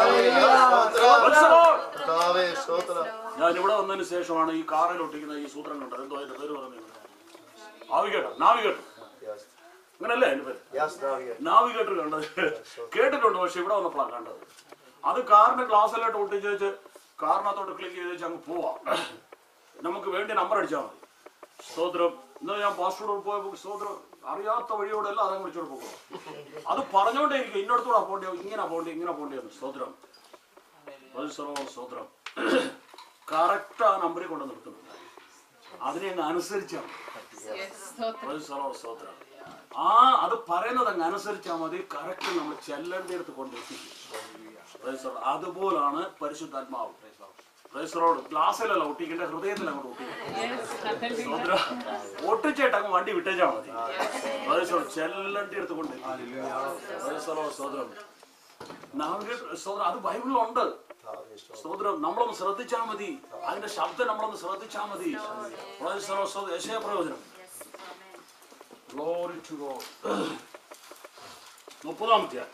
ഞാൻ ഇവിടെ വന്നതിന് ശേഷമാണ് ഈ കാറിൽ ഒട്ടിക്കുന്ന ഈ സൂത്രം കണ്ടത് എന്തോ അതിന്റെ പേര് പറഞ്ഞു നാവികേട്ട നാവികേട്ട അങ്ങനല്ലേ എന്റെ പേര് നാവിഗേറ്റർ കണ്ടത് കേട്ടിട്ടുണ്ട് പക്ഷെ ഇവിടെ വന്നപ്പോഴാണ് കണ്ടത് അത് കാറിന്റെ ഗ്ലാസ്സിലോട്ട് ഒട്ടിച്ച് വെച്ച് കാറിനകത്തോട്ട് ക്ലിക്ക് ചെയ്ത് വെച്ച് അങ്ങ് പോവാം നമുക്ക് വേണ്ടി നമ്പർ അടിച്ചാൽ മതി സ്തോത്രം ഇന്നലെ ഞാൻ പാസ്പോർട്ട് പോയപ്പോൾ സ്തോത്രം അറിയാത്ത വഴിയോടെല്ലാം അതങ്ങ് വിളിച്ചോട് പോകും അത് പറഞ്ഞോണ്ടേ ഇരിക്കും ഇന്നടത്തൂടെ പോകണ്ടേ ഇങ്ങനെ പോകണ്ടേ ഇങ്ങനെ പോകണ്ടേന്ന് സ്തോത്രം പരിസരവും സ്തോത്രം കറക്റ്റ് ആ നമ്പറിൽ കൊണ്ട് നിർത്തുന്നു അതിനെ അങ്ങ് അനുസരിച്ചാണ് Yes. സ്തോത്രം. പരിസരവും സ്തോത്രം ആ അത് പറയുന്നത് അങ്ങ് അനുസരിച്ചാൽ മതി കറക്റ്റ് നമ്മൾ ചെല്ലേണ്ടടുത്ത് കൊണ്ടെത്തിക്കും Praise the Lord. അതുപോലാണ് പരിശുദ്ധാത്മാവ് പ്രൈസറോട് ഗ്ലാസ്സിലല്ല ഒട്ടിക്കേണ്ട ഹൃദയത്തിൽ അങ്ങോട്ട് ഒട്ടിക്കണം Yes. Hallelujah. സ്തോത്രം ഒട്ടിച്ചിട്ട് അങ്ങ് വണ്ടി വിട്ടേച്ചാ മതി പ്രൈസറോട് ചെല്ലണ്ടി എടുത്ത് കൊണ്ട് പ്രൈസറോ സ്തോത്രം നാവിക സ്തോത്രം അത് ബൈബിളിലുണ്ട് സ്തോത്രം നമ്മളൊന്ന് ശ്രദ്ധിച്ചാൽ മതി അതിന്റെ ശബ്ദം നമ്മളൊന്ന് ശ്രദ്ധിച്ചാൽ മതി പ്രൈസറോ സ്തോത്രം യശയ പ്രയോജനം Glory to God. മുപ്പതാമത്തെ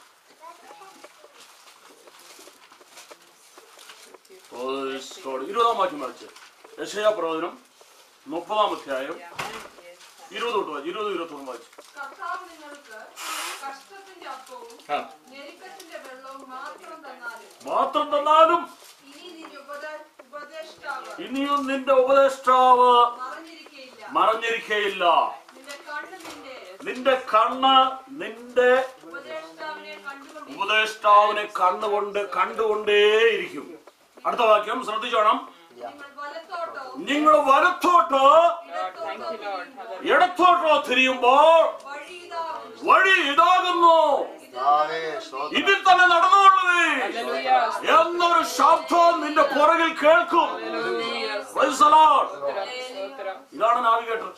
ഇരുപതാം വാക്യം വായിച്ച് യശയ പ്രവചനം മുപ്പതാം അധ്യായം ഇരുപത് തൊട്ട് വായിച്ചു ഇരുപത് ഇരുപത്തൊന്ന് വായിച്ചു കർത്താവ് നിങ്ങൾക്ക് കഷ്ടത്തിന്റെ അപ്പവും ആ. ഞെരുക്കത്തിന്റെ വെള്ളവും മാത്രം തന്നാലും മാത്രം തന്നാലും ഇനി നിന്റെ ഉപദേ- ഉപദേഷ്ടാവ് ഇനിയും നിന്റെ ഉപദേഷ്ടാവ് മറഞ്ഞിരിക്കയില്ല മറഞ്ഞിരിക്കയില്ല നിന്റെ കണ്ണ് നിന്റെ നിന്റെ കണ്ണ് നിന്റെ ഉപദേഷ്ടാവിനെ കണ്ടുകൊണ്ടിരിക്കും ഉപദേഷ്ടാവിനെ കണ്ണുകൊണ്ട് കണ്ടുകൊണ്ടേയിരിക്കും അടുത്ത വാക്യം ശ്രദ്ധിച്ചോണം നിങ്ങൾ വലത്തോട്ടോ നിങ്ങൾ വലത്തോട്ട് Thank you, Lord. Hallelujah. ഇടത്തോട്ടോ തിരിയുമ്പോൾ വഴി ഇതാകുന്നു വഴി ഇതാകുന്നു ഇതിൽ തന്നെ നടന്നുകൊള്ളുവേ Hallelujah. എന്നൊരു ശബ്ദം നിന്റെ പുറകിൽ കേൾക്കും Hallelujah. Praise the Lord. സ്തോത്രം. ഇതാണ് നാവിഗേറ്റർ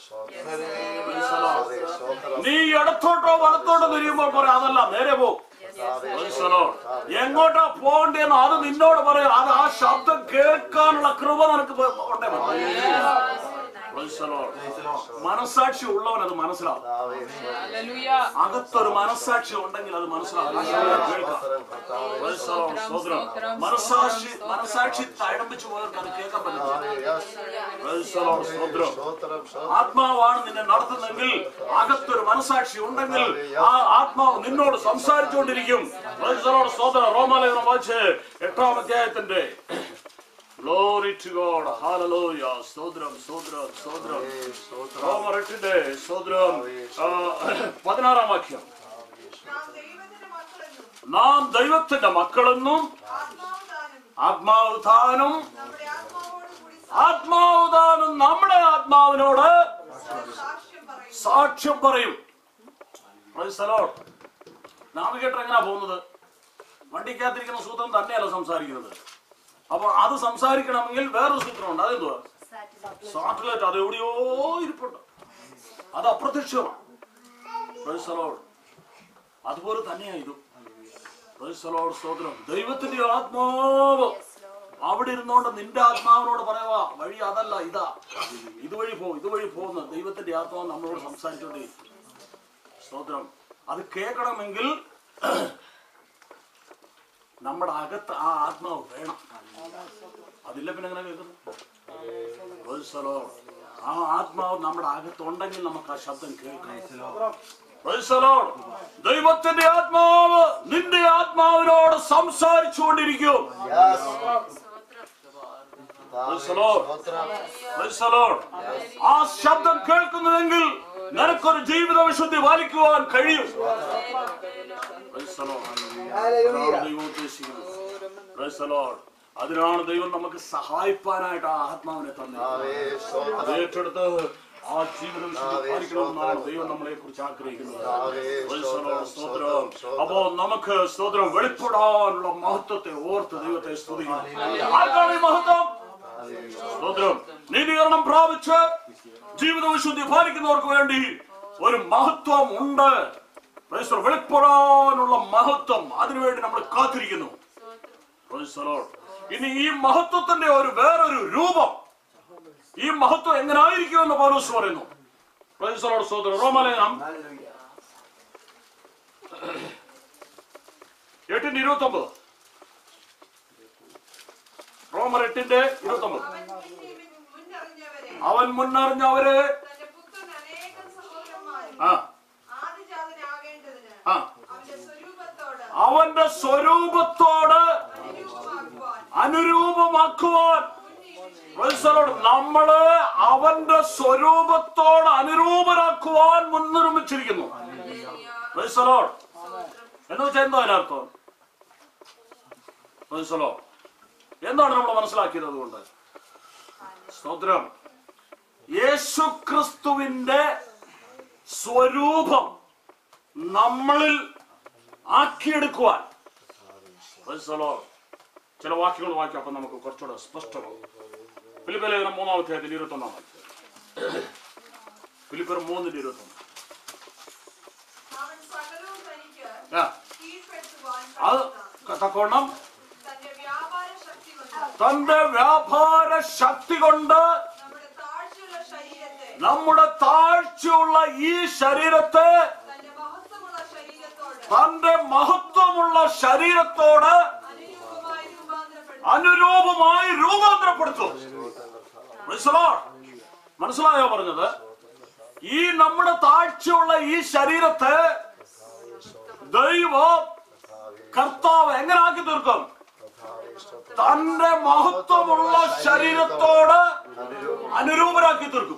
നീ ഇടത്തോട്ടോ വലത്തോട്ടോ തിരിയുമ്പോൾ പറയാം അതല്ല നേരെ പോ Praise the Lord. എങ്ങോട്ടാ പോകേണ്ടതെന്ന് അത് നിന്നോട് പറയാം അത് ആ ശബ്ദം കേൾക്കാനുള്ള കൃപ നിനക്ക് പോ- ഉണ്ടേ മതി. Praise the Lord. മനസാക്ഷി ഉള്ളവൻ അത് മനസ്സിലാവും Hallelujah. അകത്തൊരു മനസാക്ഷി ഉണ്ടെങ്കിൽ അത് മനസ്സിലാവും കേൾക്കാം Praise the Lord. സ്തോത്രം. മനസാക്ഷി മനസാക്ഷി തഴമ്പിച്ചു പോയവർക്ക് അത് കേൾക്കാൻ പറ്റില്ല Praise the Lord. സ്തോത്രം ആത്മാവാണ് നിന്നെ നടത്തുന്നെങ്കിൽ അകത്തൊരു മനസാക്ഷി ഉണ്ടെങ്കിൽ ആ ആത്മാവ് നിന്നോട് സംസാരിച്ചുകൊണ്ടിരിക്കും Praise the Lord. സ്തോത്രം റോമാലേഖനം വായിച്ച് എട്ടാം അധ്യായത്തിന്റെ Glory to God. Hallelujah. സ്തോത്രം സ്തോത്രം സ്തോത്രം റോമർ എട്ടിന്റെ സ്തോത്രം ആ, പതിനാറാം വാക്യം നാം ദൈവത്തിന്റെ മക്കളെന്നും നാം ദൈവത്തിന്റെ മക്കളെന്നും ആത്മാവ് താനും ആത്മാവ് താനും നമ്മുടെ ആത്മാവോട് കൂടി ആത്മാവ് താനും നമ്മുടെ ആത്മാവിനോട് സാക്ഷി സാക്ഷ്യം പറയും Praise the Lord. നാവിഗേറ്റർ എങ്ങനെയാ പോകുന്നത് വണ്ടിക്കകത്തിരിക്കുന്ന സൂത്രം തന്നെയല്ല സംസാരിക്കുന്നത് അപ്പോൾ അത് സംസാരിക്കണമെങ്കിൽ വേറൊരു സൂത്രമുണ്ട് അതെന്തുവാ സാറ്റലൈറ്റ് അത് എവിടെയോ ഇരിപ്പുണ്ട് അത് അപ്രത്യക്ഷമാണ് Praise the Lord. അതുപോലെ തന്നെയാ ഇതും Praise the Lord. സ്തോത്രം ദൈവത്തിന്റെ ആത്മാവ് അവിടെ ഇരുന്നോണ്ട് നിന്റെ ആത്മാവിനോട് പറയാ വഴി അതല്ല ഇതാ ഇതുവഴി പോ ഇതുവഴി പോകുന്ന ദൈവത്തിന്റെ ആത്മാവ് നമ്മളോട് സംസാരിച്ചോണ്ടേ സ്തോത്രം അത് കേൾക്കണമെങ്കിൽ നമ്മുടെ അകത്ത് ആ ആത്മാവ് വേണം അതില്ല പിന്നെ എങ്ങനെ കേൾക്കുന്നു Praise the Lord. ആ ആത്മാവ് നമ്മുടെ അകത്തുണ്ടെങ്കിൽ നമുക്ക് ആ ശബ്ദം കേൾക്കാം Praise the Lord. ദൈവത്തിന്റെ ആത്മാവ് നിന്റെ ആത്മാവിനോട് സംസാരിച്ചുകൊണ്ടിരിക്കും Praise the Lord. Praise the Lord. ആ ശബ്ദം കേൾക്കുന്നുവെങ്കിൽ നിനക്കൊരു ജീവിത വിശുദ്ധി പാലിക്കുവാൻ കഴിയും Praise the Lord. അതാണ് ദൈവം ഉദ്ദേശിക്കുന്നത് Praise the Lord. അതിനാണ് ദൈവം നമുക്ക് സഹായിപ്പാനായിട്ട് ആ ആത്മാവിനെ തന്നെ അത് ഏറ്റെടുത്ത് ആ ജീവിത വിശുദ്ധി പാലിക്കണമെന്നാണ് ദൈവം നമ്മളെ കുറിച്ച് ആഗ്രഹിക്കുന്നത് Praise the Lord. സ്തോത്രം അപ്പോ നമുക്ക് സ്തോത്രം വെളിപ്പെടാനുള്ള മഹത്വത്തെ ഓർത്ത് ദൈവത്തെ സ്തുതിക്കണം ആർക്കാണ് ഈ മഹത്വം സ്തോത്രം നീതീകരണം പ്രാപിച്ച് ജീവിത വിശുദ്ധി പാലിക്കുന്നവർക്ക് വേണ്ടി ഒരു മഹത്വം ഉണ്ട് Praise the Lord. വെളിപ്പെടാനുള്ള മഹത്വം അതിനുവേണ്ടി നമ്മൾ കാത്തിരിക്കുന്നു Praise the Lord. ഇനി ഈ മഹത്വത്തിന്റെ ഒരു വേറൊരു രൂപം ഈ മഹത്വം എങ്ങനായിരിക്കുമെന്ന് പൗലോസ് പറയുന്നു Praise the Lord. സ്തോത്രം റോമാലയം എട്ടിന്റെ ഇരുപത്തി ഒമ്പത് റോമർ എട്ടിന്റെ ഇരുപത്തി ഒമ്പത് അവൻ മുന്നേ മുന്നറിഞ്ഞവരെ അവൻ മുന്നറിഞ്ഞവരെ തന്റെ പുത്രൻ അനേകം സഹോദരന്മാരും ആ ആദിജാതനാകേണ്ടതിന് ആ അവന്റെ സ്വരൂപത്തോട് അവന്റെ സ്വരൂപത്തോട് അനുരൂപമാക്കുവാൻ അനുരൂപമാക്കുവാൻ Praise the Lord. നമ്മള് അവന്റെ സ്വരൂപത്തോട് അനുരൂപരാക്കുവാൻ മുൻനിർമ്മിച്ചിരിക്കുന്നു Praise the Lord. എന്ന് വെച്ചാൽ എന്താ അതിനർത്ഥം Praise the Lord. എന്താണ് നമ്മൾ മനസ്സിലാക്കിയത് അതുകൊണ്ട് സ്തോത്രം യേശു ക്രിസ്തുവിന്റെ സ്വരൂപം നമ്മളിൽ ആക്കിയെടുക്കുവാൻ Praise the Lord. ചില വാക്യങ്ങൾ വായിക്കാം അപ്പൊ നമുക്ക് കുറച്ചുകൂടെ സ്പഷ്ടമാകും ഫിലിപ്പർ ലേഖനം മൂന്നാമത്തെ അധ്യായത്തിൽ ഇരുപത്തി ഒന്നാം വാക്യം ഫിലിപ്പർ മൂന്നിന്റെ ഇരുപത്തി ഒന്ന് അവൻ സകലവും തനിക്ക് ആ, കീഴ്പ്പെടുത്തുവാൻ അത് കഴിയുന്ന തക്കോണം തന്റെ വ്യാപാര ശക്തി കൊണ്ട് തന്റെ വ്യാപാര ശക്തി കൊണ്ട് നമ്മുടെ താഴ്ചയുള്ള ശരീരത്തെ നമ്മുടെ താഴ്ചയുള്ള ഈ ശരീരത്തെ തന്റെ മഹത്വമുള്ള ശരീരത്തോട് തന്റെ മഹത്വമുള്ള ശരീരത്തോട് അനുരൂപമായി രൂപാന്തരപ്പെടുത്തി അനുരൂപമായി രൂപാന്തരപ്പെടുത്തും Praise the Lord. മനസ്സിലായോ പറഞ്ഞത് ഈ നമ്മുടെ താഴ്ചയുള്ള ഈ ശരീരത്തെ ദൈവം കർത്താവ് എങ്ങനെ ആക്കി തീർക്കും തന്റെ മഹത്വമുള്ള ശരീരത്തോട് അനുരൂപരാക്കി തീർക്കും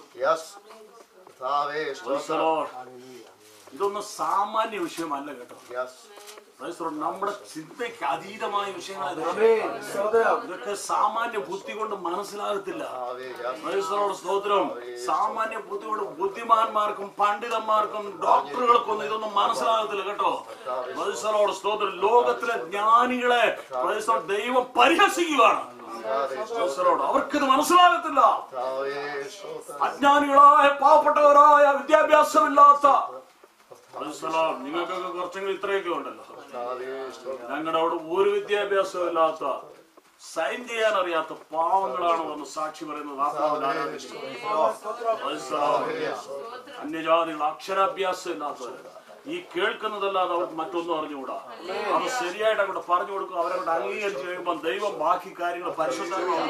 Praise the Lord. ഇതൊന്നും സാമാന്യ വിഷയമല്ല കേട്ടോ Praise the Lord. നമ്മുടെ ചിന്തയ്ക്ക് അതീതമായ വിഷയങ്ങളാണ് ഇതൊക്കെ സാമാന്യ ബുദ്ധി കൊണ്ട് മനസ്സിലാകത്തില്ല Praise the Lord. സ്തോത്രം സാമാന്യ ബുദ്ധി കൊണ്ട് ബുദ്ധിമാന്മാർക്കും പണ്ഡിതന്മാർക്കും ഡോക്ടറുകൾക്കൊന്നും ഇതൊന്നും മനസ്സിലാകത്തില്ല കേട്ടോ Praise the Lord. സ്തോത്രം ലോകത്തിലെ ജ്ഞാനികളെ Praise the Lord. ദൈവം പരിഹസിക്കുകയാണ് Praise the Lord. അവർക്കിത് മനസ്സിലാകത്തില്ല അജ്ഞാനികളായ പാവപ്പെട്ടവരായ വിദ്യാഭ്യാസമില്ലാത്ത Praise the Lord. നിങ്ങൾക്കൊക്കെ കുറച്ചെങ്കിലും ഇത്രയൊക്കെ ഉണ്ടല്ലോ ഞങ്ങളുടെ അവിടെ ഒരു വിദ്യാഭ്യാസവും ഇല്ലാത്ത സൈൻ ചെയ്യാൻ അറിയാത്ത പാവങ്ങളാണ് വന്ന് സാക്ഷി പറയുന്നത് ആത്മാവിൽ ആരാധിക്കുന്നത്. Praise the Lord. അന്യജാതികൾ അക്ഷരാഭ്യാസം ഇല്ലാത്തവർ ഈ കേൾക്കുന്നതല്ലാതെ അവർക്ക് മറ്റൊന്നും അറിഞ്ഞുകൂടാ അത് ശരിയായിട്ട് അങ്ങോട്ട് പറഞ്ഞു കൊടുക്കും അവരങ്ങോട്ട് അംഗീകരിച്ച് കഴിയുമ്പോൾ ദൈവം ബാക്കി കാര്യങ്ങൾ പരിശുദ്ധമാണ്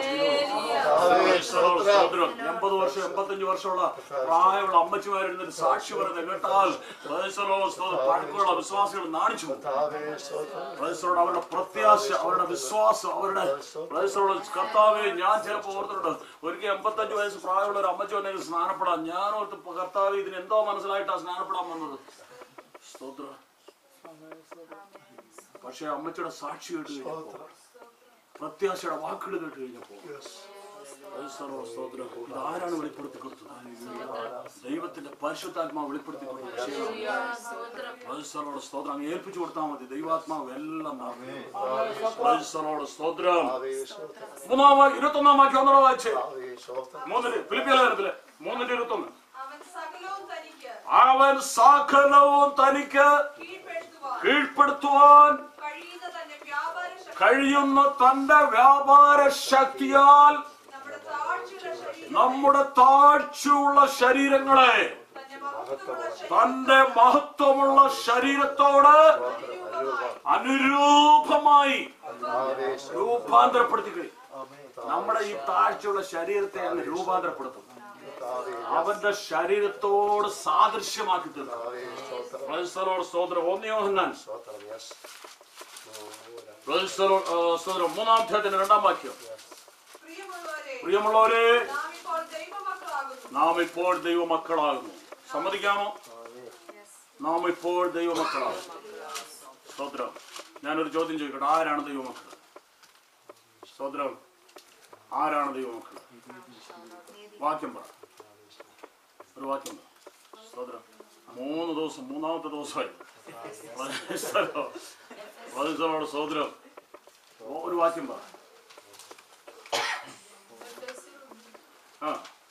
എൺപത് വർഷം എൺപത്തഞ്ച് വർഷമുള്ള പ്രായമുള്ള അമ്മച്ചിമാരിരുന്നിട്ട് സാക്ഷി പറയുന്നത് കേട്ടാൽ Praise the Lord. സ്തോത്രം. പഴക്കമുള്ള വിശ്വാസികൾ നാണിച്ചു പോകും Praise the Lord. അവരുടെ പ്രത്യാശ അവരുടെ വിശ്വാസം അവരുടെ Praise the Lord. കർത്താവെ ഞാൻ ചിലപ്പോൾ ഓർത്തിട്ടുണ്ട് ഒരിക്കൽ എൺപത്തഞ്ച് വയസ്സ് പ്രായമുള്ള ഒരു അമ്മച്ചി വന്നെങ്കിൽ സ്നാനപ്പെടാം ഞാൻ ഓർത്ത് ഇപ്പൊ കർത്താവ് ഇതിന് എന്തോ മനസ്സിലായിട്ടാ സ്നാനപ്പെടാൻ വന്നത് സ്തോത്രം പക്ഷെ അമ്മച്ചിയുടെ സാക്ഷി കേട്ട് കഴിഞ്ഞപ്പോ പ്രത്യാശയുടെ വാക്കുകൾ കേട്ട് കഴിഞ്ഞപ്പോ ക്രൈസ്തവ സ്തോത്രം ഇത് ആരാണ് വെളിപ്പെടുത്തി കൊടുത്തത് ദൈവത്തിന്റെ പരിശുദ്ധാത്മാവ് വെളിപ്പെടുത്തി കൊടുത്തത് ക്രൈസ്തവരോട് സ്തോത്രം അങ്ങ് ഏൽപ്പിച്ചു കൊടുത്താൽ മതി ദൈവാത്മാവ് എല്ലാം ക്രൈസ്തവരോട് സ്തോത്രം മൂന്നാം വാ- ഇരുപത്തൊന്നാം വാക്യം ഒന്നോടെ വായിച്ചേ മൂന്നിന് ഫിലിപ്പിയ ലേഖനത്തില് മൂന്നിന്റെ ഇരുപത്തൊന്ന് അവൻ സകലവും തനിക്ക് അവൻ സകലവും തനിക്ക് കീഴ്പ്പെടുത്തുവാൻ കീഴ്പ്പെടുത്തുവാൻ കഴിയുന്ന തന്റെ വ്യാപാര ശക്തി കഴിയുന്ന തന്റെ വ്യാപാര ശക്തിയാൽ നമ്മുടെ താഴ്ചയുള്ള ശരീരം നമ്മുടെ താഴ്ചയുള്ള ശരീരങ്ങളെ തന്റെ മഹത്വമുള്ള ശരീരം തന്റെ മഹത്വമുള്ള ശരീരത്തോട് അനുരൂപമായി രൂപാന്തരപ്പെടുത്തി കഴിയും നമ്മുടെ ഈ താഴ്ചയുള്ള ശരീരത്തെ അങ്ങ് രൂപാന്തരപ്പെടുത്തും അവന്റെ ശരീരത്തോട് സാദൃശ്യമാക്കി തീർക്കും ക്രൈസ്തവരോട് സ്തോത്രം ഒന്നിയോഹന്നാൻ ക്രൈസ്തവരോട്, ആ, സ്തോത്രം മൂന്നാം അധ്യായത്തിന്റെ രണ്ടാം വാക്യം പ്രിയമുള്ളവരെ പ്രിയമുള്ളവരെ നാം ഇപ്പോൾ ദൈവമക്കളാകുന്നു നാം ഇപ്പോൾ ദൈവമക്കളാകുന്നു സമ്മതിക്കാമോ നാം ഇപ്പോൾ ദൈവമക്കളാകുന്നു സ്തോത്രം ഞാനൊരു ചോദ്യം ചോദിക്കട്ടെ ആരാണ് ദൈവമക്കൾ സ്തോത്രം ആരാണ് ദൈവമക്കൾ വാക്യം പറ ഒരു വാക്യം പറ സ്തോത്രം മൂന്ന് ദിവസം മൂന്നാമത്തെ ദിവസമായി വധുസലോട് സ്തോത്രം ഒരു വാക്യം പറ ആ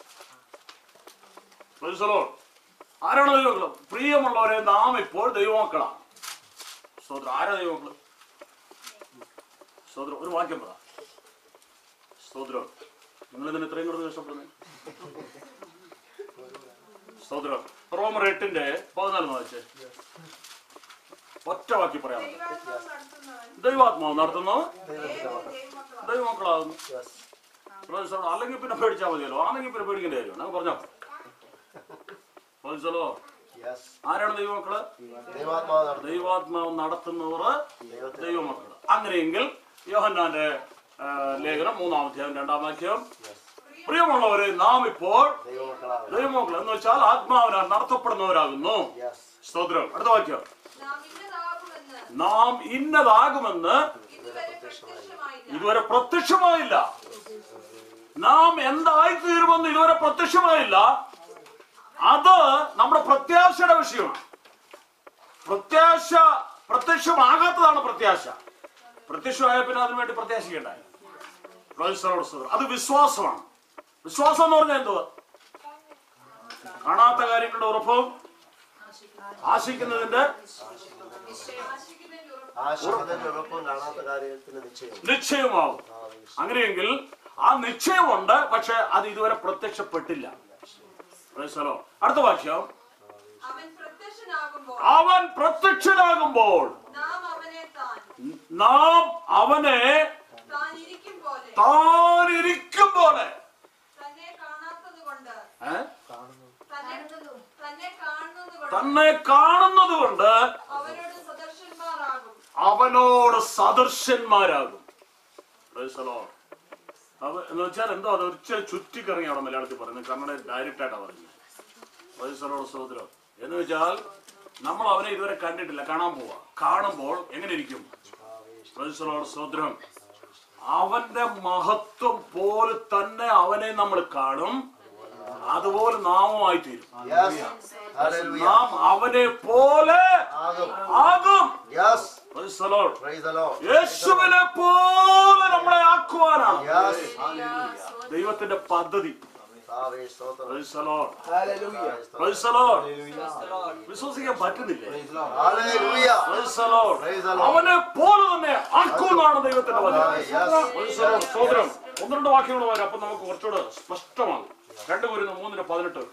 വധുസലോ ആരാണ് ദൈവമക്കൾ പ്രിയമുള്ളവരെ നാം ഇപ്പോൾ ദൈവമക്കളാണ് സ്തോത്രം ആരാ ദൈവമക്കള് സ്തോത്രം ഒരു വാക്യം പറ സ്തോത്രം നിങ്ങൾ ഇതിന് ഇത്രയും കൂടുതൽ കഷ്ടപ്പെടുന്നത് സ്തോത്രം റോമർ എട്ടിന്റെ പതിനാല് വായിച്ചേ ഒറ്റ വാക്കി പറയാം ദൈവാത്മാവ് നടത്തുന്നവൻ ദൈവാത്മാവ് നടത്തുന്നത് ഏവരും ദൈവമക്കളാകുന്നു ദൈവമക്കളാകുന്നു പ്രൊഫസറോ അല്ലെങ്കിൽ പിന്നെ പേടിച്ചാൽ മതിയല്ലോ ആണെങ്കിൽ പിന്നെ പേടിക്കേണ്ട കാര്യം നമുക്ക് പറഞ്ഞോ പ്രൊഫസറോ ആരാണ് ദൈവമക്കള് ദൈവാത്മാവ് നടത്തുന്നു. ദൈവാത്മാവ് നടത്തുന്നവർ ദൈവമക്കള് അങ്ങനെയെങ്കിൽ യോഹന്നാന്റെ ആ, ലേഖനം മൂന്നാം അധ്യായം രണ്ടാം വാക്യം പ്രിയമുള്ളവരെ നാം ഇപ്പോൾ ദൈവമക്കളാകുന്നു. ദൈവമക്കൾ എന്ന് വെച്ചാൽ ആത്മാവിനാൽ നടത്തപ്പെടുന്നവരാകുന്നു Yes. സ്തോത്രം അടുത്ത വാക്യം നാം ഇന്നതാകുമെന്ന് നാം ഇന്നതാകുമെന്ന് ഇതുവരെ പ്രത്യക്ഷമായില്ല ഇതുവരെ പ്രത്യക്ഷമായില്ല നാം എന്തായി തീരുമെന്ന് ഇതുവരെ പ്രത്യക്ഷമായില്ല അത് നമ്മുടെ പ്രത്യാശയുടെ വിഷയമാണ് പ്രത്യാശ പ്രത്യക്ഷമാകാത്തതാണ് പ്രത്യാശ പ്രത്യക്ഷമായ പിന്നെ അതിനു വേണ്ടി പ്രത്യാശിക്കണ്ടായി പ്രൊഫസറോട് സ്തോത്രം. അത് വിശ്വാസമാണ് വിശ്വാസം എന്ന് പറഞ്ഞാൽ എന്തുവാ കാണാത്ത കാര്യങ്ങളുടെ ഉറപ്പും ആശിക്കുന്നതിന്റെ ആശിക്കുന്നതിന്റെ ഉറപ്പും കാണാത്ത കാര്യത്തിന് നിശ്ചയം നിശ്ചയമാവും അങ്ങനെയെങ്കിൽ ആ നിശ്ചയമുണ്ട് പക്ഷെ അത് ഇതുവരെ പ്രത്യക്ഷപ്പെട്ടില്ല Praise the Lord. അടുത്ത വാക്യം അവൻ പ്രത്യക്ഷനാകുമ്പോൾ അവൻ പ്രത്യക്ഷനാകുമ്പോൾ നാം അവനെ താൻ നാം അവനെ താൻ ഇരിക്കും പോലെ താൻ ഇരിക്കും പോലെ തന്നെ കാണാത്തത് കൊണ്ട് ഏ? തന്നെ തന്നെ കാണുന്നത് കൊണ്ട് തന്നെ കാണുന്നത് കൊണ്ട് അവരോട് സദർശന്മാരാകും അവനോട് സദൃശന്മാരാകും Praise the Lord. അവ എന്ന് വെച്ചാൽ എന്തോ അത് ഒരിച്ചിരി ചുറ്റിക്കറങ്ങി അവിടെ മലയാളത്തിൽ പറയുന്നത് കന്നഡ ഡയറക്റ്റ് ആയിട്ടാണ് പറയുന്നത് പ്രൈസലോട് സഹോദരം എന്ന് വെച്ചാൽ നമ്മൾ അവനെ ഇതുവരെ കണ്ടിട്ടില്ല കാണാൻ പോവാ കാണുമ്പോൾ എങ്ങനെ ഇരിക്കും പ്രൈസലോട് സഹോദരം അവന്റെ മഹത്വം പോലെ തന്നെ അവനെ നമ്മൾ കാണും അതുപോലെ നാമമായി തീരും Yes. Hallelujah. നാം അവനെ പോലെ ആകും. ആകും Yes. Praise the Lord. Praise the Lord. യേശുവിനെ പോലെ നമ്മളെ ആക്കുവാനാണ് Yes. ദൈവത്തിന്റെ പദ്ധതി കർത്താവേ, സ്തോത്രം. Praise the Lord. കർത്താവേ, സ്തോത്രം. Praise the Lord. വിശ്വസിക്കാൻ പറ്റുന്നില്ലേ Hallelujah. Praise the Lord. Praise the Lord. അവനെ പോലെ തന്നെ ആക്കുമെന്നാണ് ദൈവത്തിന്റെ പദ്ധതി Yes. Praise the Lord. സ്തോത്രം ഒന്ന് രണ്ട് വാക്യങ്ങൾ വരാം അപ്പൊ നമുക്ക് കുറച്ചുകൂടെ സ്പഷ്ടമാകും രണ്ട് വരുന്ന മൂന്നിന് പതിനെട്ട്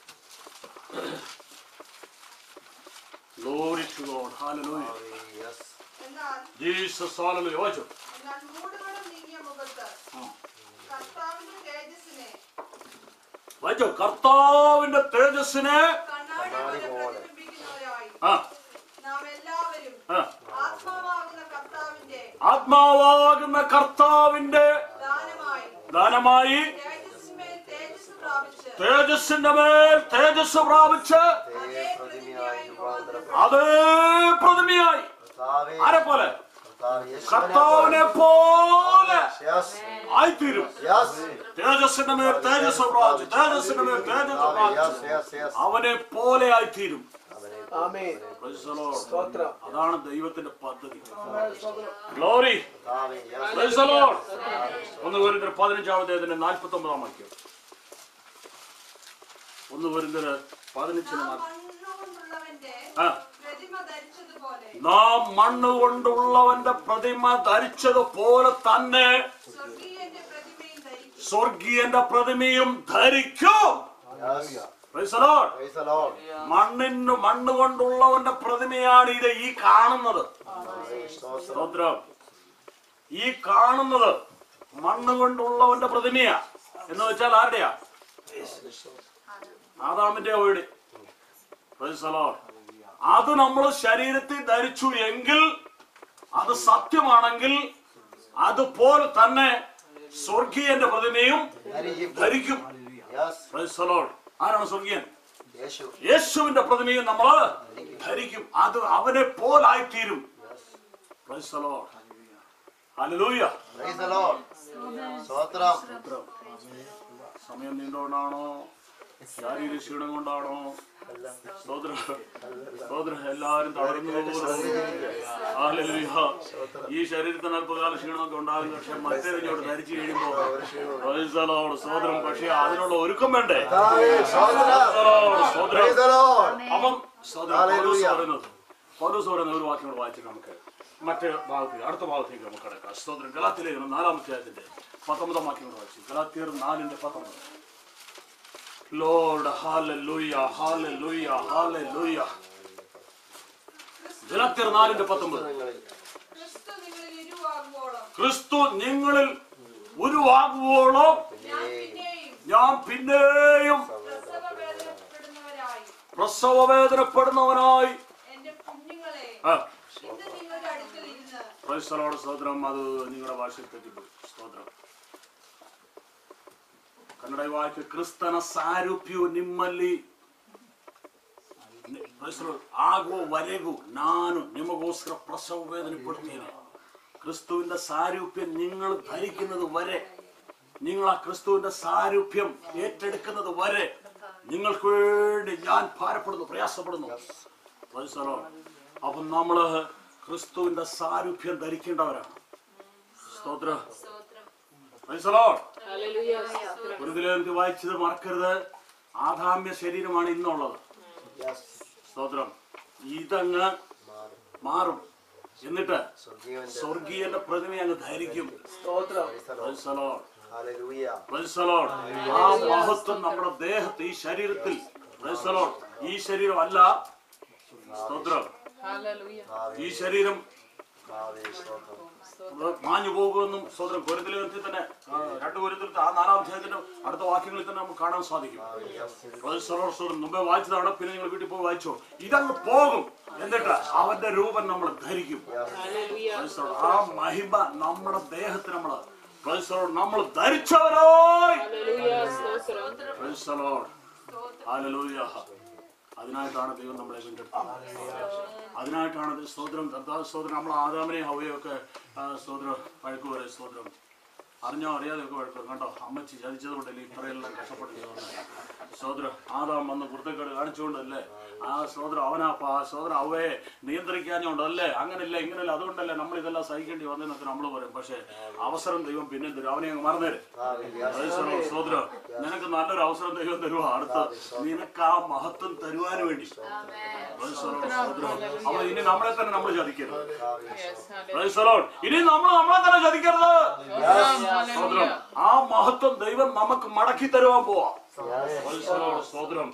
Glory to God. Hallelujah. Yes. എന്നാൽ Jesus, hallelujah. വായിച്ചോ. എന്നാൽ മൂടുപടം നീങ്ങിയ മുഖത്ത് കർത്താവിന്റെ തേജസ്സിനെ വായിച്ചോ. കർത്താവിന്റെ തേജസ്സിനെ കണ്ണാടി പോലെ പ്രതിബിംബിക്കുന്നവരായി ആ നാം എല്ലാവരും ആ ആത്മാവാകുന്ന കർത്താവിന്റെ ആത്മാവാകുന്ന കർത്താവിന്റെ ദാനമായി ദാനമായി തേജസ്സിന്മേൽ തേജസ് പ്രാപിച്ച് തേജസ്സിന്റെ മേൽ തേജസ് പ്രാപിച്ച് അതേ പ്രതിമയായി രൂപാന്തരപ്പെട്ടു അതേ പ്രതിമയായി കർത്താവേ, ആരെ പോലെ കർത്താവേ, യേശുവിനെ കർത്താവിനെ പോലെ Yes. ആയിത്തീരും Yes. തേജസ്സിന്റെ മേൽ തേജസ് പ്രാപിച്ചു തേജസ്സിന്റെ മേൽ തേജസ് Yes, പ്രാപിച്ചു yes, yes. അവനെ പോലെ ആയിത്തീരും ആമേൻ Praise the Lord. സ്തോത്രം അതാണ് ദൈവത്തിന്റെ പദ്ധതി glory Amen. Yes. Praise the Lord. ഒന്ന് വരുന്ന പതിനഞ്ചാമത്തേതിന്റെ നാൽപ്പത്തി ഒമ്പതാം വാക്യം ഒന്ന് വരുന്നത് പതിനഞ്ചിന് നാം നാൽപ്പത്തി മണ്ണുകൊണ്ടുള്ളവന്റെ ആ പ്രതിമ ധരിച്ചതുപോലെ നാം മണ്ണ് കൊണ്ടുള്ളവന്റെ പ്രതിമ ധരിച്ചതുപോലെ തന്നെ സ്വർഗീയന്റെ പ്രതിമയും ധരിക്കും സ്വർഗീയന്റെ പ്രതിമയും ധരിക്കും Yes. Praise the Lord. Praise the Lord. മണ്ണിന് മണ്ണ് കൊണ്ടുള്ളവന്റെ പ്രതിമയാണ് ഇത് ഈ കാണുന്നത് Amen. സ്തോത്രം. സ്തോത്രം ഈ കാണുന്നത് മണ്ണ് കൊണ്ടുള്ളവന്റെ പ്രതിമയാ എന്ന് വെച്ചാൽ ആരുടെയാ ആദാമിന്റെ വീട് Praise the Lord. അത് നമ്മൾ ശരീരത്തിൽ ധരിച്ചു എങ്കിൽ അത് സത്യമാണെങ്കിൽ അതുപോലെ തന്നെ സ്വർഗീയന്റെ പ്രതിമയും ധരിക്കും. ധരിക്കും Yes. Praise the Lord. ആരാണ് സ്വർഗീയൻ യേശു. യേശുവിന്റെ പ്രതിമയും നമ്മൾ ധരിക്കും അത് അവനെ പോലായിത്തീരും Praise the Lord. Hallelujah. Praise the Lord. സ്തോത്രം. സമയം നീണ്ടുകൊണ്ടാണോ ശാരീരിക ക്ഷീണം കൊണ്ടാണോ സ്തോത്രം സ്തോത്രം എല്ലാവരും തളർന്നു പോകുന്നു Hallelujah. ഈ ശരീരത്തിന് അല്പകാല ക്ഷീണമൊക്കെ ഉണ്ടാകും പക്ഷെ മറ്റേ ഇങ്ങോട്ട് ധരിച്ചു കഴിയുമ്പോ Praise the Lord. സ്തോത്രം പക്ഷെ അതിനുള്ള ഒരുക്കം വേണ്ടേ Amen. സ്തോത്രം. Praise the Lord. സ്തോത്രം Praise the Lord. അപ്പം സ്തോത്രം Hallelujah. പൗലോസ് പറയുന്നത് പൗലോസ് പറയുന്ന ഒരു വാക്യം കൂടെ വായിച്ചിട്ട് നമുക്ക് മറ്റേ ഭാഗത്തേക്ക് അടുത്ത ഭാഗത്തേക്ക് നമുക്ക് കിടക്കാം സ്തോത്രം ഗലാത്തിലേക്ക് നാലാമത്തെ അതിന്റെ പത്തൊമ്പതാം വാക്യം കൂടെ വായിച്ചു ഗലാത്തിയർ നാലിന്റെ പത്തൊമ്പത് ലോർഡ് ഹാലലൂയ ഹാലലൂയ ഹാലലൂയ ഗലാത്തിയർ നാലിന്റെ പത്തൊമ്പത് ക്രിസ്തു നിങ്ങളിൽ ഇരുവാകുവോളം ക്രിസ്തു നിങ്ങളിൽ ഉരുവാകുവോളം ഞാൻ പിന്നെയും ഞാൻ പിന്നെയും പ്രസവ വേദനപ്പെടുന്നവരായി പ്രസവ വേദനപ്പെടുന്നവനായി എന്റെ കുഞ്ഞുങ്ങളെ ആ ഇന്ന് നിങ്ങളുടെ അടുക്കൽ ഇരുന്ന് ക്രൈസ്തലോട് സ്തോത്രം അത് നിങ്ങളുടെ ഭാഷയിൽ തെറ്റിപ്പോയി സ്തോത്രം ಕನ್ನಡ ವಾಕ್ಯ ಕ್ರಿಸ್ತನ ಸಾರೂಪ್ಯವು ನಿಮ್ಮಲ್ಲಿ ನಿ- ಕ್ರೈಸ್ತರು ಆಗುವವರೆಗೂ ನಾನು ನಿಮಗೋಸ್ಕರ ಪ್ರಸವ ವೇದನೆ ಪಡ್ತೇನೆ ക്രിസ്തുവിന്റെ സാരൂപ്യം നിങ്ങൾ ധരിക്കുന്നത് വരെ നിങ്ങൾ ആ ക്രിസ്തുവിന്റെ സാരൂപ്യം ഏറ്റെടുക്കുന്നത് വരെ നിങ്ങൾക്ക് വേണ്ടി ഞാൻ ഭാരപ്പെടുന്നു പ്രയാസപ്പെടുന്നു Praise the Lord. അപ്പം നമ്മള് ക്രിസ്തുവിന്റെ സാരൂപ്യം ധരിക്കേണ്ടവരാണ് സ്തോത്രം Praise the Lord. Hallelujah. ഒരു ദിനം വായിച്ചത് മറക്കരുത് ആദാമ്യ ശരീരമാണ് ഇന്നുള്ളത് Yes. സ്തോത്രം ഇതങ്ങ് മാറും എന്നിട്ട് സ്വർഗീയന്റെ സ്വർഗീയന്റെ പ്രതിമ അങ്ങ് ധരിക്കും സ്തോത്രം Praise the Lord. Praise the Lord. Hallelujah. Praise the Lord. ആ മഹത്വം നമ്മുടെ ദേഹത്ത് ഈ ശരീരത്തിൽ Praise the Lord. ഈ ശരീരം അല്ല സ്തോത്രം Hallelujah. ഈ ശരീരം കർത്താവേ, സ്തോത്രം. മാഞ്ഞു പോകുമെന്നും സ്തോത്രം കൊരുത്തിലെത്തി തന്നെ ആ, രണ്ട് കൊരുത്തിലത്തെ ആ നാലാം അധ്യായത്തിന്റെ അടുത്ത വാക്യങ്ങളിൽ തന്നെ നമുക്ക് കാണാൻ സാധിക്കും Praise the Lord. സ്തോത്രം മുമ്പേ വായിച്ചതാണ് പിന്നെ നിങ്ങൾ വീട്ടിൽ പോയി വായിച്ചോ ഇതങ്ങ് പോകും എന്നിട്ട് അവന്റെ രൂപം നമ്മൾ ധരിക്കും Hallelujah. Praise the Lord. ആ മഹിമ നമ്മുടെ ദേഹത്ത് നമ്മൾ Praise the Lord. നമ്മൾ ധരിച്ചവരായി Hallelujah. സ്തോത്രം. Praise the Lord. Hallelujah. അതിനായിട്ടാണ് ദൈവം നമ്മളെ വീണ്ടെടുത്തത് അതിനായിട്ടാണ് ഇത് സ്തോത്രം കർത്താവ് സ്തോത്രം നമ്മൾ ആദാമനെയും ഹവയൊക്കെ ആ, സ്തോത്രം വഴക്ക് പറയും സ്തോത്രം അറിഞ്ഞോ അറിയാതെ ഒക്കെ വഴക്ക് പറയും. കണ്ടോ അമ്മച്ചി ചതിച്ചത് കൊണ്ടല്ലേ ഇത്രയെല്ലാം കഷ്ടപ്പെട്ടത് സ്തോത്രം ആദാം വന്ന് കുർത്തക്കേട് കാണിച്ചുകൊണ്ടല്ലേ ആ സ്തോത്രം അവനാ പാ സ്തോത്രം അവയെ നിയന്ത്രിക്കാഞ്ഞോണ്ടല്ലേ അങ്ങനല്ല ഇങ്ങനല്ല അതുകൊണ്ടല്ലേ നമ്മൾ ഇതെല്ലാം സഹിക്കേണ്ടി വന്നതെന്നൊക്കെ നമ്മൾ പറയും പക്ഷേ അവസരം ദൈവം പിന്നെ തരും അവനെ അങ്ങ് മറന്നേരും Praise the Lord. സ്തോത്രം നിനക്ക് നല്ലൊരു അവസരം ദൈവം തരുക അടുത്ത് നിനക്ക് ആ മഹത്വം തരുവാൻ വേണ്ടി Praise the Lord. സ്തോത്രം അപ്പൊ ഇനി നമ്മളെ തന്നെ നമ്മൾ ചതിക്കരുത് Yes. Hallelujah. Praise the Lord. ഇനി നമ്മൾ നമ്മളെ തന്നെ ചതിക്കരുത് Hallelujah. സ്തോത്രം ആ മഹത്വം ദൈവം നമുക്ക് മടക്കി തരുവാൻ പോവാ Praise the Lord. സ്തോത്രം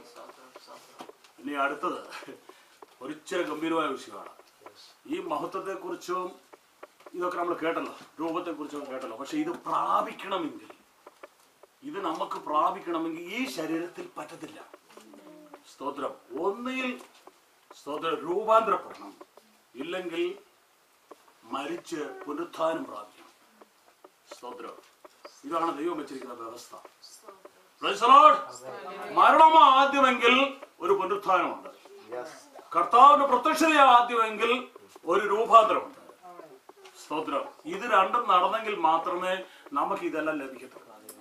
ഇനി അടുത്തത് ഒരിച്ചിരി ഗംഭീരമായ വിഷയമാണ് ഈ മഹത്വത്തെ കുറിച്ചും ഇതൊക്കെ നമ്മൾ കേട്ടല്ലോ രൂപത്തെ കുറിച്ചും കേട്ടല്ലോ പക്ഷെ ഇത് പ്രാപിക്കണമെങ്കിൽ ഇത് നമുക്ക് പ്രാപിക്കണമെങ്കിൽ ഈ ശരീരത്തിൽ പറ്റത്തില്ല സ്തോത്രം ഒന്നുകിൽ സ്തോത്രം രൂപാന്തരപ്പെടണം ഇല്ലെങ്കിൽ മരിച്ച് പുനരുത്ഥാനം പ്രാപിക്കണം സ്തോത്രം ഇതാണ് ദൈവം വെച്ചിരിക്കുന്ന വ്യവസ്ഥ Praise the Lord. മരണം ആദ്യമെങ്കിൽ ഒരു പുനരുത്ഥാനമുണ്ട് Yes. കർത്താവിന്റെ പ്രത്യക്ഷതയെ ആദ്യമെങ്കിൽ ഒരു രൂപാന്തരമുണ്ട് സ്തോത്രം ഇത് രണ്ടും നടന്നെങ്കിൽ മാത്രമേ നമുക്ക് ഇതെല്ലാം ലഭിക്കത്തുള്ളൂ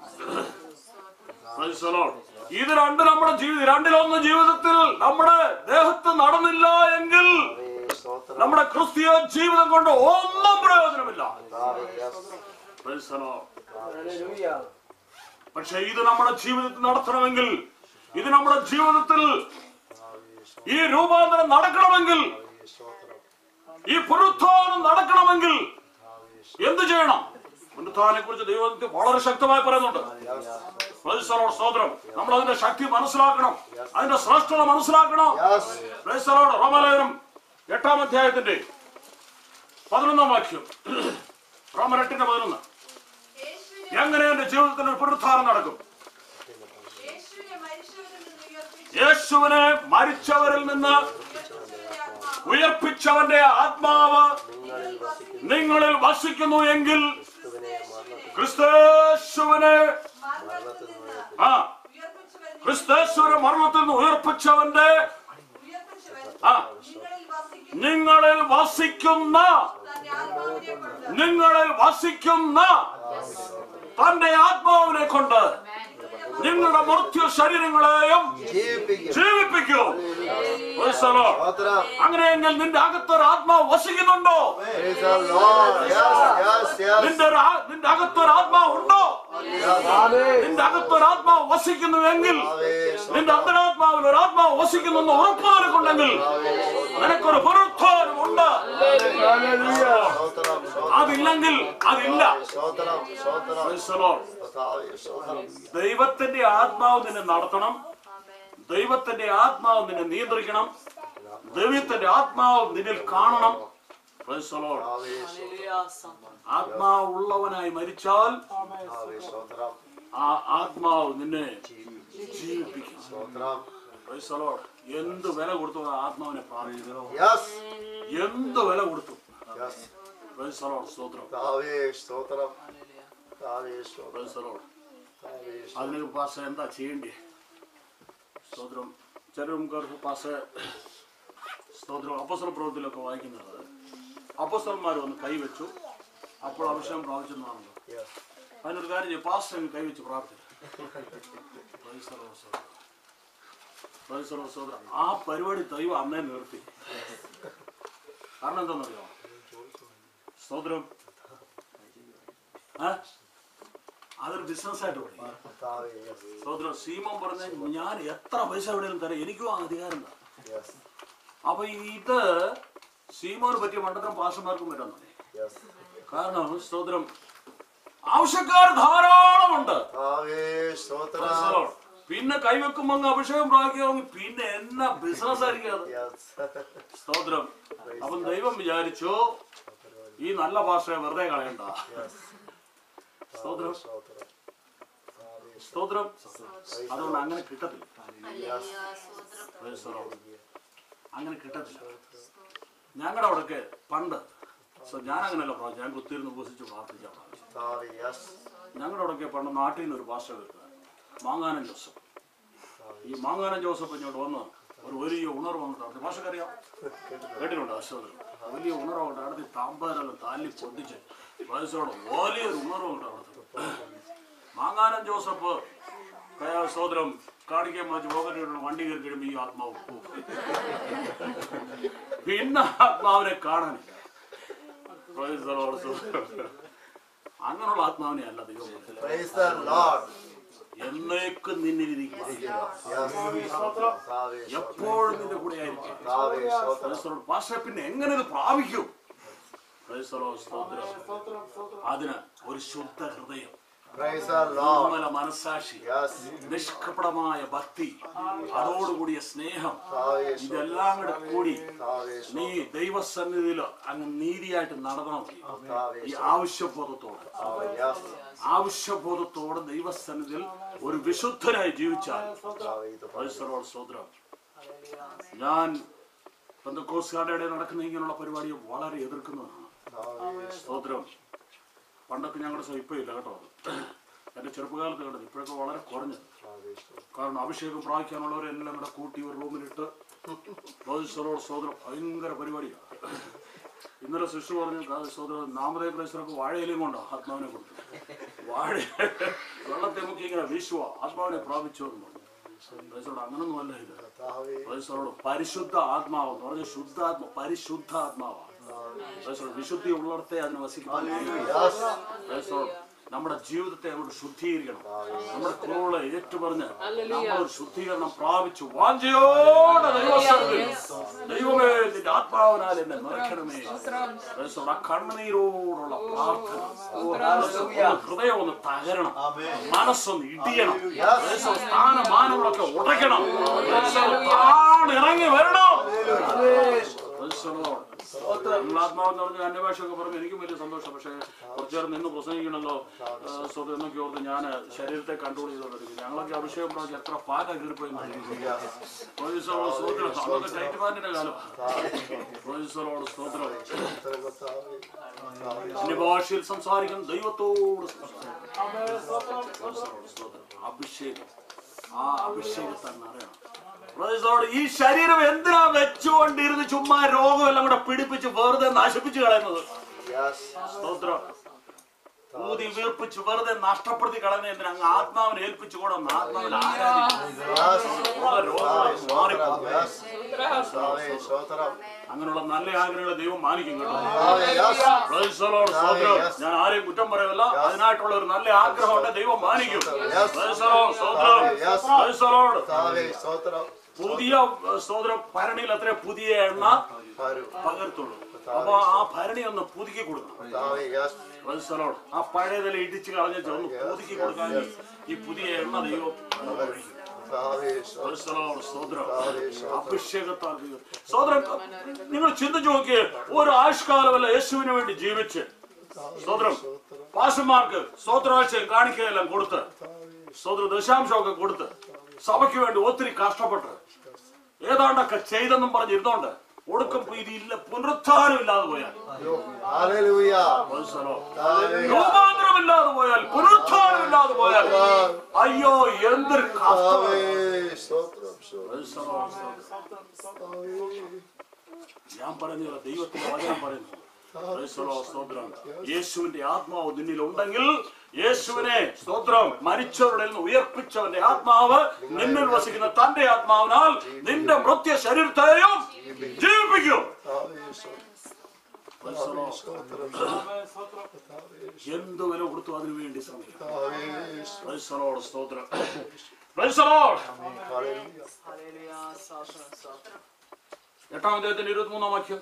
Praise the Lord. ഇത് രണ്ട് നമ്മുടെ ജീവിതം രണ്ടിലൊന്ന് ജീവിതത്തിൽ നമ്മുടെ ദേഹത്ത് നടന്നില്ല എങ്കിൽ കർത്താവേ, സ്തോത്രം. നമ്മുടെ ക്രിസ്തീയ ജീവിതം കൊണ്ട് ഒന്നും പ്രയോജനമില്ല കർത്താവേ, yes. Praise the Lord. Hallelujah. പക്ഷെ ഇത് നമ്മുടെ ജീവിതത്തിൽ നടത്തണമെങ്കിൽ ഇത് നമ്മുടെ ജീവിതത്തിൽ ഈ രൂപാന്തരം നടക്കണമെങ്കിൽ സ്തോത്രം. ഈ പുനരുത്ഥാനം നടക്കണമെങ്കിൽ എന്ത് ചെയ്യണം പുനരുത്ഥാനെ കുറിച്ച് ദൈവത്തിൽ വളരെ ശക്തമായി പറയുന്നുണ്ട് Praise the Lord. സ്തോത്രം നമ്മൾ അതിന്റെ ശക്തി മനസ്സിലാക്കണം അതിന്റെ ശ്രേഷ്ഠത മനസ്സിലാക്കണം Yes. Praise the Lord. റോമാലേഖനം എട്ടാം അധ്യായത്തിന്റെ പതിനൊന്നാം വാക്യം റോമൻ എട്ടിന്റെ പതിനൊന്ന് യേശുവിനെ എങ്ങനെ എന്റെ ജീവിതത്തിൽ ഒരു പുനരുത്ഥാനം നടക്കും യേശുവിനെ മരിച്ചവരിൽ നിന്ന് ഉയർപ്പിച്ച യേശുവിനെ മരിച്ചവരിൽ നിന്ന് ഉയർപ്പിച്ചവന്റെ ആത്മാവ് ഉയർപ്പിച്ചവന്റെ ആത്മാവ് നിങ്ങളിൽ വസിക്കുന്നു എങ്കിൽ ക്രിസ്തേശുവിനെ മരണത്തിൽ നിന്ന് ആ ഉയർപ്പിച്ചവൻ ക്രിസ്തേശ്വര മരണത്തിൽ നിന്ന് ഉയർപ്പിച്ചവന്റെ ഉയർപ്പിച്ചവൻ ആ നിങ്ങളിൽ വസിക്കുന്ന നിങ്ങളിൽ വസിക്കുന്ന തന്റെ ആത്മാവിനെ കൊണ്ട് നിങ്ങളിൽ വസിക്കുന്ന തന്റെ ആത്മാവിനെ കൊണ്ട് നിങ്ങളുടെ മൃത്യു ശരീരങ്ങളെയും ജീവിപ്പിക്കും. ജീവിപ്പിക്കൂ Praise the Lord. സ്തോത്രം. അങ്ങനെയെങ്കിൽ നിന്റെ അകത്തൊരു ആത്മാവ് വസിക്കുന്നുണ്ടോ Praise the Lord. Yes, yes, yes. നിന്റെ ഒരു ആ- നിന്റെ അകത്തൊരു ആത്മാവ് ഉണ്ടോ നിന്റെ അകത്തൊരു ആത്മാവ് വസിക്കുന്നുവെങ്കിൽ കർത്താവേ, നിന്റെ അന്തരാത്മാവിൽ ഒരു ആത്മാവ് വസിക്കുന്നു എന്ന് ഉറപ്പ് നിനക്കുണ്ടെങ്കിൽ നിനക്കൊരു പുനരുത്ഥാനം ഉണ്ട് സ്തോത്രം, സ്തോത്രം. അതില്ലെങ്കിൽ അതില്ല സ്തോത്രം, സ്തോത്രം. Praise the Lord. കർത്താവേ, സ്തോത്രം. ദൈവത്തിന്റെ ആത്മാവ് നിന്നെ നടത്തണം ദൈവത്തിന്റെ ആത്മാവ് നിന്നെ നിയന്ത്രിക്കണം ദൈവത്തിന്റെ ആത്മാവ് നിന്നിൽ കാണണം Praise the Lord. കർത്താവേ, സ്തോത്രം. ആത്മാവ് ഉള്ളവനായി മരിച്ചാൽ കർത്താവേ, സ്തോത്രം. ആ ആത്മാവ് നിന്നെ ജീവിപ്പിക്കും സ്തോത്രം. Praise the Lord. എന്ത് വില കൊടുത്തു ആ ആത്മാവിനെ പ്രാപിക്കുന്നു Yes, എന്ത് വില കൊടുത്തു yes. Praise the Lord. സ്തോത്രം കർത്താവേ, സ്തോത്രം. കർത്താവേ, സ്തോത്രം. Praise the Lord. കർത്താവേ, അതിന് പാസ എന്താ ചെയ്യേണ്ടി സ്തോത്രം ചെറുക്കാർക്ക് പാസ സ്തോത്രം അപ്പസ്തല പ്രവൃത്തിയിലൊക്കെ വായിക്കുന്നത് അപ്പസ്തലന്മാർ വന്ന് കൈവച്ചു അപ്പോൾ അഭിഷേകം പ്രാപിച്ചെന്നാണല്ലോ Yes. അതിനൊരു കാര്യം ചെയ്യും പാസ്റ്റർ അങ്ങ് കൈവച്ച് പ്രാർത്ഥിക്കും Praise the Lord, സ്തോത്രം. Praise the Lord, സ്തോത്രം. ആ പരിപാടി ദൈവം അന്നേ നിർത്തി കാരണം എന്താണെന്നറിയോ സ്തോത്രം ആ? അതൊരു ബിസിനസ്സായിട്ട് തുടങ്ങി കർത്താവേ, yes, സഹോദരൻ സീമോൻ പറഞ്ഞ ഞാൻ എത്ര പൈസ എവിടെയും തരാം എനിക്കും ആ അധികാരം എന്താ yes, അപ്പൊ ഇത് സീമോന് പറ്റിയ മണ്ടത്തരം പാഷന്മാർക്കും വരാൻ തുടങ്ങി yes. കാരണം സ്തോത്രം ആവശ്യക്കാർ ധാരാളമുണ്ട് കർത്താവേ, സ്തോത്രം. മനസ്സിലായോ? പിന്നെ കൈവെക്കുമ്പോ അങ്ങ് അഭിഷേകം പ്രാപിക്കുകയാണെങ്കിൽ പിന്നെ എന്നാ ബിസിനസ് ആയിരിക്കും അത് Yes. സ്തോത്രം അപ്പം ദൈവം വിചാരിച്ചു ഈ നല്ല ഭാഷയെ വെറുതെ കളയണ്ട Yes. സ്തോത്രം സ്തോത്രം. കർത്താവേ, സ്തോത്രം അതുകൊണ്ട് അങ്ങനെ കിട്ടത്തില്ല Praise the Lord. അങ്ങനെ കിട്ടത്തില്ല ഞങ്ങളുടെ അവിടെയൊക്കെ പണ്ട് സോ ഞാൻ അങ്ങനെയല്ല പ്രാർത്ഥിച്ചു ഞാൻ കുത്തിയിരുന്ന് ഉപസിച്ച് പ്രാർത്ഥിച്ചാ പ്രാർത്ഥിച്ചത്. കർത്താവേ, yes. ഞങ്ങളുടെ അവിടെയൊക്കെ പണ്ട് നാട്ടിൽ നിന്ന് ഒരു ഭാഷ വെക്കുക മാങ്ങാനൻ ജോസഫ് ഈ മാങ്ങാനൻ ജോസഫ് ഇങ്ങോട്ട് വന്ന് ഒരു വലിയ ഉണർവ് വന്നിട്ട് അവിടുത്തെ ഭാഷക്കറിയാം കേട്ടിട്ടുണ്ട് അശ്വതം വലിയ ഉണർവ് കൊണ്ട് അവിടുത്തെ താമ്പാരെല്ലാം തല്ലി പൊട്ടിച്ച് വയസ്സോടെ വലിയൊരു ഉണർവ് കൊണ്ട് അവിടുത്തെ മാങ്ങാനൻ ജോസഫ് കയാ സോദരം കാണിക്കാൻ മാറ്റി പോകട്ടെ വണ്ടി കയറി കഴിയുമ്പോൾ ഈ ആത്മാവ് പോകും പിന്നെ ആത്മാവിനെ കാണാനില്ല Praise the Lord. അങ്ങനെയുള്ള ആത്മാവിനെ അല്ല ദൈവം കൊടുത്തത്. Praise the Lord. എന്നേക്കും നിന്നിലിരിക്കുക Yes. കർത്താവേ, എപ്പോഴും നിന്റെ കൂടെ ആയിരിക്കും കർത്താവേ, സ്തോത്രം. പക്ഷെ പിന്നെ എങ്ങനെ ഇത് പ്രാപിക്കും Praise the Lord. സ്തോത്രം. അതിന് ഒരു ശുദ്ധ ഹൃദയം Praise the Lord. നിർമ്മല മനസാക്ഷി Yes. നിഷ്കപടമായ ഭക്തി അതോടുകൂടിയ സ്നേഹം കർത്താവേ, ഇതെല്ലാം കൂടെ കൂടി കർത്താവേ, നീ ദൈവസന്നിധിയിൽ അങ്ങ് നീതിയായിട്ട് നടന്നാൽ മതി കർത്താവേ, ഈ ആവശ്യബോധത്തോടെ കർത്താവേ, yes. ആവശ്യബോധത്തോടെ ദൈവസന്നിധിയിൽ ഒരു വിശുദ്ധനായി ജീവിച്ചാൽ കർത്താവേ, ഇത് Praise the Lord. സ്തോത്രം ഞാൻ പെന്തക്കോസ്കാരുടെ ഇടയിൽ നടക്കുന്ന ഇങ്ങനെയുള്ള പരിപാടിയെ വളരെ എതിർക്കുന്നതാണ് കർത്താവേ, സ്തോത്രം പണ്ടൊക്കെ ഞങ്ങളുടെ സഭ ഇപ്പൊ ഇല്ല കേട്ടോ എന്റെ ചെറുപ്പകാലത്ത് കണ്ടത് ഇപ്പോഴൊക്കെ വളരെ കുറഞ്ഞത് കർത്താവേ, സ്തോത്രം. കാരണം അഭിഷേകം പ്രാപിക്കാനുള്ളവരെല്ലാം കൂടെ കൂട്ടി ഒരു റൂമിലിട്ട് ബോധിസറോട് സ്തോത്രം ഭയങ്കര പരിപാടിയാണ് ഇന്നലെ ശിശു പറഞ്ഞു "കാ- സഹോദരൻ നാമതേ പ്രേസർക്ക് വാഴയിലും കൊണ്ടോ ആത്മാവിനെ കൊടുത്തു വാഴ വെള്ളത്തെ മുക്കി ഇങ്ങനെ വീശുക ആത്മാവിനെ പ്രാപിച്ചു എന്ന് പറഞ്ഞു പ്രേസറോട് അങ്ങനൊന്നും അല്ല ഇത് കർത്താവേ പ്രേസറോട് പരിശുദ്ധ ആത്മാവ് എന്ന് പറഞ്ഞ ശുദ്ധാത്മ പരിശുദ്ധ ആത്മാവാണ് പ്രേസറോട് വിശുദ്ധി ഉള്ളിടത്തെ അതിന് വസിക്കാൻ യെസ് പ്രേസറോട് നമ്മുടെ ജീവിതത്തെ അങ്ങോട്ട് ശുദ്ധീകരിക്കണം നമ്മുടെ കുറവുകളെ ഏറ്റുപറഞ്ഞ് നമ്മളൊരു ശുദ്ധീകരണം പ്രാപിച്ചു വാഞ്ചയോടെ ദൈവസ്ഥലത്തിൽ ദൈവമേ നിന്റെ ആത്മാവിനാൽ എന്നെ നിറയ്ക്കണമേ പ്രേസറോട് ആ കണ്ണുനീരോടുള്ള പ്രാർത്ഥന ഒന്ന് ഹൃദയം ഒന്ന് തകരണം മനസ്സൊന്ന് ഇടിയണം പ്രേസറോട് സ്ഥാനമാനങ്ങളൊക്കെ ഉടയ്ക്കണം പ്രേസറോട് താണിറങ്ങി വരണം പ്രേസറോട് നിങ്ങൾ ആത്മാവെന്ന് പറഞ്ഞ അന്യഭാഷയൊക്കെ പറഞ്ഞു എനിക്കും വലിയ സന്തോഷം പക്ഷേ കുറച്ചു നേരം നിന്ന് പ്രസംഗിക്കണല്ലോ സ്വന്തം എന്നൊക്കെ ഓർത്ത് ഞാൻ ശരീരത്തെ കൺട്രോൾ ചെയ്തോണ്ടിരിക്കും ഞങ്ങളൊക്കെ അഭിഷേകം പ്രാവശ്യം എത്ര പാറ്റ കീറിപ്പോയി സ്തോത്രം അന്നൊക്കെ ടൈറ്റ് പാറ്റിന്റെ കാലം പ്രൊഫസറോട് സ്തോത്രം അന്യഭാഷയിൽ സംസാരിക്കുന്ന ദൈവത്തോട് സംസാരിക്കണം പ്രൊഫസറോട് സ്തോത്രം അഭിഷേകം ആ അഭിഷേകത്താൻ അറിയണം പ്രൊഫസറോട് ഈ ശരീരം എന്തിനാ വെച്ചുകൊണ്ടിരുന്ന് ചുമ്മാ രോഗമെല്ലാം കൂടെ പിടിപ്പിച്ച് വെറുതെ നശിപ്പിച്ച് കളയുന്നത് സ്തോത്രം ഊതി വീർപ്പിച്ച് വെറുതെ നഷ്ടപ്പെടുത്തി കളയുന്ന എന്തിനാ അങ്ങ് ആത്മാവിനെ ഏൽപ്പിച്ചു കൂടെ ഒന്ന് ആത്മാവിൽ ആരാധിക്കും ഉള്ള രോഗങ്ങളൊക്കെ മാറിപ്പോകും അങ്ങനെയുള്ള നല്ല ആഗ്രഹങ്ങളെ ദൈവം മാനിക്കും കേട്ടോ Praise the Lord, സ്തോത്രം. ഞാൻ ആരെയും കുറ്റം പറയല്ല അതിനായിട്ടുള്ള ഒരു നല്ല ആഗ്രഹമുണ്ട് ദൈവം മാനിക്കും Praise the Lord, സ്തോത്രം. Praise the Lord. പുതിയ ഏഹ്, സ്തോത്രം ഭരണിയിൽ അത്ര പുതിയ എണ്ണ പകർത്തുള്ളൂ അപ്പൊ ആ ഭരണി ഒന്ന് പുതുക്കി കൊടുക്കണം Praise the Lord. ആ പഴയതിൽ ഇടിച്ച് കളഞ്ഞ ഒന്ന് പുതുക്കി കൊടുക്കാൻ ഈ- ഈ പുതിയ എണ്ണ ദൈവം ഒഴിക്കും. Praise the Lord, സ്തോത്രം അഭിഷേകത്താൽ ദൈവം. സ്തോത്രം നിങ്ങൾ ചിന്തിച്ചു നോക്കിയേ ഒരു ആയുഷ്കാലമല്ല യേശുവിന് വേണ്ടി ജീവിച്ച് സ്തോത്രം പാഷന്മാർക്ക് സ്തോത്രാഴ്ചയും കാണിക്കയെല്ലാം കൊടുത്ത് സ്തോത്ര ദശാംശമൊക്കെ കൊടുത്ത് സഭയ്ക്ക് വേണ്ടി ഒത്തിരി കഷ്ടപ്പെട്ട് ഏതാണ്ടൊക്കെ ചെയ്തെന്നും പറഞ്ഞിരുന്നോണ്ട് ഒടുക്കം ഇതില്ല പുനരുത്ഥാനം ഇല്ലാതെ പോയാൽ Praise the Lord. രൂപാന്തരമില്ലാതെ പോയാൽ പുനരുത്ഥാനം ഇല്ലാതെ പോയാൽ അയ്യോ എന്തൊരു കഷ്ടമാണ് Praise the Lord. ഞാൻ പറയുന്നില്ല ദൈവത്തിന്റെ വചനം പറയുന്നു Praise the Lord. സ്തോത്രം യേശുവിന്റെ ആത്മാവ് നിന്നിൽ ഉണ്ടെങ്കിൽ യേശുവിനെ സ്തോത്രം മരിച്ചവരുടെ നിന്ന് ഉയർപ്പിച്ചവന്റെ ആത്മാവ് നിന്നിൽ വസിക്കുന്ന തന്റെ ആത്മാവിനാൽ നിന്റെ മൃത്യ ശരീരത്തെയും ജീവിപ്പിക്കും Praise the Lord. എന്ത് വില കൊടുത്തു അതിനു വേണ്ടി ശ്രമിക്കും Praise the Lord. സ്തോത്രം Praise the Lord. എട്ടാം അദ്ദേഹത്തിന്റെ ഇരുപത്തി മൂന്നാം വാക്യം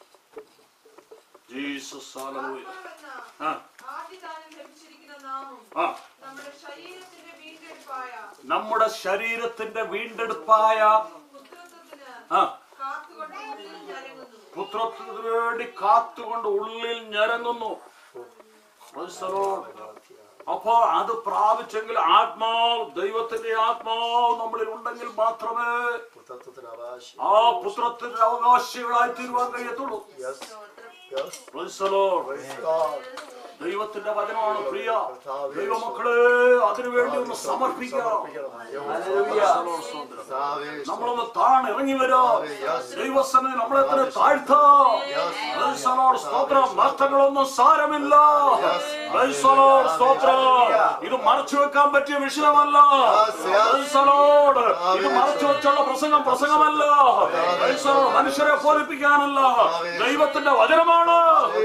ജീസസ് ഹല്ലേലൂയ. ആത്മാവെന്ന ആ ആദ്യദാനം ലഭിച്ചിരിക്കുന്ന നാമും ആ നമ്മുടെ ശരീരത്തിന്റെ വീണ്ടെടുപ്പായ നമ്മുടെ ശരീരത്തിന്റെ വീണ്ടെടുപ്പായ പുത്രത്വത്തിന് ആ കാത്തുകൊണ്ട് ഉള്ളിൽ ഞരങ്ങുന്നു പുത്രത്തിന് വേണ്ടി കാത്തുകൊണ്ട് ഉള്ളിൽ ഞരങ്ങുന്നു Praise the Lord. അപ്പോ അത് പ്രാപിച്ചെങ്കിൽ ആത്മാവ് ദൈവത്തിന്റെ ആത്മാവ് നമ്മളിൽ ഉണ്ടെങ്കിൽ മാത്രമേ ആ പുത്രത്തിന്റെ അവകാശികളായി തീരുവാൻ കഴിയത്തുള്ളൂ Praise the Lord. ദൈവത്തിന്റെ വചനമാണ് പ്രിയ ദൈവമക്കളെ അതിനുവേണ്ടി ഒന്ന് സമർപ്പിക്കാം Praise the Lord, സ്തോത്രം. നമ്മളൊന്ന് താണിറങ്ങി വരാം ദൈവസനെ നമ്മളെ തന്നെ താഴ്ത്താം Praise the Lord, സ്തോത്രം നഷ്ടങ്ങളൊന്നും സാരമില്ല Praise the Lord, സ്തോത്രം ഇത് മറച്ചു വെക്കാൻ പറ്റിയ വിഷയമല്ല Praise the Lord, ഇത് മറച്ചു വെച്ചുള്ള പ്രസംഗം പ്രസംഗമല്ല Praise the Lord, മനുഷ്യരെ ബോധിപ്പിക്കാനല്ല ദൈവത്തിന്റെ വചനമാണ്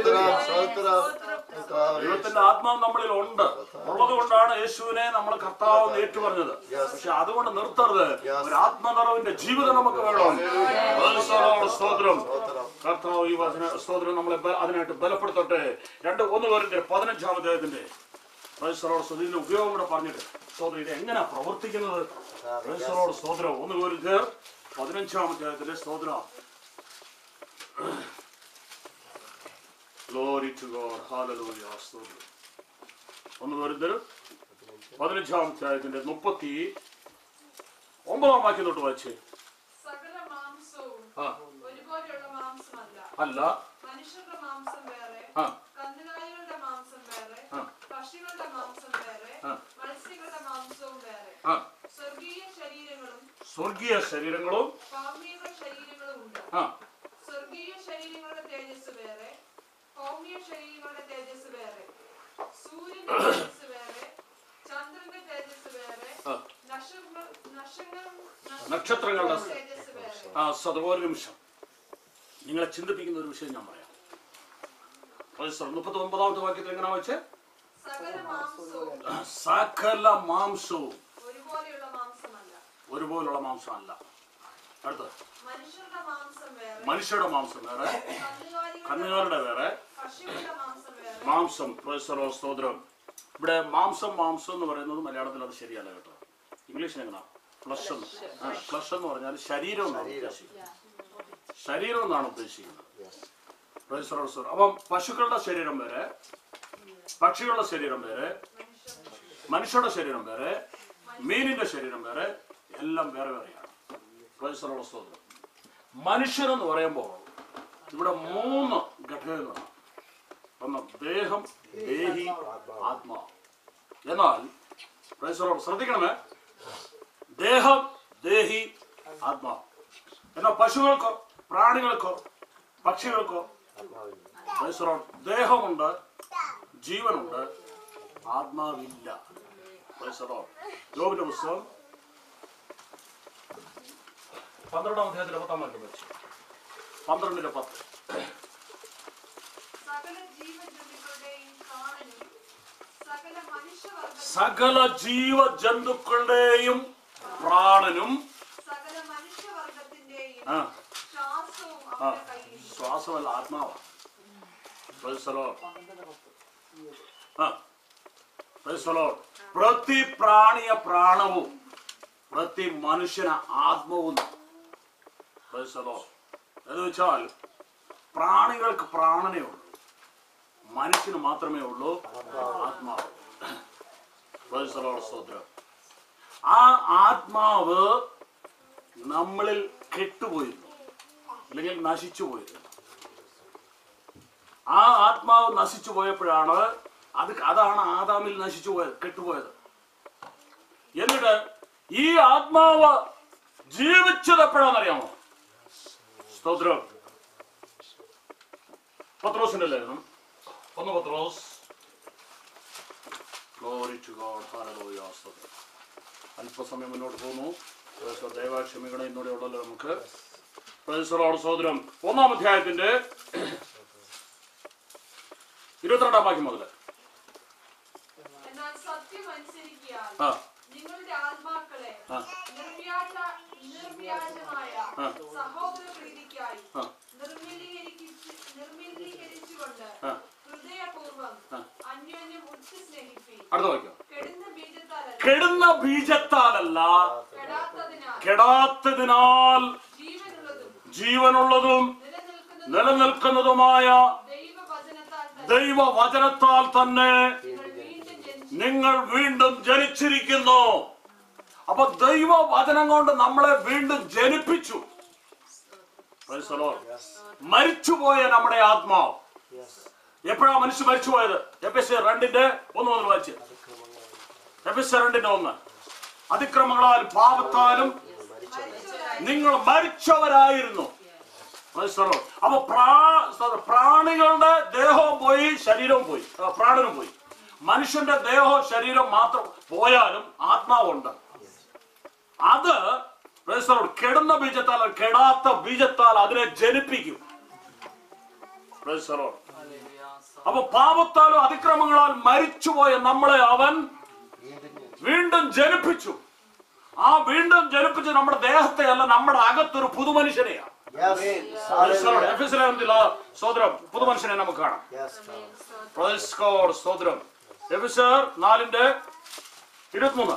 ദൈവത്തിന്റെ ആത്മാവ് നമ്മളിൽ ഉണ്ട് ഉള്ളത് കൊണ്ടാണ് യേശുവിനെ നമ്മൾ കർത്താവ് എന്ന് ഏറ്റുപറഞ്ഞത് പക്ഷെ അതുകൊണ്ട് നിർത്തരുത് ഒരു ആത്മനിറവിന്റെ ജീവിതം നമുക്ക് വേണം Praise the Lord, സ്തോത്രം കർത്താവ് ഈ വചന സ്തോത്രം നമ്മളെ ബ- അതിനായിട്ട് ബലപ്പെടുത്തട്ടെ രണ്ട് ഒന്ന് പേരുടെ പതിനഞ്ചാം അധ്യായത്തിന്റെ Praise the Lord, സ്തോത്രം. ഇതിന്റെ ഉപയോഗം കൂടെ പറഞ്ഞിട്ട് സ്തോത്രം ഇത് എങ്ങനെയാ പ്രവർത്തിക്കുന്നത് Praise the Lord, സ്തോത്രം ഒന്ന് പേര് പതിനഞ്ചാം അധ്യായത്തിന്റെ സ്തോത്രം Glory to God. Hallelujah. സ്തോത്രം. ഒന്ന് വരുന്നത് പതിനഞ്ചാം അധ്യായത്തിന്റെ മുപ്പത്തി ഒമ്പതാം വാക്യം തൊട്ട് വായിച്ചേ സകല മാംസവും ആ ഒരുപോലെയുള്ള മാംസമല്ല അല്ല മനുഷ്യരുടെ മാംസം വേറെ ആ കന്നുകാലികളുടെ മാംസം വേറെ ആ. പക്ഷികളുടെ മാംസം വേറെ ആ. മത്സ്യങ്ങളുടെ മാംസവും വേറെ ആ സ്വർഗീയ ശരീരങ്ങളും സ്വർഗീയ ശരീരങ്ങളും പാമ്പിക ശരീരങ്ങളും ഉണ്ട് ആ സ്വർഗീയ ശരീരങ്ങളുടെ തേജസ് വേറെ ഭൗമിക ശരീരങ്ങളുടെ തേജസ് വേറെ സൂര്യന്റെ തേജസ് വേറെ ചന്ദ്രന്റെ തേജസ് വേറെ ആ. നക്ഷത്ര നക്ഷത്ര- നക്ഷത്രങ്ങളുടെ തേജസ് വേറെ ആ സദവോര നിമിഷം നിങ്ങളെ ചിന്തിപ്പിക്കുന്ന ഒരു വിഷയം ഞാൻ പറയാം മുപ്പത്തി ഒമ്പതാമത്തെ വാക്യത്തിൽ എങ്ങനെ വെച്ച് സകല മാംസവും സകല മാംസവും ഒരുപോലെയുള്ള മാംസമല്ല ഒരുപോലുള്ള മാംസമല്ല അടുത്തത് മനുഷ്യരുടെ മാംസം വേറെ മനുഷ്യരുടെ മാംസം വേറെ കന്നുകാലികളുടെ കന്നുകാരുടെ വേറെ പശുക്കളുടെ മാംസം വേറെ മാംസം പ്രൊഫസറോ സ്തോത്രം ഇവിടെ മാംസം മാംസം എന്ന് പറയുന്നത് മലയാളത്തിൽ അത് ശരിയല്ല കേട്ടോ ഇംഗ്ലീഷിൽ എങ്ങനെ ഫ്ലഷ് എന്ന് ആ ഫ്ലഷ് എന്ന് പറഞ്ഞാൽ ശരീരം എന്നാണ് ഉദ്ദേശിക്കുന്നത് ശരീരം എന്നാണ് ഉദ്ദേശിക്കുന്നത് പ്രൊഫസറോ സ്തോത്രം അപ്പം പശുക്കളുടെ ശരീരം വേറെ പക്ഷികളുടെ ശരീരം വേറെ മനുഷ്യരുടെ ശരീരം വേറെ മീനിന്റെ ശരീരം വേറെ എല്ലാം വേറെ വേറെയാണ് പ്രൊഫസറുള്ള സ്തോത്രം മനുഷ്യരെന്ന് പറയുമ്പോൾ ഇവിടെ മൂന്ന് ഘടകങ്ങളാണ് ഒന്ന് ദേഹം ദേഹി ആത്മാവ് എന്നാൽ പ്രൊഫസറോട് ശ്രദ്ധിക്കണമേ ദേഹം ദേഹി ആത്മാവ് എന്നാൽ പശുക്കൾക്കോ പ്രാണികൾക്കോ പക്ഷികൾക്കോ പ്രൊഫസറോട് ദേഹമുണ്ട് ജീവനുണ്ട് ആത്മാവില്ല പ്രൊഫസറോ ജോബിന്റെ പുസ്തകം പന്ത്രണ്ടാം അധ്യായത്തിലെ പത്താം വാക്യം വെച്ച് പന്ത്രണ്ടിന്റെ പത്ത് സകല ജീവജന്തുക്കളുടെയും പ്രാണനും സകല മനുഷ്യവർഗ സകല ജീവജന്തുക്കളുടെയും പ്രാണനും സകല മനുഷ്യവർഗത്തിന്റെയും ആ, ശ്വാസവും ആ, അവന്റെ കയ്യിൽ ശ്വാസമല്ല ആത്മാവാണ് Praise the Lord. ആ, praise the Lord. പ്രതി പ്രാണിയ പ്രാണവും പ്രതി മനുഷ്യന ആത്മാവും Praise the Lord. എന്ന് വെച്ചാൽ പ്രാണികൾക്ക് പ്രാണനേ ഉള്ളൂ മനുഷ്യന് മാത്രമേ ഉള്ളൂ ആത്മാവ് Praise the Lord, സ്തോത്രം ആ ആത്മാവ് നമ്മളിൽ കെട്ടുപോയിരുന്നു അല്ലെങ്കിൽ നശിച്ചു പോയിരുന്നു ആ ആത്മാവ് നശിച്ചു പോയപ്പോഴാണ് അത് അതാണ് ആദാമിൽ നശിച്ചു പോയത് കെട്ടുപോയത് എന്നിട്ട് ഈ ആത്മാവ് ജീവിച്ചത് എപ്പോഴാണെന്നറിയാമോ സ്തോത്രം പത്രോസിന്റെ ലേഖനം ഒന്ന് പത്രോസ് Glory to God. Hallelujah. സ്തോത്രം. അല്പസമയം മുന്നോട്ട് പോകുന്നു പ്രൊഫസർ ദയവായി ക്ഷമിക്കണം ഇന്നോടെ ഉള്ളല്ലോ നമുക്ക് പ്രൊഫസറോട് സഹോദരം ഒന്നാം അധ്യായത്തിന്റെ ഇരുപത്തിരണ്ടാം വാക്യം മുതൽ എന്നാൽ സത്യം അനുസരിക്കാൻ ആ നിങ്ങളുടെ ആത്മാക്കളെ ആ. നിർവ്യാജ നിർവ്യാജമായ ആ. സഹോദര പ്രീതിക്കായി ആ. നിർമ്മലീകരിച്ച് നിർമ്മലീകരിച്ചുകൊണ്ട് ആ. ഹൃദയപൂർവ്വം ആ. അന്യോന്യം ഉച്ച സ്നേഹിപ്പി അടുത്ത വാക്യം കെടുന്ന ബീജത്താലല്ല കെടുന്ന ബീജത്താലല്ല കെടാത്തതിനാൽ കെടാത്തതിനാൽ ജീവനുള്ളതും ജീവനുള്ളതും നിലനിൽക്കുന്നതും നിലനിൽക്കുന്നതുമായ ദൈവവചനത്താൽ തന്നെ ദൈവവചനത്താൽ തന്നെ നിങ്ങൾ വീണ്ടും ജനിച്ചു നിങ്ങൾ വീണ്ടും ജനിച്ചിരിക്കുന്നു അപ്പൊ ദൈവവചനം കൊണ്ട് നമ്മളെ വീണ്ടും ജനിപ്പിച്ചു Praise the Lord. മരിച്ചുപോയ നമ്മുടെ ആത്മാവ് എപ്പോഴാ മനുഷ്യ മരിച്ചുപോയത് എഫ് എസ് രണ്ടിന്റെ ഒന്ന് മുതൽ വായിച്ച് എഫ് എസ് രണ്ടിന്റെ ഒന്ന് അതിക്രമങ്ങളാലും പാപത്താലും നിങ്ങൾ മരിച്ചവരായിരുന്നു Praise the Lord. അപ്പൊ പ്രാ- പ്രാണികളുടെ ദേഹവും പോയി ശരീരവും പോയി ആ, പ്രാണനും പോയി മനുഷ്യന്റെ ദേഹവും ശരീരം മാത്രം പോയാലും ആത്മാവുണ്ട് അത് praise the Lord, കെടുന്ന ബീജത്താൽ കെടാത്ത ബീജത്താൽ അതിനെ ജനിപ്പിക്കും Praise the Lord. അപ്പൊ പാപത്താലും അതിക്രമങ്ങളാൽ മരിച്ചുപോയ നമ്മളെ അവൻ വീണ്ടും ജനിപ്പിച്ചു ആ വീണ്ടും ജനിപ്പിച്ച് നമ്മുടെ ദേഹത്തെ അല്ല നമ്മുടെ അകത്തൊരു പുതുമനുഷ്യനെയാണ് Yes. Praise the Lord. Hallelujah. എഫെസ്യർ ലേഖനത്തിൽ ആ സ്തോത്രം പുതുമനുഷ്യനെ നമുക്ക് കാണാം Yes. Praise God. സ്തോത്രം എഫെസ്യർ നാലിന്റെ ഇരുപത്തിമൂന്ന്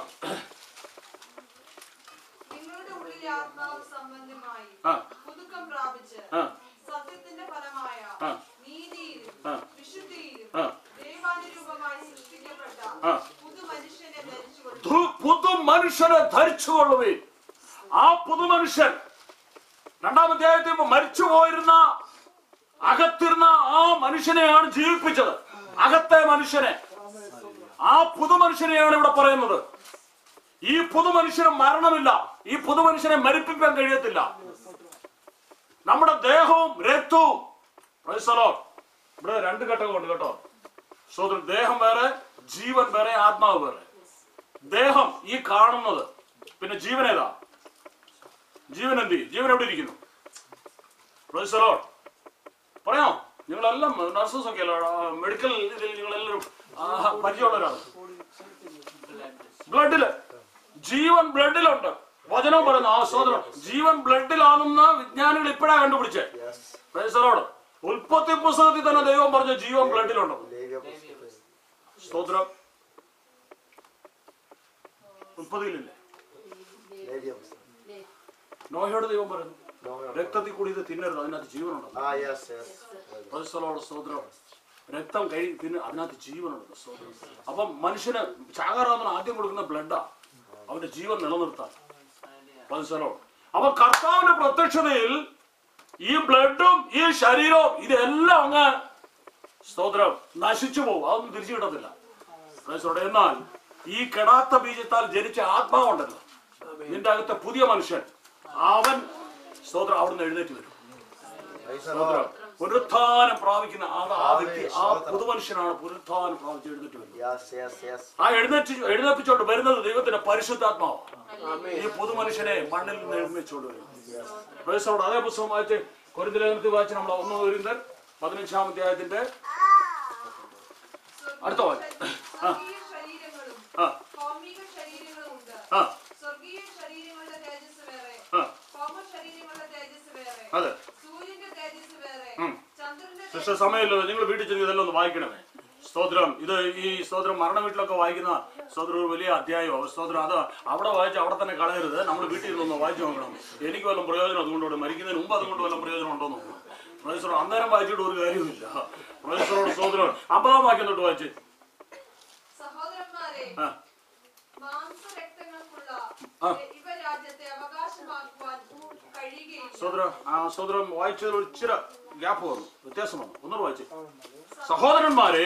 നിങ്ങളുടെ ഉള്ളിലെ ആത്മാവ് സംബന്ധമായി ആ. പുതുക്കം പ്രാപിച്ച് ആ. സത്യത്തിന്റെ ഫലമായ ആ. നീതിയിലും ആ. വിശുദ്ധിയിലും ആ. ദൈവാനുരൂപമായി സൃഷ്ടിക്കപ്പെട്ട ആ. പുതു മനുഷ്യനെ ധരിച്ചുകൊള്ളുക ധു- പുതു മനുഷ്യനെ ധരിച്ചുകൊള്ളുവേ ആ പുതുമനുഷ്യൻ രണ്ടാം അധ്യായത്തിൽ മരിച്ചു പോയിരുന്ന അകത്തിരുന്ന ആ മനുഷ്യനെയാണ് ജീവിപ്പിച്ചത് അകത്തെ മനുഷ്യനെ ആ പുതുമനുഷ്യനെയാണ് ഇവിടെ പറയുന്നത് ഈ പുതുമനുഷ്യന് മരണമില്ല ഈ പുതുമനുഷ്യനെ മരിപ്പിക്കാൻ കഴിയത്തില്ല നമ്മുടെ ദേഹവും രക്തവും praise the Lord, ഇവിടെ രണ്ട് ഘട്ടമുണ്ട് കേട്ടോ സ്വതന്ത്രം ദേഹം വേറെ ജീവൻ വേറെ ആത്മാവ് വേറെ ദേഹം ഈ കാണുന്നത് പിന്നെ ജീവൻ ഏതാ ജീവൻ എന്ത് ചെയ്യും? ജീവൻ എവിടെ ഇരിക്കുന്നു Praise the Lord. പറയാമോ നിങ്ങളെല്ലാം നഴ്സസ് ഒക്കെ അല്ല മെഡിക്കൽ ഇതിൽ നിങ്ങളെല്ലാവരും ആ, പരിചയമുള്ളവരാണ് ബ്ലഡില് ജീവൻ ബ്ലഡിലുണ്ട് വചനം പറയുന്നു ആ സോദരം ജീവൻ ബ്ലഡിലാണെന്ന് വിജ്ഞാനികൾ ഇപ്പോഴാ കണ്ടുപിടിച്ചേ Yes. പ്രൈസലോട് ഉൽപ്പത്തി പുസ്തകത്തിൽ തന്നെ ദൈവം പറഞ്ഞു ജീവൻ ബ്ലഡിലുണ്ട് ലേവ്യ പുസ്തകത്തിൽ. സ്തോത്രം ഉൽപ്പതിയിലില്ലേ ലേവ്യ പുസ്തകം. നോഹയോട് ദൈവം പറയുന്നു നോഹയോട്. രക്തത്തിൽ കൂടി ഇത് തിന്നരുത് അതിനകത്ത് ജീവനുണ്ട് ആ യെസ് യെസ് പ്രൈസലോട് സ്തോത്രം രക്തം കഴി തിന്ന് അതിനകത്ത് ജീവനുണ്ട് സ്തോത്രം അപ്പം മനുഷ്യന് ചാകാറാവുന്ന ആദ്യം കൊടുക്കുന്ന ബ്ലഡാ അവന്റെ ജീവൻ നിലനിർത്താൻ പ്രൈസലോട് അപ്പൊ കർത്താവിന്റെ പ്രത്യക്ഷതയിൽ ഈ ബ്ലഡും ഈ ശരീരവും ഇതെല്ലാം അങ്ങ് സ്തോത്രം നശിച്ചു പോകും അതൊന്നും തിരിച്ചു കിട്ടത്തില്ല പ്രൈസലോട് എന്നാൽ ഈ കെടാത്ത ബീജത്താൽ ജനിച്ച ആത്മാവുണ്ടല്ലോ നിന്റെ അകത്തെ പുതിയ മനുഷ്യൻ അവൻ സ്തോത്രം അവിടുന്ന് എഴുന്നേറ്റ് വരും Praise the സ്തോത്രം Lord. പുനരുത്ഥാനം പ്രാപിക്കുന്ന ആ ആ വ്യക്തി ആ സ്തോത്രം. പുതുമനുഷ്യനാണ് പുനരുത്ഥാനം പ്രാപിച്ച് എഴുന്നേറ്റ് വരുന്നത് Yes, yes, yes. ആ എഴുന്നേറ്റ് എഴുന്നേപ്പിച്ചോണ്ട് വരുന്നത് ദൈവത്തിന്റെ പരിശുദ്ധാത്മാവ് ഈ പുതുമനുഷ്യനെ മണ്ണിൽ നിന്ന് എഴുന്നേച്ചോണ്ട് വരും പ്രേസോട് അതേ പുസ്തകം വായിച്ച് കൊരിന്തലേഖനത്തിൽ വായിച്ച് നമ്മൾ ഒന്ന് കൊരിന്തർ പതിനഞ്ചാം അധ്യായത്തിന്റെ അടുത്ത വാക്യം. സ്വർഗീയ ശരീരങ്ങളും ആ ഭൗമിക ശരീരങ്ങളും ഉണ്ട് ആ സ്വർഗീയ ശരീരങ്ങളുടെ തേജസ് വേറെ ആ ഭൗമ ശരീരങ്ങളുടെ തേജസ് വേറെ അതെ സൂര്യന്റെ തേജസ് വേറെ ഉം. ചന്ദ്രന്റെ സിസ്റ്റർ സമയമില്ലല്ലോ നിങ്ങൾ വീട്ടിൽ ചെന്ന് ഇതെല്ലാം ഒന്ന് വായിക്കണമേ സ്തോത്രം ഇത് ഈ സ്തോത്രം മരണ വീട്ടിലൊക്കെ വായിക്കുന്ന സ്തോത്രം ഒരു വലിയ അധ്യായമാണ് സ്തോത്രം അത് അവിടെ വായിച്ച് അവിടെ തന്നെ കളയരുത് നമ്മൾ വീട്ടിൽ നിന്നൊന്ന് വായിച്ചു നോക്കണം എനിക്ക് വല്ലതും പ്രയോജനം അതുകൊണ്ട് മരിക്കുന്നതിന് മുമ്പ് അതുകൊണ്ട് വല്ല പ്രയോജനം ഉണ്ടോ എന്ന് നോക്കണം പ്രൊഫസറോ അന്നേരം വായിച്ചിട്ട് ഒരു കാര്യമില്ല പ്രൊഫസറോട് സ്തോത്രം അമ്പതാം വാക്യം തൊട്ട് വായിച്ച് സഹോദരന്മാരെ ആ മാംസരക്തങ്ങൾക്കുള്ള ആ. ഇവ രാജ്യത്തെ അവകാശമാക്കുവാൻ കഴിയുകയില്ല സ്തോത്രം ആ സ്തോത്രം വായിച്ചതിൽ ഒരു ഇച്ചിരി ഗ്യാപ്പ് വന്നു വ്യത്യാസം വന്നു ഒന്നുകൂടെ വായിച്ച് സഹോദരന്മാരെ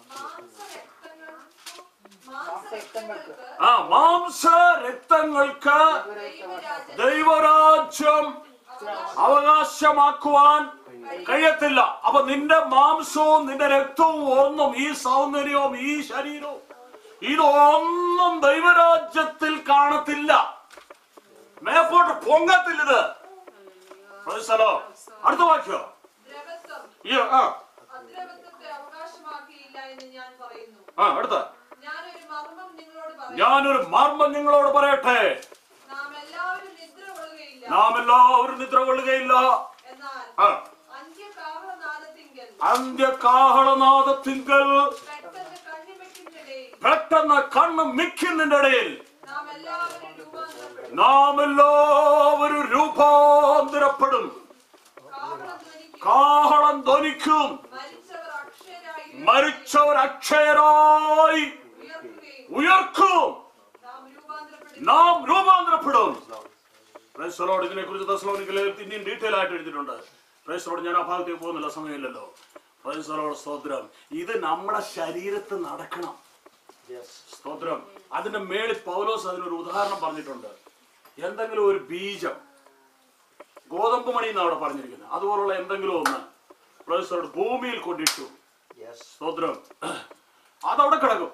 മാംസരക്തങ്ങൾക്കും മാംസരക്തങ്ങൾക്ക് ആ മാംസ രക്തങ്ങൾക്ക് ദൈവരാജ്യത്തെ ദൈവരാജ്യം അവകാശമാക്കുവാൻ കഴിയത്തില്ല അപ്പൊ നിന്റെ മാംസവും നിന്റെ രക്തവും ഒന്നും ഈ സൗന്ദര്യവും ഈ ശരീരവും ഇതൊന്നും ദൈവരാജ്യത്തിൽ കാണത്തില്ല മേപ്പോട്ട് പൊങ്ങത്തില്ല ഇത് പ്രൈസലോ. അടുത്ത വാക്യോ ദ്രവത്വം ഈ ആ അദ്രവത്വത്തെ അവകാശമാക്കിയില്ല എന്ന് ഞാൻ പറയുന്നു ആ അടുത്ത ഞാനൊരു മർമ്മം നിങ്ങളോട് പറയാം ഞാനൊരു മർമ്മം നിങ്ങളോട് പറയട്ടെ നാം എല്ലാവരും നിദ്ര കൊള്ളുകയില്ല നാം എല്ലാവരും നിദ്ര കൊള്ളുകയില്ല എന്നാൽ ആ അന്ത്യകാഹളനാദത്തിങ്കൽ അന്ത്യകാഹളനാദത്തിങ്കൽ പെട്ടെന്ന് കണ്ണിമെട്ടിനിടയിൽ പെട്ടെന്ന് കണ്ണ് മിക്കുന്നതിന്റെ ഇടയിൽ നാം എല്ലാവരും രൂപാന്തരപ്പെടും നാം എല്ലാവരും രൂപാന്തരപ്പെടും കാഹളം ധ്വനിക്കും കാഹളം ധ്വനിക്കും മരിച്ചവർ അക്ഷരായി മരിച്ചവർ അക്ഷയരായി ഉയർത്തുകയും ഉയർക്കും നാം രൂപാന്തരപ്പെടും നാം രൂപാന്തരപ്പെടും പ്രൈസലോട് ഇതിനെ കുറിച്ച് ദശലോണിക്കലെ ഇനിയും ഡീറ്റെയിൽ ആയിട്ട് എഴുതിയിട്ടുണ്ട് പ്രൈസലോട് ഞാൻ ആ ഭാഗത്തേക്ക് പോകുന്നില്ല സമയമില്ലല്ലോ പ്രൈസലോട് സ്തോത്രം ഇത് നമ്മുടെ ശരീരത്തിൽ നടക്കണം Yes. സ്തോത്രം അതിന്റെ മേളിൽ പൗലോസ് അതിനൊരു ഉദാഹരണം പറഞ്ഞിട്ടുണ്ട് എന്തെങ്കിലും ഒരു ബീജം ഗോതമ്പ് മണി എന്നാണ് അവിടെ പറഞ്ഞിരിക്കുന്നത് അതുപോലുള്ള എന്തെങ്കിലും ഒന്ന് പ്രൊഫസറോട് ഭൂമിയിൽ കൊണ്ടിട്ടു Yes. സ്തോത്രം അതവിടെ കിടക്കും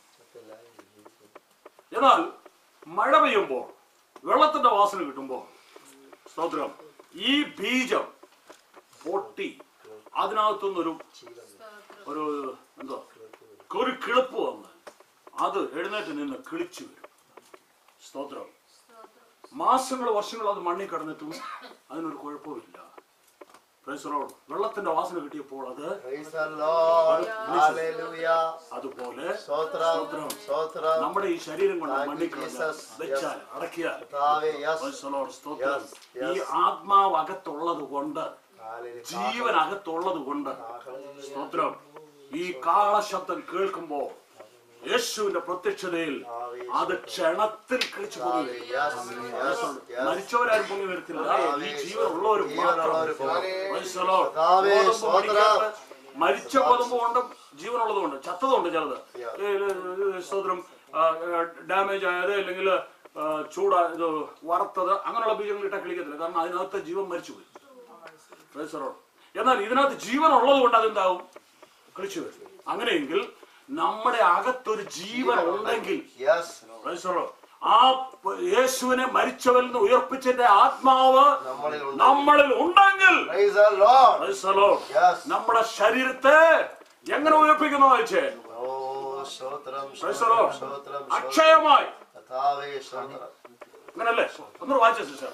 എന്നാൽ മഴ പെയ്യുമ്പോൾ വെള്ളത്തിന്റെ വാസന കിട്ടുമ്പോൾ സ്തോത്രം ഈ ബീജം പൊട്ടി അതിനകത്തുനിന്നൊരു ഒരു എന്തോ ഒരു കിളിപ്പ് വന്ന് അത് എഴുന്നേറ്റ് നിന്ന് കിളിച്ചു വരും സ്തോത്രം മാസങ്ങൾ വർഷങ്ങൾ അത് മണ്ണിൽ കിടന്നിട്ടും അതിനൊരു കുഴപ്പമില്ല Praise the Lord. വെള്ളത്തിന്റെ വാസന കിട്ടിയപ്പോൾ അത് Praise the Lord. Hallelujah. അതുപോലെ സ്തോത്രം. സ്തോത്രം. നമ്മുടെ ഈ ശരീരം കൊണ്ട് Thank you, മണ്ണിൽ കിടന്ന് Jesus. വെച്ചാൽ അടക്കിയാൽ കർത്താവേ, yes. Praise the Lord. സ്തോത്രം Yes, yes. ഈ ആത്മാവ് അകത്തുള്ളത് കൊണ്ട് Hallelujah. ജീവൻ അകത്തുള്ളത് കൊണ്ട് സ്തോത്രം ഈ കാളശബ്ദം കേൾക്കുമ്പോൾ യേശുവിന്റെ പ്രത്യക്ഷതയിൽ അത് ക്ഷണത്തിൽ കിളിച്ചു പൊങ്ങി വരും. Yes, yes, yes. മരിച്ചവരാരും പൊങ്ങി വരത്തില്ല ഈ ജീവൻ ഉള്ളവർ ജീവനുള്ളവര് മാത്രം Praise the Lord. കർത്താവേ, ഗോതമ്പ് സ്തോത്രം. മണിക്കകത്ത് മരിച്ച ഗോതമ്പ് കൊണ്ട് ജീവനുള്ളത് കൊണ്ട് ചത്തതുണ്ട് ചിലത് Yeah. ഏ, ഏ, സ്തോത്രം ഡാമേജ് ആയത് അല്ലെങ്കിൽ ചൂട ഇത് വറുത്തത് അങ്ങനെയുള്ള ബീജങ്ങൾ ഇട്ടാൽ കിളിക്കത്തില്ല കാരണം അതിനകത്ത് ജീവൻ മരിച്ചുപോയി Praise the Lord. എന്നാൽ ഇതിനകത്ത് ജീവൻ ഉള്ളത് കൊണ്ട് അതെന്താവും കളിച്ചു വരും അങ്ങനെയെങ്കിൽ നമ്മുടെ അകത്തൊരു ജീവൻ ഉണ്ടെങ്കിൽ Yes. Praise the Lord. ആ പ- യേശുവിനെ മരിച്ചവരിൽ നിന്ന് ഉയർപ്പിച്ചതിന്റെ ആത്മാവ് നമ്മളിൽ ഉണ്ട്. നമ്മളിൽ ഉണ്ടെങ്കിൽ Praise the Lord. Praise the Lord. Yes. നമ്മുടെ ശരീരത്തെ എങ്ങനെ ഉയർപ്പിക്കുന്നു വായിച്ചേ ഓ സ്തോത്രം Praise the Lord. സ്തോത്രം സ്തോത്രം അക്ഷയമായി കർത്താവേ സ്തോത്രം അങ്ങനല്ലേ ഒന്നും വായിച്ചു സിസ്റ്റർ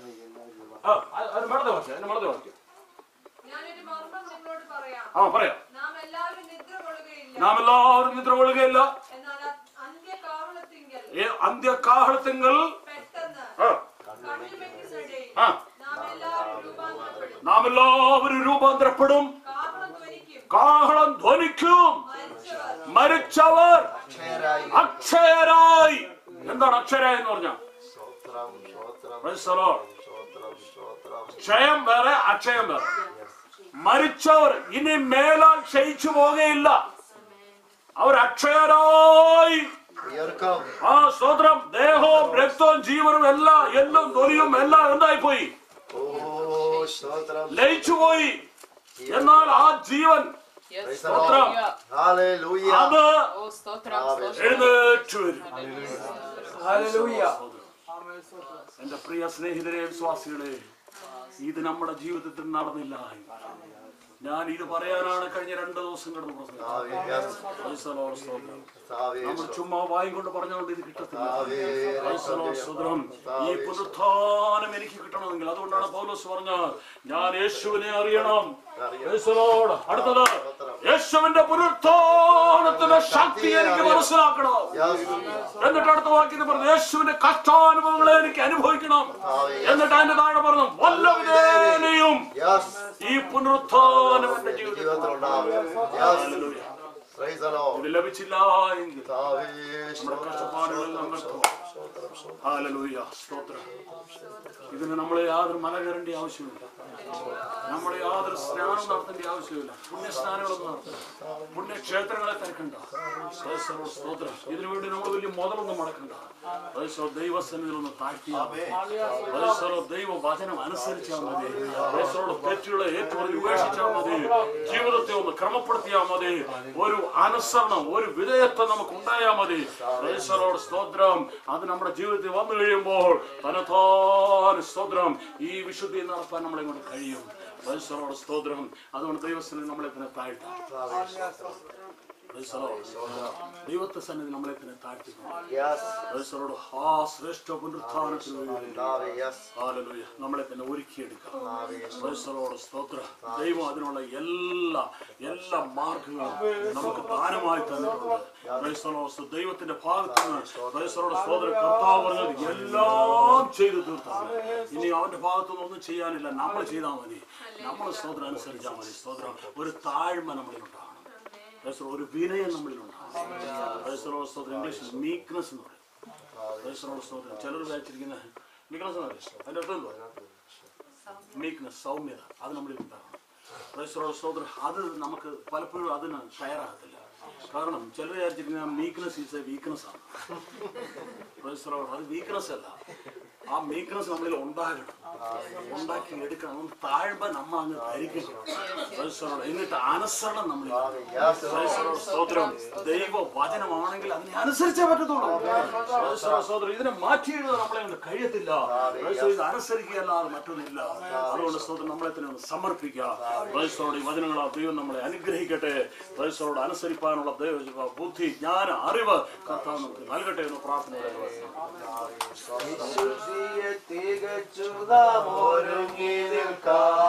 ആ അത് അത് മടത്തെ വായിച്ചു അതിന്റെ മടത്തെ വായിച്ചു ഞാനൊരു മർമ്മം നിങ്ങളോട് പറയാം ആ പറയാം നാം എല്ലാവരും നിദ്ര കൊള്ളുകയില്ല നാം എല്ലാവരും നിദ്ര കൊള്ളുകയില്ല എന്നാൽ അ- അന്ത്യകാഹളത്തിങ്കൽ ഈ അന്ത്യകാഹളത്തിങ്കൽ പെട്ടെന്ന് ആ, കണ്ണിമെട്ടിനിടയിൽ ആ, നാം എല്ലാവരും രൂപാന്തരപ്പെടും നാം എല്ലാവരും രൂപാന്തരപ്പെടും കാഹളം ധ്വനിക്കും കാഹളം ധ്വനിക്കും മരിച്ചവർ മരിച്ചവർ അക്ഷയരായി അക്ഷയരായി എന്താണ് അക്ഷയരായി എന്ന് പറഞ്ഞ സ്തോത്രം സ്തോത്രം Praise the Lord. സ്തോത്രം സ്തോത്രം ക്ഷയം വേറെ അക്ഷയം വേറെ മരിച്ചവർ ഇനി മേലാൽ ക്ഷയിച്ചു പോകുകയില്ല അവർ അക്ഷയരായി ഉയർക്കം ആ സ്തോത്രം ദേഹവും രക്തവും ജീവനും എല്ലാം എല്ലും തൊലിയും എല്ലാം എന്തായി പോയി ഓ സ്തോത്രം ലയിച്ചു പോയി എന്നാൽ ആ ജീവൻ Yes, Praise the സ്തോത്രം. Hallelujah. ഹല്ലേലൂയ അത് Oh, stotram, stotram. എഴുന്നേറ്റ് വരും Hallelujah. എന്റെ പ്രിയ സ്നേഹിതരെ വിശ്വാസികളെ ഇത് നമ്മുടെ ജീവിതത്തിൽ നടന്നില്ല ഞാൻ ഇത് പറയാനാണ് കഴിഞ്ഞ രണ്ട് ദിവസം കിടന്ന് പ്രസംഗിച്ചത്. കർത്താവേ yes. Praise the Lord, സ്തോത്രം. കർത്താവേ നമ്മൾ ചുമ്മാ വായും കൊണ്ട് പറഞ്ഞുകൊണ്ട് ഇത് കിട്ടത്തില്ല കർത്താവേ Praise the Lord, സ്തോത്രം. ഈ പുനരുത്ഥാനം എനിക്ക് കിട്ടണമെങ്കിൽ അതുകൊണ്ടാണ് പൗലോസ് പറഞ്ഞ ഞാൻ യേശുവിനെ അറിയണം Praise the Lord. അടുത്തത് യേശുവിന്റെ പുനരുത്ഥാനത്തിന്റെ ശക്തി എനിക്ക് മനസ്സിലാക്കണം Yes. എന്നിട്ട് അടുത്ത വാക്യത്തിൽ പറഞ്ഞു യേശുവിന്റെ കഷ്ടാനുഭവങ്ങളെ എനിക്ക് അനുഭവിക്കണം എന്നിട്ട് അതിന്റെ താഴെ പറഞ്ഞു വല്ല വിധേനയും Yes. ഈ പുനരുത്ഥാനം എന്റെ ജീവിതത്തിൽ ജീവിതത്തിലുണ്ടാവും Hallelujah. Praise the Lord. ഇത് ലഭിച്ചില്ല എങ്കിൽ കർത്താവേ നമ്മുടെ കഷ്ടപ്പാടുകളെല്ലാം വ്യർത്ഥം. Hallelujah. സ്തോത്രം ഇതിന് നമ്മൾ യാതൊരു മല കയറേണ്ട ആവശ്യമില്ല നമ്മൾ യാതൊരു സ്നാനം നടത്തേണ്ട ആവശ്യമില്ല പുണ്യസ്നാനങ്ങളൊന്നും നടത്തണ്ട പുണ്യക്ഷേത്രങ്ങളെ തിരക്കണ്ട Praise the Lord. സ്തോത്രം ഇതിനു വേണ്ടി നമ്മൾ വലിയ മുതലൊന്നും മുടക്കണ്ട Praise the Lord. ദൈവസന്നിധിയിലൊന്ന് താഴ്ത്തിയാൽ മതി. Praise the Lord. ദൈവ വചനം അനുസരിച്ചാൽ മതി Praise the Lord. തെറ്റുകളെ ഏറ്റുപറഞ്ഞ് ഉപേക്ഷിച്ചാൽ മതി ജീവിതത്തെ ഒന്ന് ക്രമപ്പെടുത്തിയാൽ മതി ഒരു അനുസരണം ഒരു വിധേയത്വം നമുക്ക് ഉണ്ടായാൽ മതി Praise the Lord. സ്തോത്രം അത് നമ്മുടെ ജീവിതത്തിൽ വന്നു കഴിയുമ്പോൾ തനത്താൻ സ്തോത്രം ഈ വിശുദ്ധി നടത്താൻ നമ്മളെ കൊണ്ട് കഴിയും Praise the Lord. സ്തോത്രം അതുകൊണ്ട് ദൈവസ്ഥനിൽ നമ്മളെ തന്നെ താഴ്ത്താം Praise the Lord. ദൈവത്തെ സന്നിധി നമ്മളെ തന്നെ താഴ്ത്തിക്കണം Yes. Praise the Lord. ആ ശ്രേഷ്ഠ പുനരുത്ഥാനത്തിന് വേണ്ടി കർത്താവേ yes. Hallelujah. നമ്മളെ തന്നെ ഒരുക്കിയെടുക്കാം കർത്താവേ Praise the Lord. സ്തോത്രം ദൈവം അതിനുള്ള എല്ലാ എല്ലാ മാർഗങ്ങളും നമുക്ക് ദാനമായി തന്നിട്ടുണ്ട് Praise the Lord. ദൈവത്തിന്റെ ഭാഗത്ത് നിന്ന് Praise the Lord. സ്തോത്രം കർത്താവ് പറഞ്ഞത് എല്ലാം ചെയ്തു തീർത്താണ് ഇനി അവന്റെ ഭാഗത്തു നിന്ന് ഒന്നും ചെയ്യാനില്ല നമ്മൾ ചെയ്താൽ മതി നമ്മൾ സ്തോത്രം അനുസരിച്ചാൽ മതി സ്തോത്രം ഒരു താഴ്മ നമ്മളിൽ ഉണ്ടാകണം Praise the Lord. ഒരു വിനയം നമ്മളിൽ ഉണ്ടാകണം Praise the Lord. സ്തോത്രം ഇംഗ്ലീഷിൽ മീക്നെസ് എന്ന് പറയും Praise the Lord. സ്തോത്രം ചിലർ വിചാരിച്ചിരിക്കുന്ന മീക്നെസ് എന്ന് പറയും അതിന്റെ അർത്ഥം എന്തുവാ മീക്നെസ് സൗമ്യത അത് നമ്മളിൽ ഉണ്ടാകണം Praise the Lord. സ്തോത്രം അത് നമുക്ക് പലപ്പോഴും അതിന് തയ്യാറാകത്തില്ല കാരണം ചിലർ വിചാരിച്ചിരിക്കുന്ന മീക്നെസ് ഈസ് എ വീക്ക്നെസ് ആണ് Praise the Lord. അത് വീക്ക്നെസ് അല്ല ആ മീക്നെസ് നമ്മളിൽ ഉണ്ടാകണം ഉണ്ടാക്കി എടുക്കണം ഒന്ന് താഴ്മ നമ്മൾ അങ്ങ് ധരിക്കണം Praise the Lord. എന്നിട്ട് അനുസരണം നമ്മളിൽ Yes. Praise the Lord. സ്തോത്രം ദൈവ വചനമാണെങ്കിൽ അതിനെ അനുസരിച്ചേ പറ്റത്തുള്ളൂ Praise the Lord. സ്തോത്രം ഇതിനെ മാറ്റിയിടുക നമ്മളെ കൊണ്ട് കഴിയത്തില്ല Praise the Lord. ഇത് അനുസരിക്കുകയല്ലാതെ മറ്റൊന്നില്ല അതുകൊണ്ട് സ്തോത്രം നമ്മളെ തന്നെ ഒന്ന് സമർപ്പിക്കുക Praise the Lord. ഈ വചനങ്ങളാ ദൈവം നമ്മളെ അനുഗ്രഹിക്കട്ടെ Praise the Lord. അനുസരിപ്പാനുള്ള ദൈവ ബുദ്ധി ജ്ഞാന അറിവ് കർത്താവ് നമുക്ക് നൽകട്ടെ എന്ന് പ്രാർത്ഥന വിശുദ്ധിയെ തികച്ചു നാം ഒരുങ്ങി നിൽക്കാം